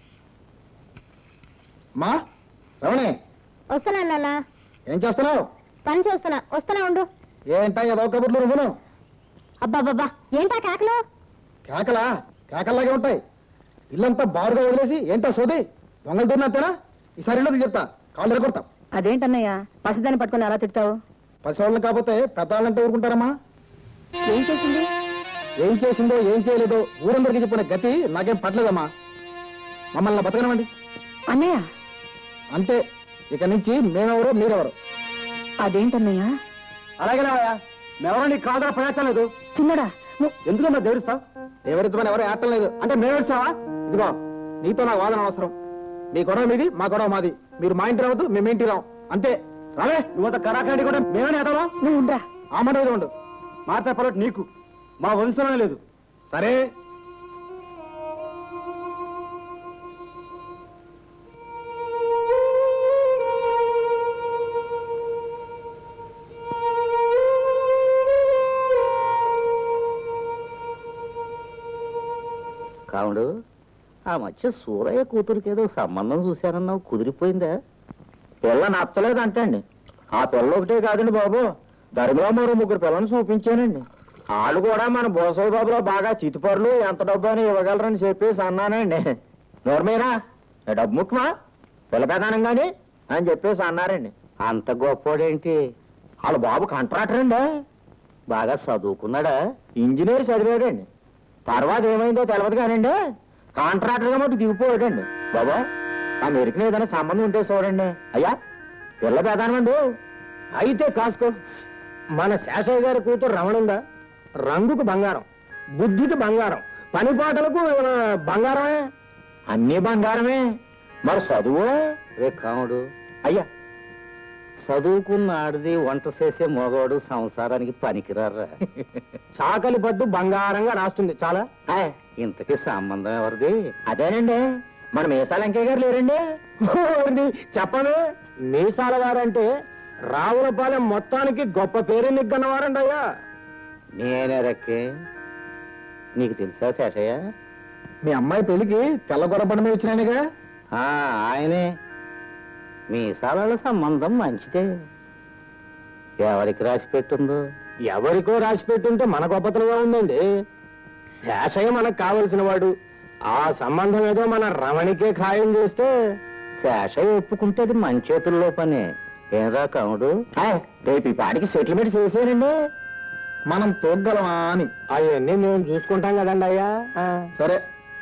మా రమణి వస్తున్నా నాన్న ఏం చేస్తున్నావు పని చేస్తున్నా వస్తున్నా ఉండు ఏంటా ఏదో కబుర్లు నువ్వును అబ్బాబ్బా ఏంటా కేకలు కేకలా కేకల్లాగే ఉంటాయి ఇల్లంతా బారుగా వదిలేసి ఏంటా సోది దొంగలు దూరినంతేనా ఈసారి ఇల్లు చెప్తా కాళ్ళు ఎరగొడతాం అదేంటన్నయ్య పసిదాన్ని పట్టుకుని అలా తిడతావు పసివాళ్ళని కాకపోతే పెద్దవాళ్ళంటే ఊరుకుంటారమ్మా ఏం చేసింది ఏం చేసిందో ఏం చేయలేదో ఊరందరికీ చెప్పిన గతి నాకేం పట్టలేదమ్మా మమ్మల్ని బతకనమండి అన్నయ్య అంతే ఇక నుంచి మేమెవరో మీరెవరు అదేంటన్నయ్య అలాగే మేమెవరో నీకు కాదరా ప్రయత్నం లేదు చిన్నడా ఎందుకమ్మా దేవుడిస్తావు ఎవరితో ఎవరు ఏటం లేదు అంటే మేమేస్తావా ఇదిగో నీతో నాకు వాదన అవసరం మీ గొడవ మీది మా గొడవ మాది మీరు మా ఇంటి రావద్దు మేము మీ ఇంటి రావు అంతే రావే నువ్వు కరాకండి కూడా మేమేనే ఏటవా నువ్వు ఉండరా ఆ మాట మీద ఉండు మాట పొరటు నీకు మా వంశంలోనే లేదు సరే కావుడు ఆ మధ్య సూరయ్య కూతురికి ఏదో సంబంధం చూశానన్నావు కుదిరిపోయిందా పిల్ల నచ్చలేదంటే అండి ఆ పిల్ల ఒకటే కాదండి బాబు ధర్మలో మరో ముగ్గురు పిల్లని చూపించానండి వాళ్ళు కూడా మన బోసయ్య బాబులో బాగా చితిపరులు ఎంత డబ్బు అని ఇవ్వగలరని చెప్పేసి అన్నానండి నోర్మేనా డబ్బు ముఖ్యమా పిల్ల ప్రధానం కానీ అని చెప్పేసి అన్నారండి అంత గొప్పోడేంటి వాళ్ళ బాబు కాంట్రాక్టర్ అండి బాగా చదువుకున్నాడా ఇంజనీర్ చదివాడండి తర్వాత ఏమైందో తెలియదు కానండి కాంట్రాక్టర్గా మటు దిగిపోయాడండి బాబా ఆ మెరికిన ఏదైనా సంబంధం ఉంటే చూడండి అయ్యా పిల్ల ప్రధానమండి అయితే కాసుకో మన శేషయ్య గారి కూతురు రమణుందా రంగుకు బంగారం బుద్ధికి బంగారం పనిపాటలకు ఆ, బంగారమే అన్నీ బంగారమే మరి చదువు రే కాముడు అయ్యా చదువుకున్న ఆడిది వంట చేసే మగవాడు సంసారానికి పనికిరారా చాకలి పద్దు బంగారంగా రాస్తుంది చాలా ఆయ్, ఇంతకీ సంబంధం ఎవరిది అదేనండి మన మీసాల వెంకయ్య గారు లేరండి ఓరి, చెప్పండి మీసాల గారంటే రావులపాలెం మొత్తానికి గొప్ప పేరు నిగ్గన్నవారండి అయ్యా నేనే రక్కే నీకు తెలుసా శేషయ్య మీ అమ్మాయి పెళ్లికి తెల్ల గొర్రబండ మీద వచ్చినానుగా ఆ, ఆయనే మీ సాలాల సంబంధం మంచిదే ఎవరికి రాసి పెట్టుందో ఎవరికో రాసి పెట్టుంటే మన గొప్పతనంగా ఉందండి శేషయ్య మనకు కావలసిన వాడు ఆ సంబంధం ఏదో మన రమణికే ఖాయం చేస్తే శేషయ్య ఒప్పుకుంటే అది మన చేతుల్లో పని ఏరా కాముడు ఆయ్, రేపు ఈ పాటికి సెటిల్మెంట్ చేసేనండి మనం తోగ్గలమా అని అవన్నీ మేము చూసుకుంటాం కదండి అయ్యా ఆ. సరే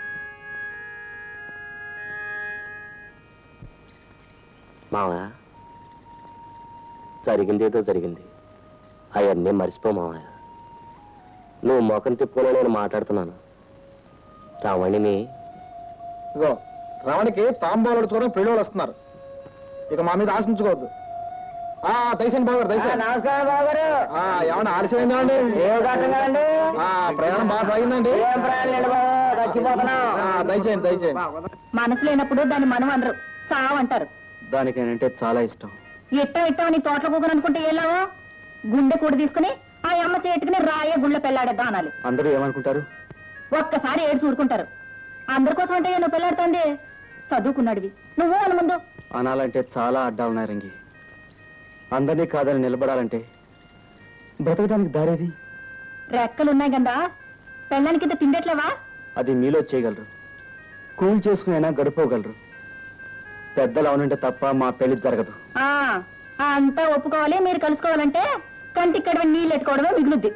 మావయ్య జరిగింది ఏదో జరిగింది అవన్నీ మర్చిపో మావయ్య నువ్వు మొఖం తిప్పులో నేను మాట్లాడుతున్నాను రమణిని ఇగో రమణికి తాంబాలు చూడడం పెళ్లి వాళ్ళు వస్తున్నారు ఇక మా మీద ఆశించుకోవద్దు ఆ దయచేయండి బాగారు దయచేయండి నమస్కారం బాబు గారు ఆ, ఏమన్నా ఆలస్యమైందా అండి ఏ ఘట్టం కదండి ఆ, ప్రయాణం బాగా సాగిందండి ఏం ప్రయాణం లేదు బాబు చచ్చిపోతున్నాం ఆ, దయచేయండి దయచేయండి మనసు లేనప్పుడు దాన్ని మనం అనరు సావు అంటారు దానికి నేనంటే చాలా ఇష్టం ఇట్టం ఇట్టం నీ తోటలో కూకుని అనుకుంటే ఏలావో గుండె కూడి తీసుకుని ఆ అమ్మ చేటుకుని రాయే గుళ్ళ పెళ్ళాడే దానాలు అందరూ ఏమనుకుంటారు ఒక్కసారి ఏడు చూడుకుంటారు అందరి కోసం అంటే నువ్వు పెళ్ళాడుతోంది చదువుకున్నాడివి నువ్వు అని ముందు అనాలంటే చాలా అడ్డాలున్నాయి రంగి అందరినీ కాదని నిలబడాలంటే బ్రతకడానికి దారేది రెక్కలున్నాయి కదా పెళ్ళానికి ఇంత తిండట్లేవా అది మీలో చేయగలరు కూల్ చేసుకునైనా గడుపుకోగలరు పెద్దలు అవునంటే తప్ప మా పెళ్లి జరగదు ఆ, ఆ అంతా ఒప్పుకోవాలి మీరు కలుసుకోవాలంటే కంటికి కడవ నీళ్ళు ఎట్టుకోవడమే మిగులుద్ది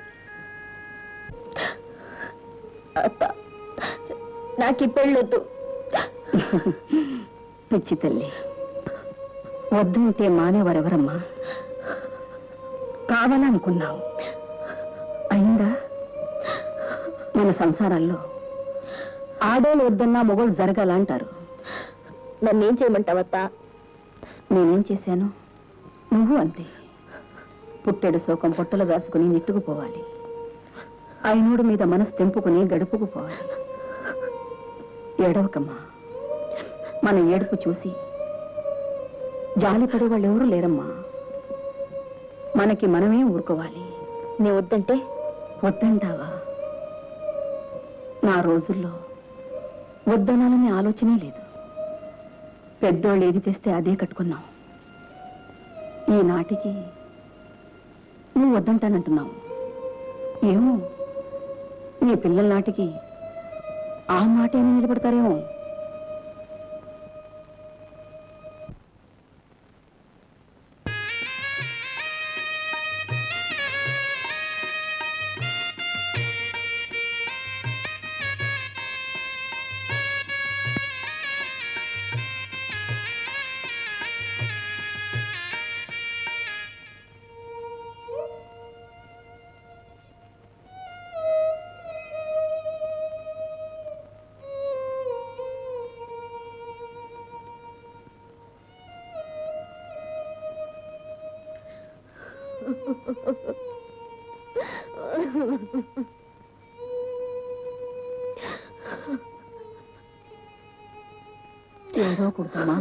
నాకు ఈ పెళ్ళొద్దు పిచ్చి తల్లి వద్దంటే మానేవారెవరమ్మా కావాలనుకున్నావు అయిందా మన సంసారాల్లో ఆడోళ్ళు వద్దన్నా మొగోళ్ళు జరగాల అంటారు నన్నేం చేయమంటావత్తా నేనేం చేశాను నువ్వు అంతే పుట్టెడు శోకం పొట్టలు వేసుకుని నెట్టుకుపోవాలి అయినోడు మీద మనసు తెంపుకుని గడుపుకుపోవాలి ఏడవకమ్మా మన ఏడుపు చూసి జాలిపడే వాళ్ళు ఎవరూ లేరమ్మా మనకి మనమే ఊరుకోవాలి నీ వద్దంటే వద్దంటావా నా రోజుల్లో వద్దనాలనే ఆలోచనే లేదు పెద్దోళ్ళు ఏది తెస్తే అదే కట్టుకున్నాం ఈనాటికి నువ్వు వద్దంటానంటున్నావు ఏమో నీ పిల్లల నాటికి ఆ మాట ఏమి నిలబడతారేమో ఏదో కుడతామా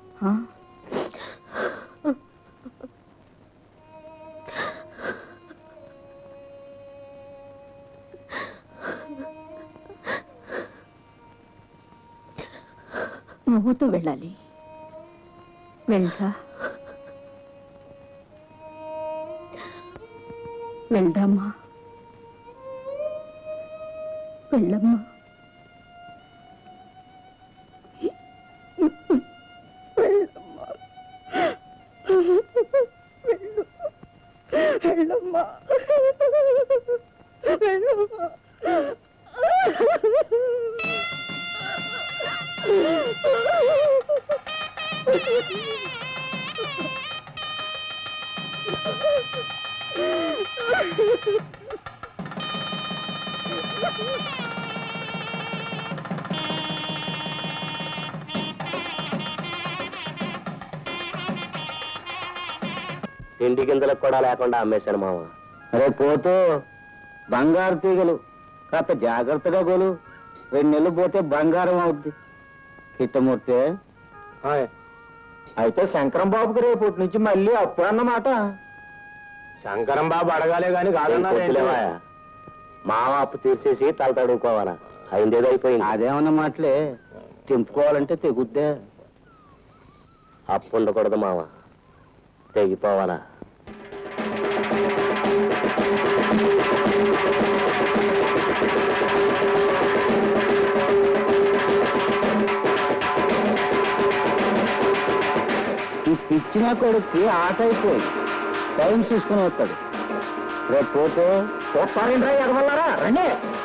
నువ్వుతూ వెళ్ళాలి వెళ్ళా వెళ్దామా వెళ్ళమ్మా వెళ్ళమ్మా వెళ్ళమ్మా తిండి గింజలకు కూడా లేకుండా అమ్మేశాను మామ రేపు పోతూ బంగారు తీగలు కాస్త జాగ్రత్తగా గోలు రెండు నెలలు పోతే బంగారం అవుద్ది కిట్టమూర్తి అయితే శంకరం బాబుకి రేపటి నుంచి మళ్ళీ అప్పుడు అన్నమాట శంకరం బాబు అడగాలే గాని కాదన్నా మామ అప్పు తీర్చేసి తల తడుకోవాలా అయిందేదో అయిపోయింది అదేమన్న మాటలే తెంపుకోవాలంటే తెగుద్దే అప్పు ఉండకూడదు మామ తెగిపోవాలా ఈ పిచ్చిన కొడుక్కి ఆట అయిపోయి టైం చూసుకుని వస్తాడు రేపు పోతే చూస్తారేంట్రా ఎగవల్లారా రండి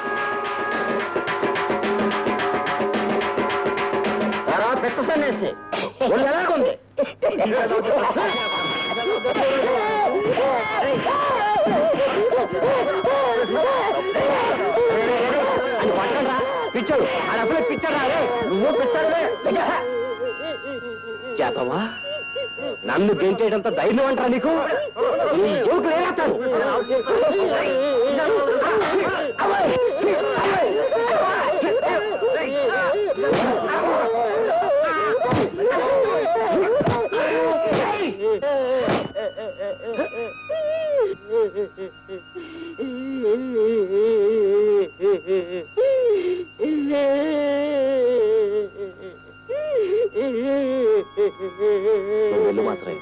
ఎరా పెట్ట సన్నేసి ఒళ్ళు ఎలాగుంది అని పట్టరా పిచ్చాడు అది అసలే పిచ్చాడా రే నువ్వు పిచ్చాడులే చేతవా నన్ను గెంటేటంత ధైర్యం అంటారా నీకు నీ జోకులు ఏస్తాను నువ్వు వెళ్ళు మాసరాయి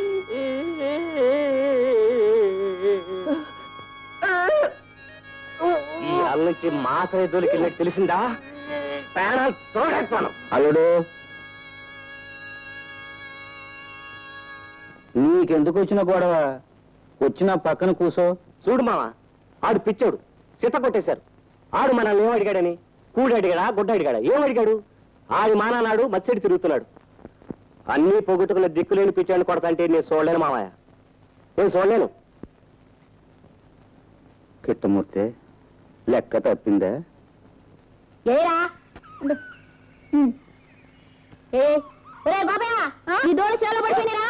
ఈ అల్ల నుంచి మాసరాయి జోలికి వెళ్ళినట్టు తెలిసిందా ప్రాణాలు తోడేస్తాను అల్లుడు నీకెందుకు వచ్చిన గొడవ వచ్చిన పక్కన కూసో చూడు మామ ఆడు పిచ్చోడు సిత కొట్టేశారు ఆడు మనల్ని ఏం అడిగాడని కూడి అడిగాడా గుడ్డ అడిగాడా ఏం అడిగాడు ఆడి మానాడు మచ్చడి తిరుగుతున్నాడు అన్నీ పొగుట్టుకున్న దిక్కులేని పిచ్చాడిని కొడతంటే నేను చూడలేను మామయ్య నేను చూడలేను కిట్టమూర్తి లెక్క తప్పిందా ఏరా ఉండు. ఉమ్. ఏ ఒరే గోపయ్య ఈ దోళి చేలో పడిపోయినరా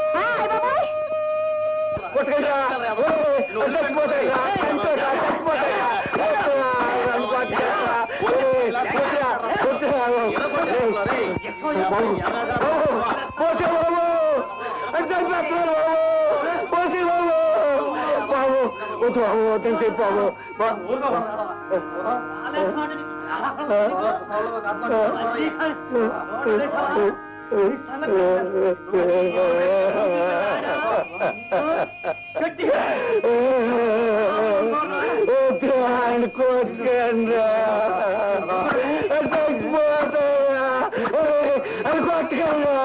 ఆయన కొట్టుకండ్రా చచ్చిపోతాయా అది కొట్టుకండ్రా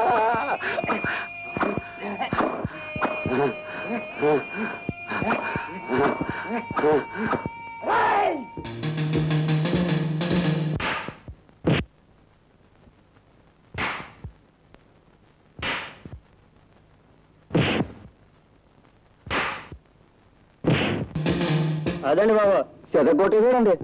అదండి బాబు సెద కొట్టేసాడండి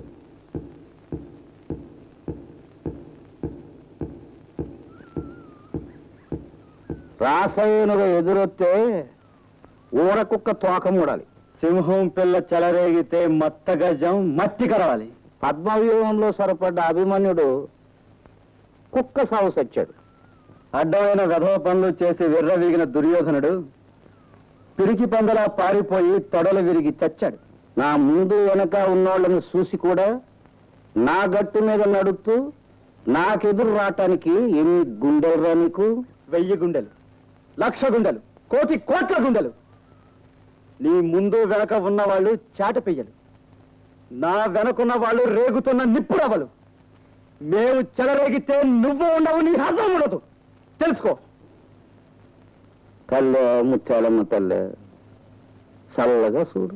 రాసయ్యనుగా ఎదురొస్తే ఊర కుక్క తోక మూడాలి సింహం పిల్ల చెలరేగితే మత్త గజం మట్టి కరవాలి పద్మవ్యూహంలో సొరపడ్డ అభిమన్యుడు కుక్క సాగు సచ్చాడు అడ్డమైన వెధవ పనులు చేసి విర్రవీగిన దుర్యోధనుడు పిరికి పందలా పారిపోయి తొడలు విరిగి చచ్చాడు నా ముందు వెనక ఉన్నోళ్ళని చూసి కూడా నా గట్టు మీద నడుస్తూ నాకెదురు రావటానికి ఎన్ని గుండెలు రా నీకు వెయ్యి గుండెలు లక్ష గుండెలు కోటి కోట్ల గుండెలు నీ ముందు వెనక ఉన్న వాళ్ళు చాట పెయ్యలు నా వెనకున్న వాళ్ళు రేగుతున్న నిప్పురవలు మేము చెలరేగితే నువ్వు ఉండవు నీ హసం ఉండదు తెలుసుకో కల్లె ముత్యాలమ్మ తల్లె చల్లగా చూడు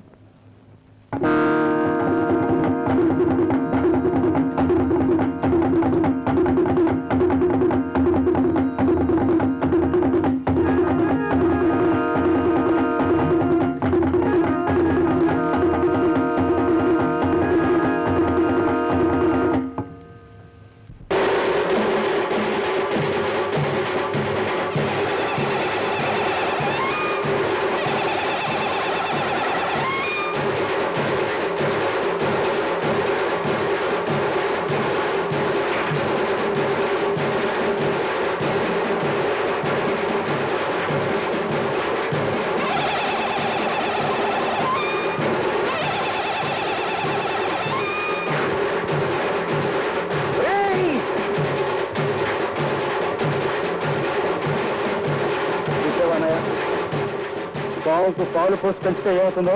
చూసావన్నయ్య పావుకు పాలు పోసి పెంచితే ఏమవుతుందో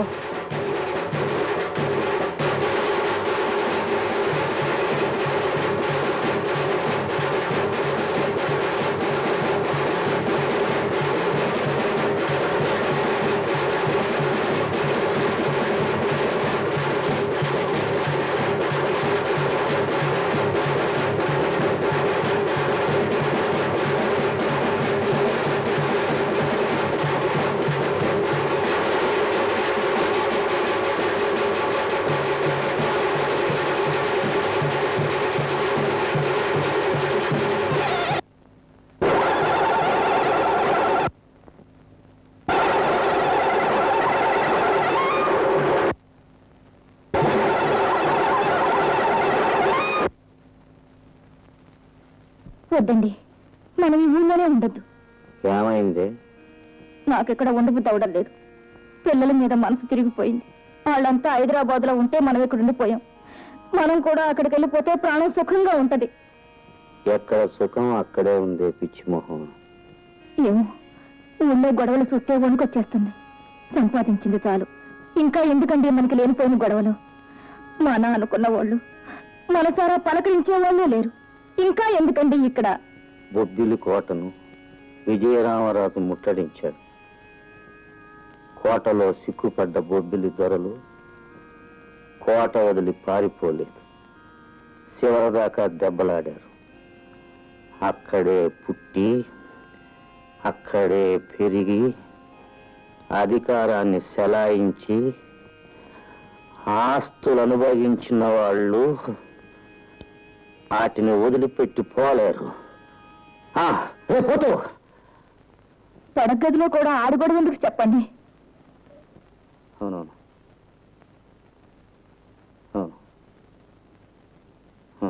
వద్దండి మనం ఈ ఊళ్ళోనే ఉండొద్దు ఏమైంది నాకెక్కడ ఉండబుద్ధి అవడం లేదు పిల్లల మీద మనసు తిరిగిపోయింది వాళ్ళంతా హైదరాబాద్ లో ఉంటే మనం ఇక్కడ ఉండిపోయాం మనం కూడా అక్కడికి వెళ్ళిపోతే ప్రాణం సుఖంగా ఉంటది ఎక్కడ సుఖం అక్కడే ఉంది పిచ్చి మొహం ఏమో ఊళ్ళో గొడవలు చూస్తే వణుకొచ్చేస్తుంది సంపాదించింది చాలు ఇంకా ఎందుకండి మనకి లేనిపోయిన గొడవలు మన అనుకున్న వాళ్ళు మనసారా పలకరించే వాళ్ళే లేరు ఇంకా ఎందుకండి ఇక్కడ బొబ్బిలి కోటను విజయరామరాజు ముట్టడించాడు కోటలో సిక్కుపడ్డ బొబ్బిలి దొరలు కోట వదిలి పారిపోలేదు చివరిదాకా దెబ్బలాడారు అక్కడే పుట్టి అక్కడే పెరిగి అధికారాన్ని సెలాయించి ఆస్తులు అనుభవించిన వాళ్ళు వాటిని వదిలిపెట్టి పోలేరు ఆ, ఏ పోతూ పడగదిలో కూడా ఆడగొడవ ఎందుకు చెప్పండి అవునవును అవును అవును.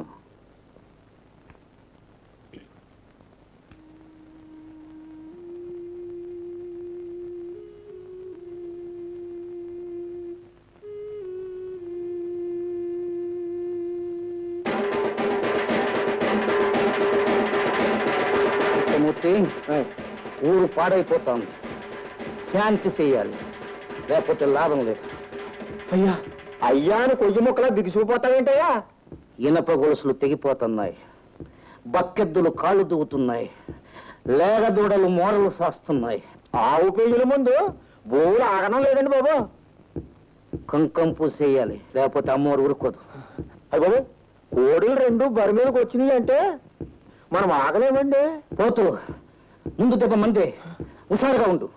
కృష్ణమూర్తి ఊరు పాడైపోతోంది శాంతి చెయ్యాలి లేకపోతే లాభం లేదు అయ్యా అయ్యాను కొయ్యి ముక్కలా బిగిసిపోతావేంటయ్యా ఇనప గొలుసులు తెగిపోతున్నాయి బక్కెద్దులు కాళ్ళు దువ్వుతున్నాయి లేగదూడలు మోరలు సాస్తున్నాయి ఆవు పేజీల ముందు భూములు ఆగడం లేదండి బాబు కుంకం పూసేయాలి లేకపోతే అమ్మవారు ఊరుకోదు అయ్య బాబు కోడులు రెండు బరి మీదకి వచ్చినాయి అంటే మనం ఆగలేమండి పోతూ ముందు దెబ్బ మందే హుషారుగా ఉండు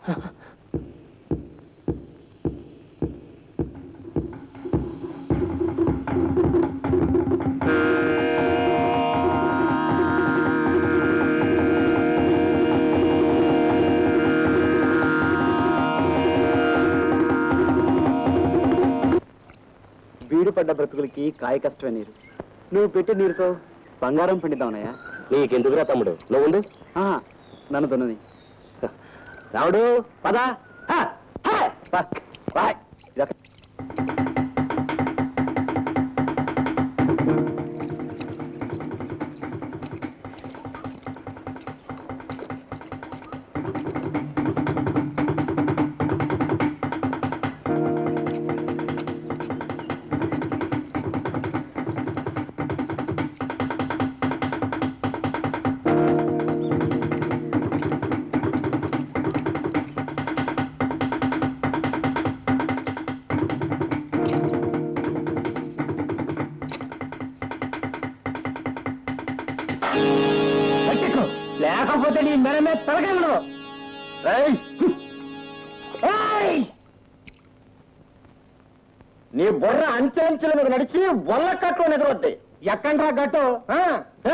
బీడు పడ్డ బ్రతుకులకి కాయ కష్టమే నీరు నువ్వు పెట్టే నీరుతో బంగారం పండిద్దామనయ్యా నీకెందుకురా తమ్ముడు నువ్వు ఉండు. ఆహా, నన్ను దున్నది రావుడు పదా లేకపోతే నీ మెడ మీద తలకెళ్ళడు నీ బుర్ర అంచెలంచెల మీద నడిచి వల్ల కట్టు నిద్రొద్ది ఎక్కండ్రా గట్టు ఆ? ఏ?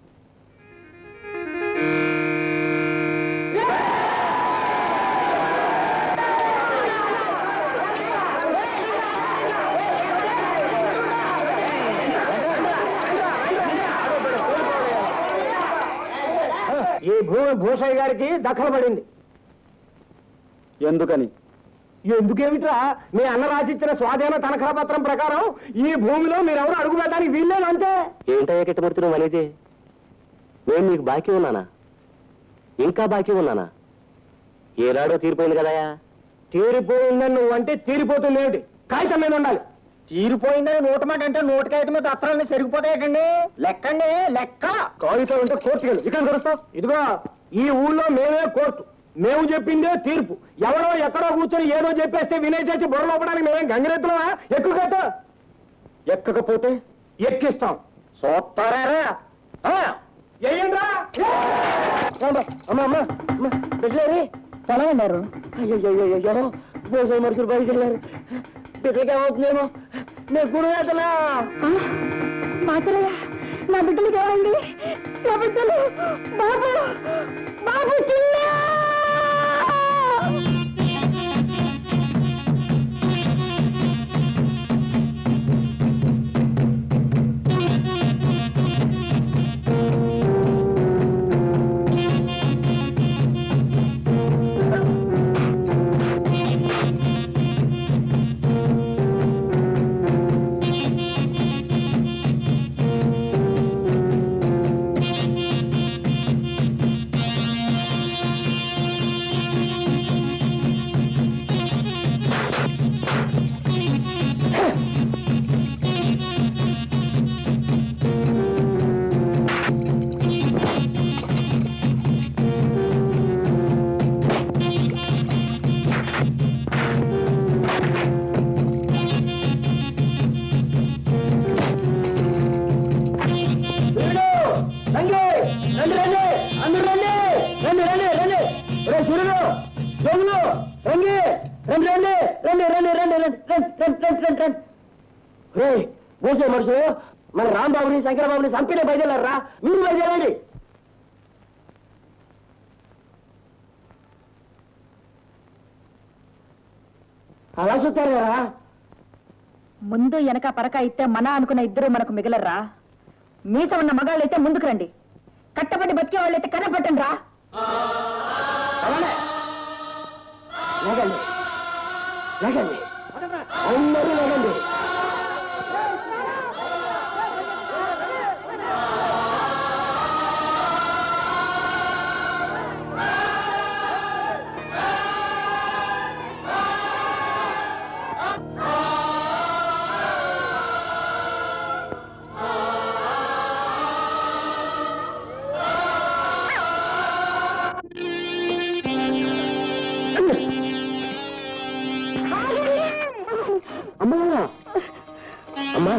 ఈ భూమి భూషయ్య గారికి దఖలు పడింది ఎందుకని ఎందుకేమిట్రా మీ అన్న రాసిచ్చిన స్వాధీన తనఖా పత్రం ప్రకారం ఈ భూమిలో మీరెవరు అడుగు పెట్టడానికి వీల్లేదు అంతే ఏంటయ్యా కిట్టమూర్తి నువ్వు అనేది నేను నీకు బాకీ ఉన్నానా ఇంకా బాకీ ఉన్నానా ఏనాడో తీరిపోయింది కదయా తీరిపోయిందని నువ్వు అంటే తీరిపోతుంది ఏమిటి కాగితం మీద ఉండాలి తీరిపోయిందని నోటు మాట అంటే నోటు కాగితం మీద అత్రాలని సరిగిపోతాయండి లెక్కండి లెక్క కాగితం అంటే కోర్టుకి వెళ్ళు ఇక్కడ కలుస్తావు ఇదిగో ఈ ఊళ్ళో మేమే కోర్టు మేము చెప్పిందే తీర్పు ఎవరో ఎక్కడో కూర్చొని ఏదో చెప్పేస్తే వినేసేసి బుర్రలోపడానికి మేమేం గంగిరెత్తులమా ఎక్కువ కట్ట ఎక్కకపోతే ఎక్కిస్తాం చూస్తారా ఏయండ్రా అమ్మా అమ్మా అమ్మా పెట్టలేరి ఎలా ఉన్నారు అయ్యో వ్యవసాయ మనుషులు బయటికి వెళ్ళారు బిడ్డలకి ఏమవుతుందేమో నేను గుడి వేతలా మాచరయ్య నా బిడ్డలకి ఏమండి నా బిడ్డలు బాబు బాబు చిన్న ఆ రండి రండి అందరూ రండి రండి రండి రండి రే సూర్యుడు జోగులు రండి రండి రండి రండి రండి రండి రండి రండి రండి రండి రండి రండి రే మోసే మనుషులు మన రాంబాబుని శంకరబాబుని చంపిన బయలుదేరారా మీరు బయలుదేరండి అలా చూస్తారు కదా ముందు వెనక పరక ఇస్తే మన అనుకున్న ఇద్దరు మనకు మిగలరా మీస ఉన్న మగాళ్ళైతే ముందుకు రండి కట్టబడి బతికే వాళ్ళైతే కనపట్టండి రా అలానే లేకండి లేకండి అందరూ లేకండి అమ్మా అమ్మా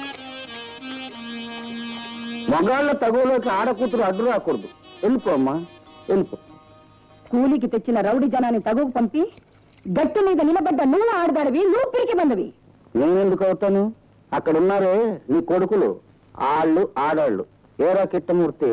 మగాళ్ళ తగులోకి ఆడకూతురు అడ్డు రాకూడదు వెళ్ళిపో అమ్మా వెళ్ళిపో కూలికి తెచ్చిన రౌడీ జనాన్ని తగుకు పంపి గట్టు మీద నిలబడ్డ నువ్వు ఆడదానివి నువ్వు పిరికి బందవి నేనెందుకు అవుతాను అక్కడ ఉన్నారే నీ కొడుకులు ఆళ్ళు ఆడాళ్ళు ఏరా కిట్టమూర్తి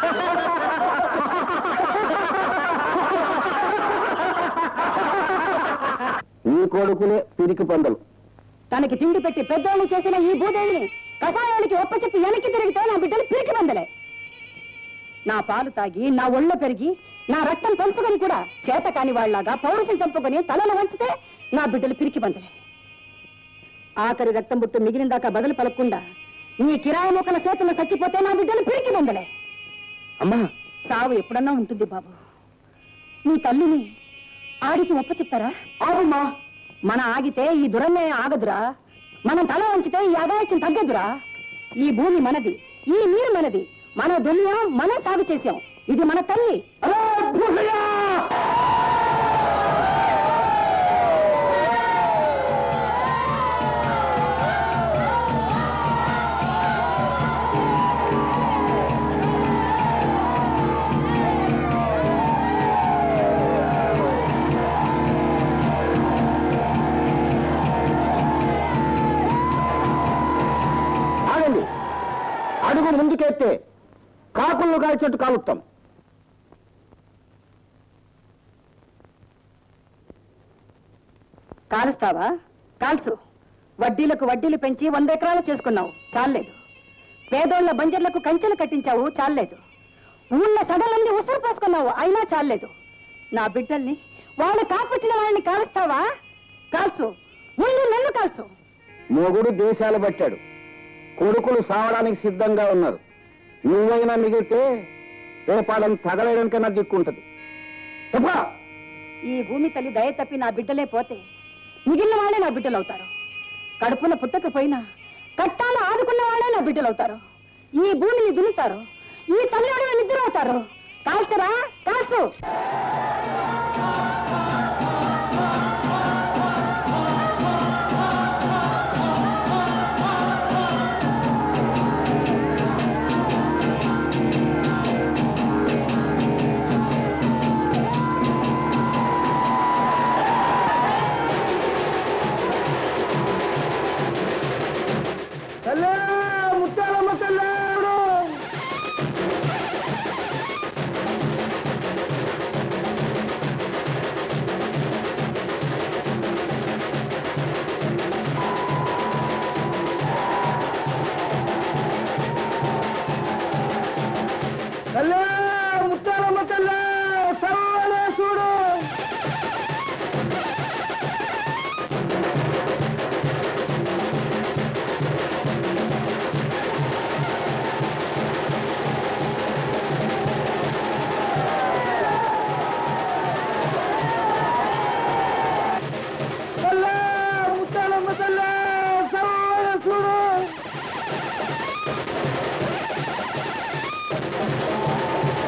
నీ కొడుకులే పిరికి పందలు తనకి తిండి పెట్టి పెద్దోళ్ళు చేసిన ఈ భూదేవిని కషాయానికి ఒప్పచెప్పి వెనక్కి తిరిగితే నా బిడ్డలు పిరికి బందలే నా పాలు తాగి నా ఒళ్ళో పెరిగి నా రక్తం పంచుకొని కూడా చేత కాని వాళ్ళలాగా పౌరుషం చంపుకొని తలలో వంచితే నా బిడ్డలు పిరికి బందలే ఆఖరి రక్తం బుట్టు మిగిలిన దాకా బదులు పలకుండా నీ కిరాయి మొక్కల చేతుల్లో చచ్చిపోతే నా బిడ్డలు పిరికి బందలే అమ్మా సావు ఎప్పుడన్నా ఉంటుంది బాబు నీ తల్లిని ఆడికి ఒప్ప చెప్తారా ఆవుమ్మా మన ఆగితే ఈ దురన్యాయం ఆగదురా మనం తల వంచితే ఈ అగాయత్యం తగ్గదురా ఈ భూమి మనది ఈ నీరు మనది మన దునియా మనం సాగు చేశాం ఇది మన తల్లి ఆగండి అడుగు ముందుకెత్తే కాకులను కాల్చెట్టు కాలుస్తాం కాలుస్తావా కాల్చు వడ్డీలకు వడ్డీలు పెంచి వంద ఎకరాలు చేసుకున్నావు చాలేదు పేదోళ్ల బంజర్లకు కంచెలు కట్టించావు చాలేదు ఊళ్ళ సడలన్నీ ఉసురు పోసుకున్నావు అయినా చాలేదు నా బిడ్డల్ని వాళ్ళు కాపుచ్చిన వాళ్ళని కాలుస్తావా కాల్చు ముందు నన్ను కాల్చు మొగుడు దేశాలు పట్టాడు కొడుకులు సావడానికి సిద్ధంగా ఉన్నారు నువ్వైనా మిగిలితే రేపాడని తగలేయడానికన్నా దిక్కుంటది చెప్పా ఈ భూమి తల్లి దయ తప్పి నా బిడ్డలే పోతే మిగిలిన వాళ్ళే నా బిడ్డలు అవుతారు కడుపున పుట్టకపోయినా కట్టాలు ఆదుకున్న వాళ్ళే నా బిడ్డలు అవుతారు ఈ భూమిని దున్నుతారు ఈ తల్లి అడవి నిద్ర అవుతారు కాల్చరా కాల్చు ముత్యాలమ్మ తల్లాడు తల్లే ముత్యాలమ్మ తల్లే సర్వనే చూడు తల్లే ముత్యాలమ్మ తల్లే సర్వనే చూడు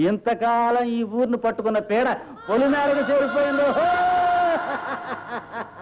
ఇంతకాలం ఈ ఊరిని పట్టుకున్న పీడ పొలిమేరకు చేరిపోయిందో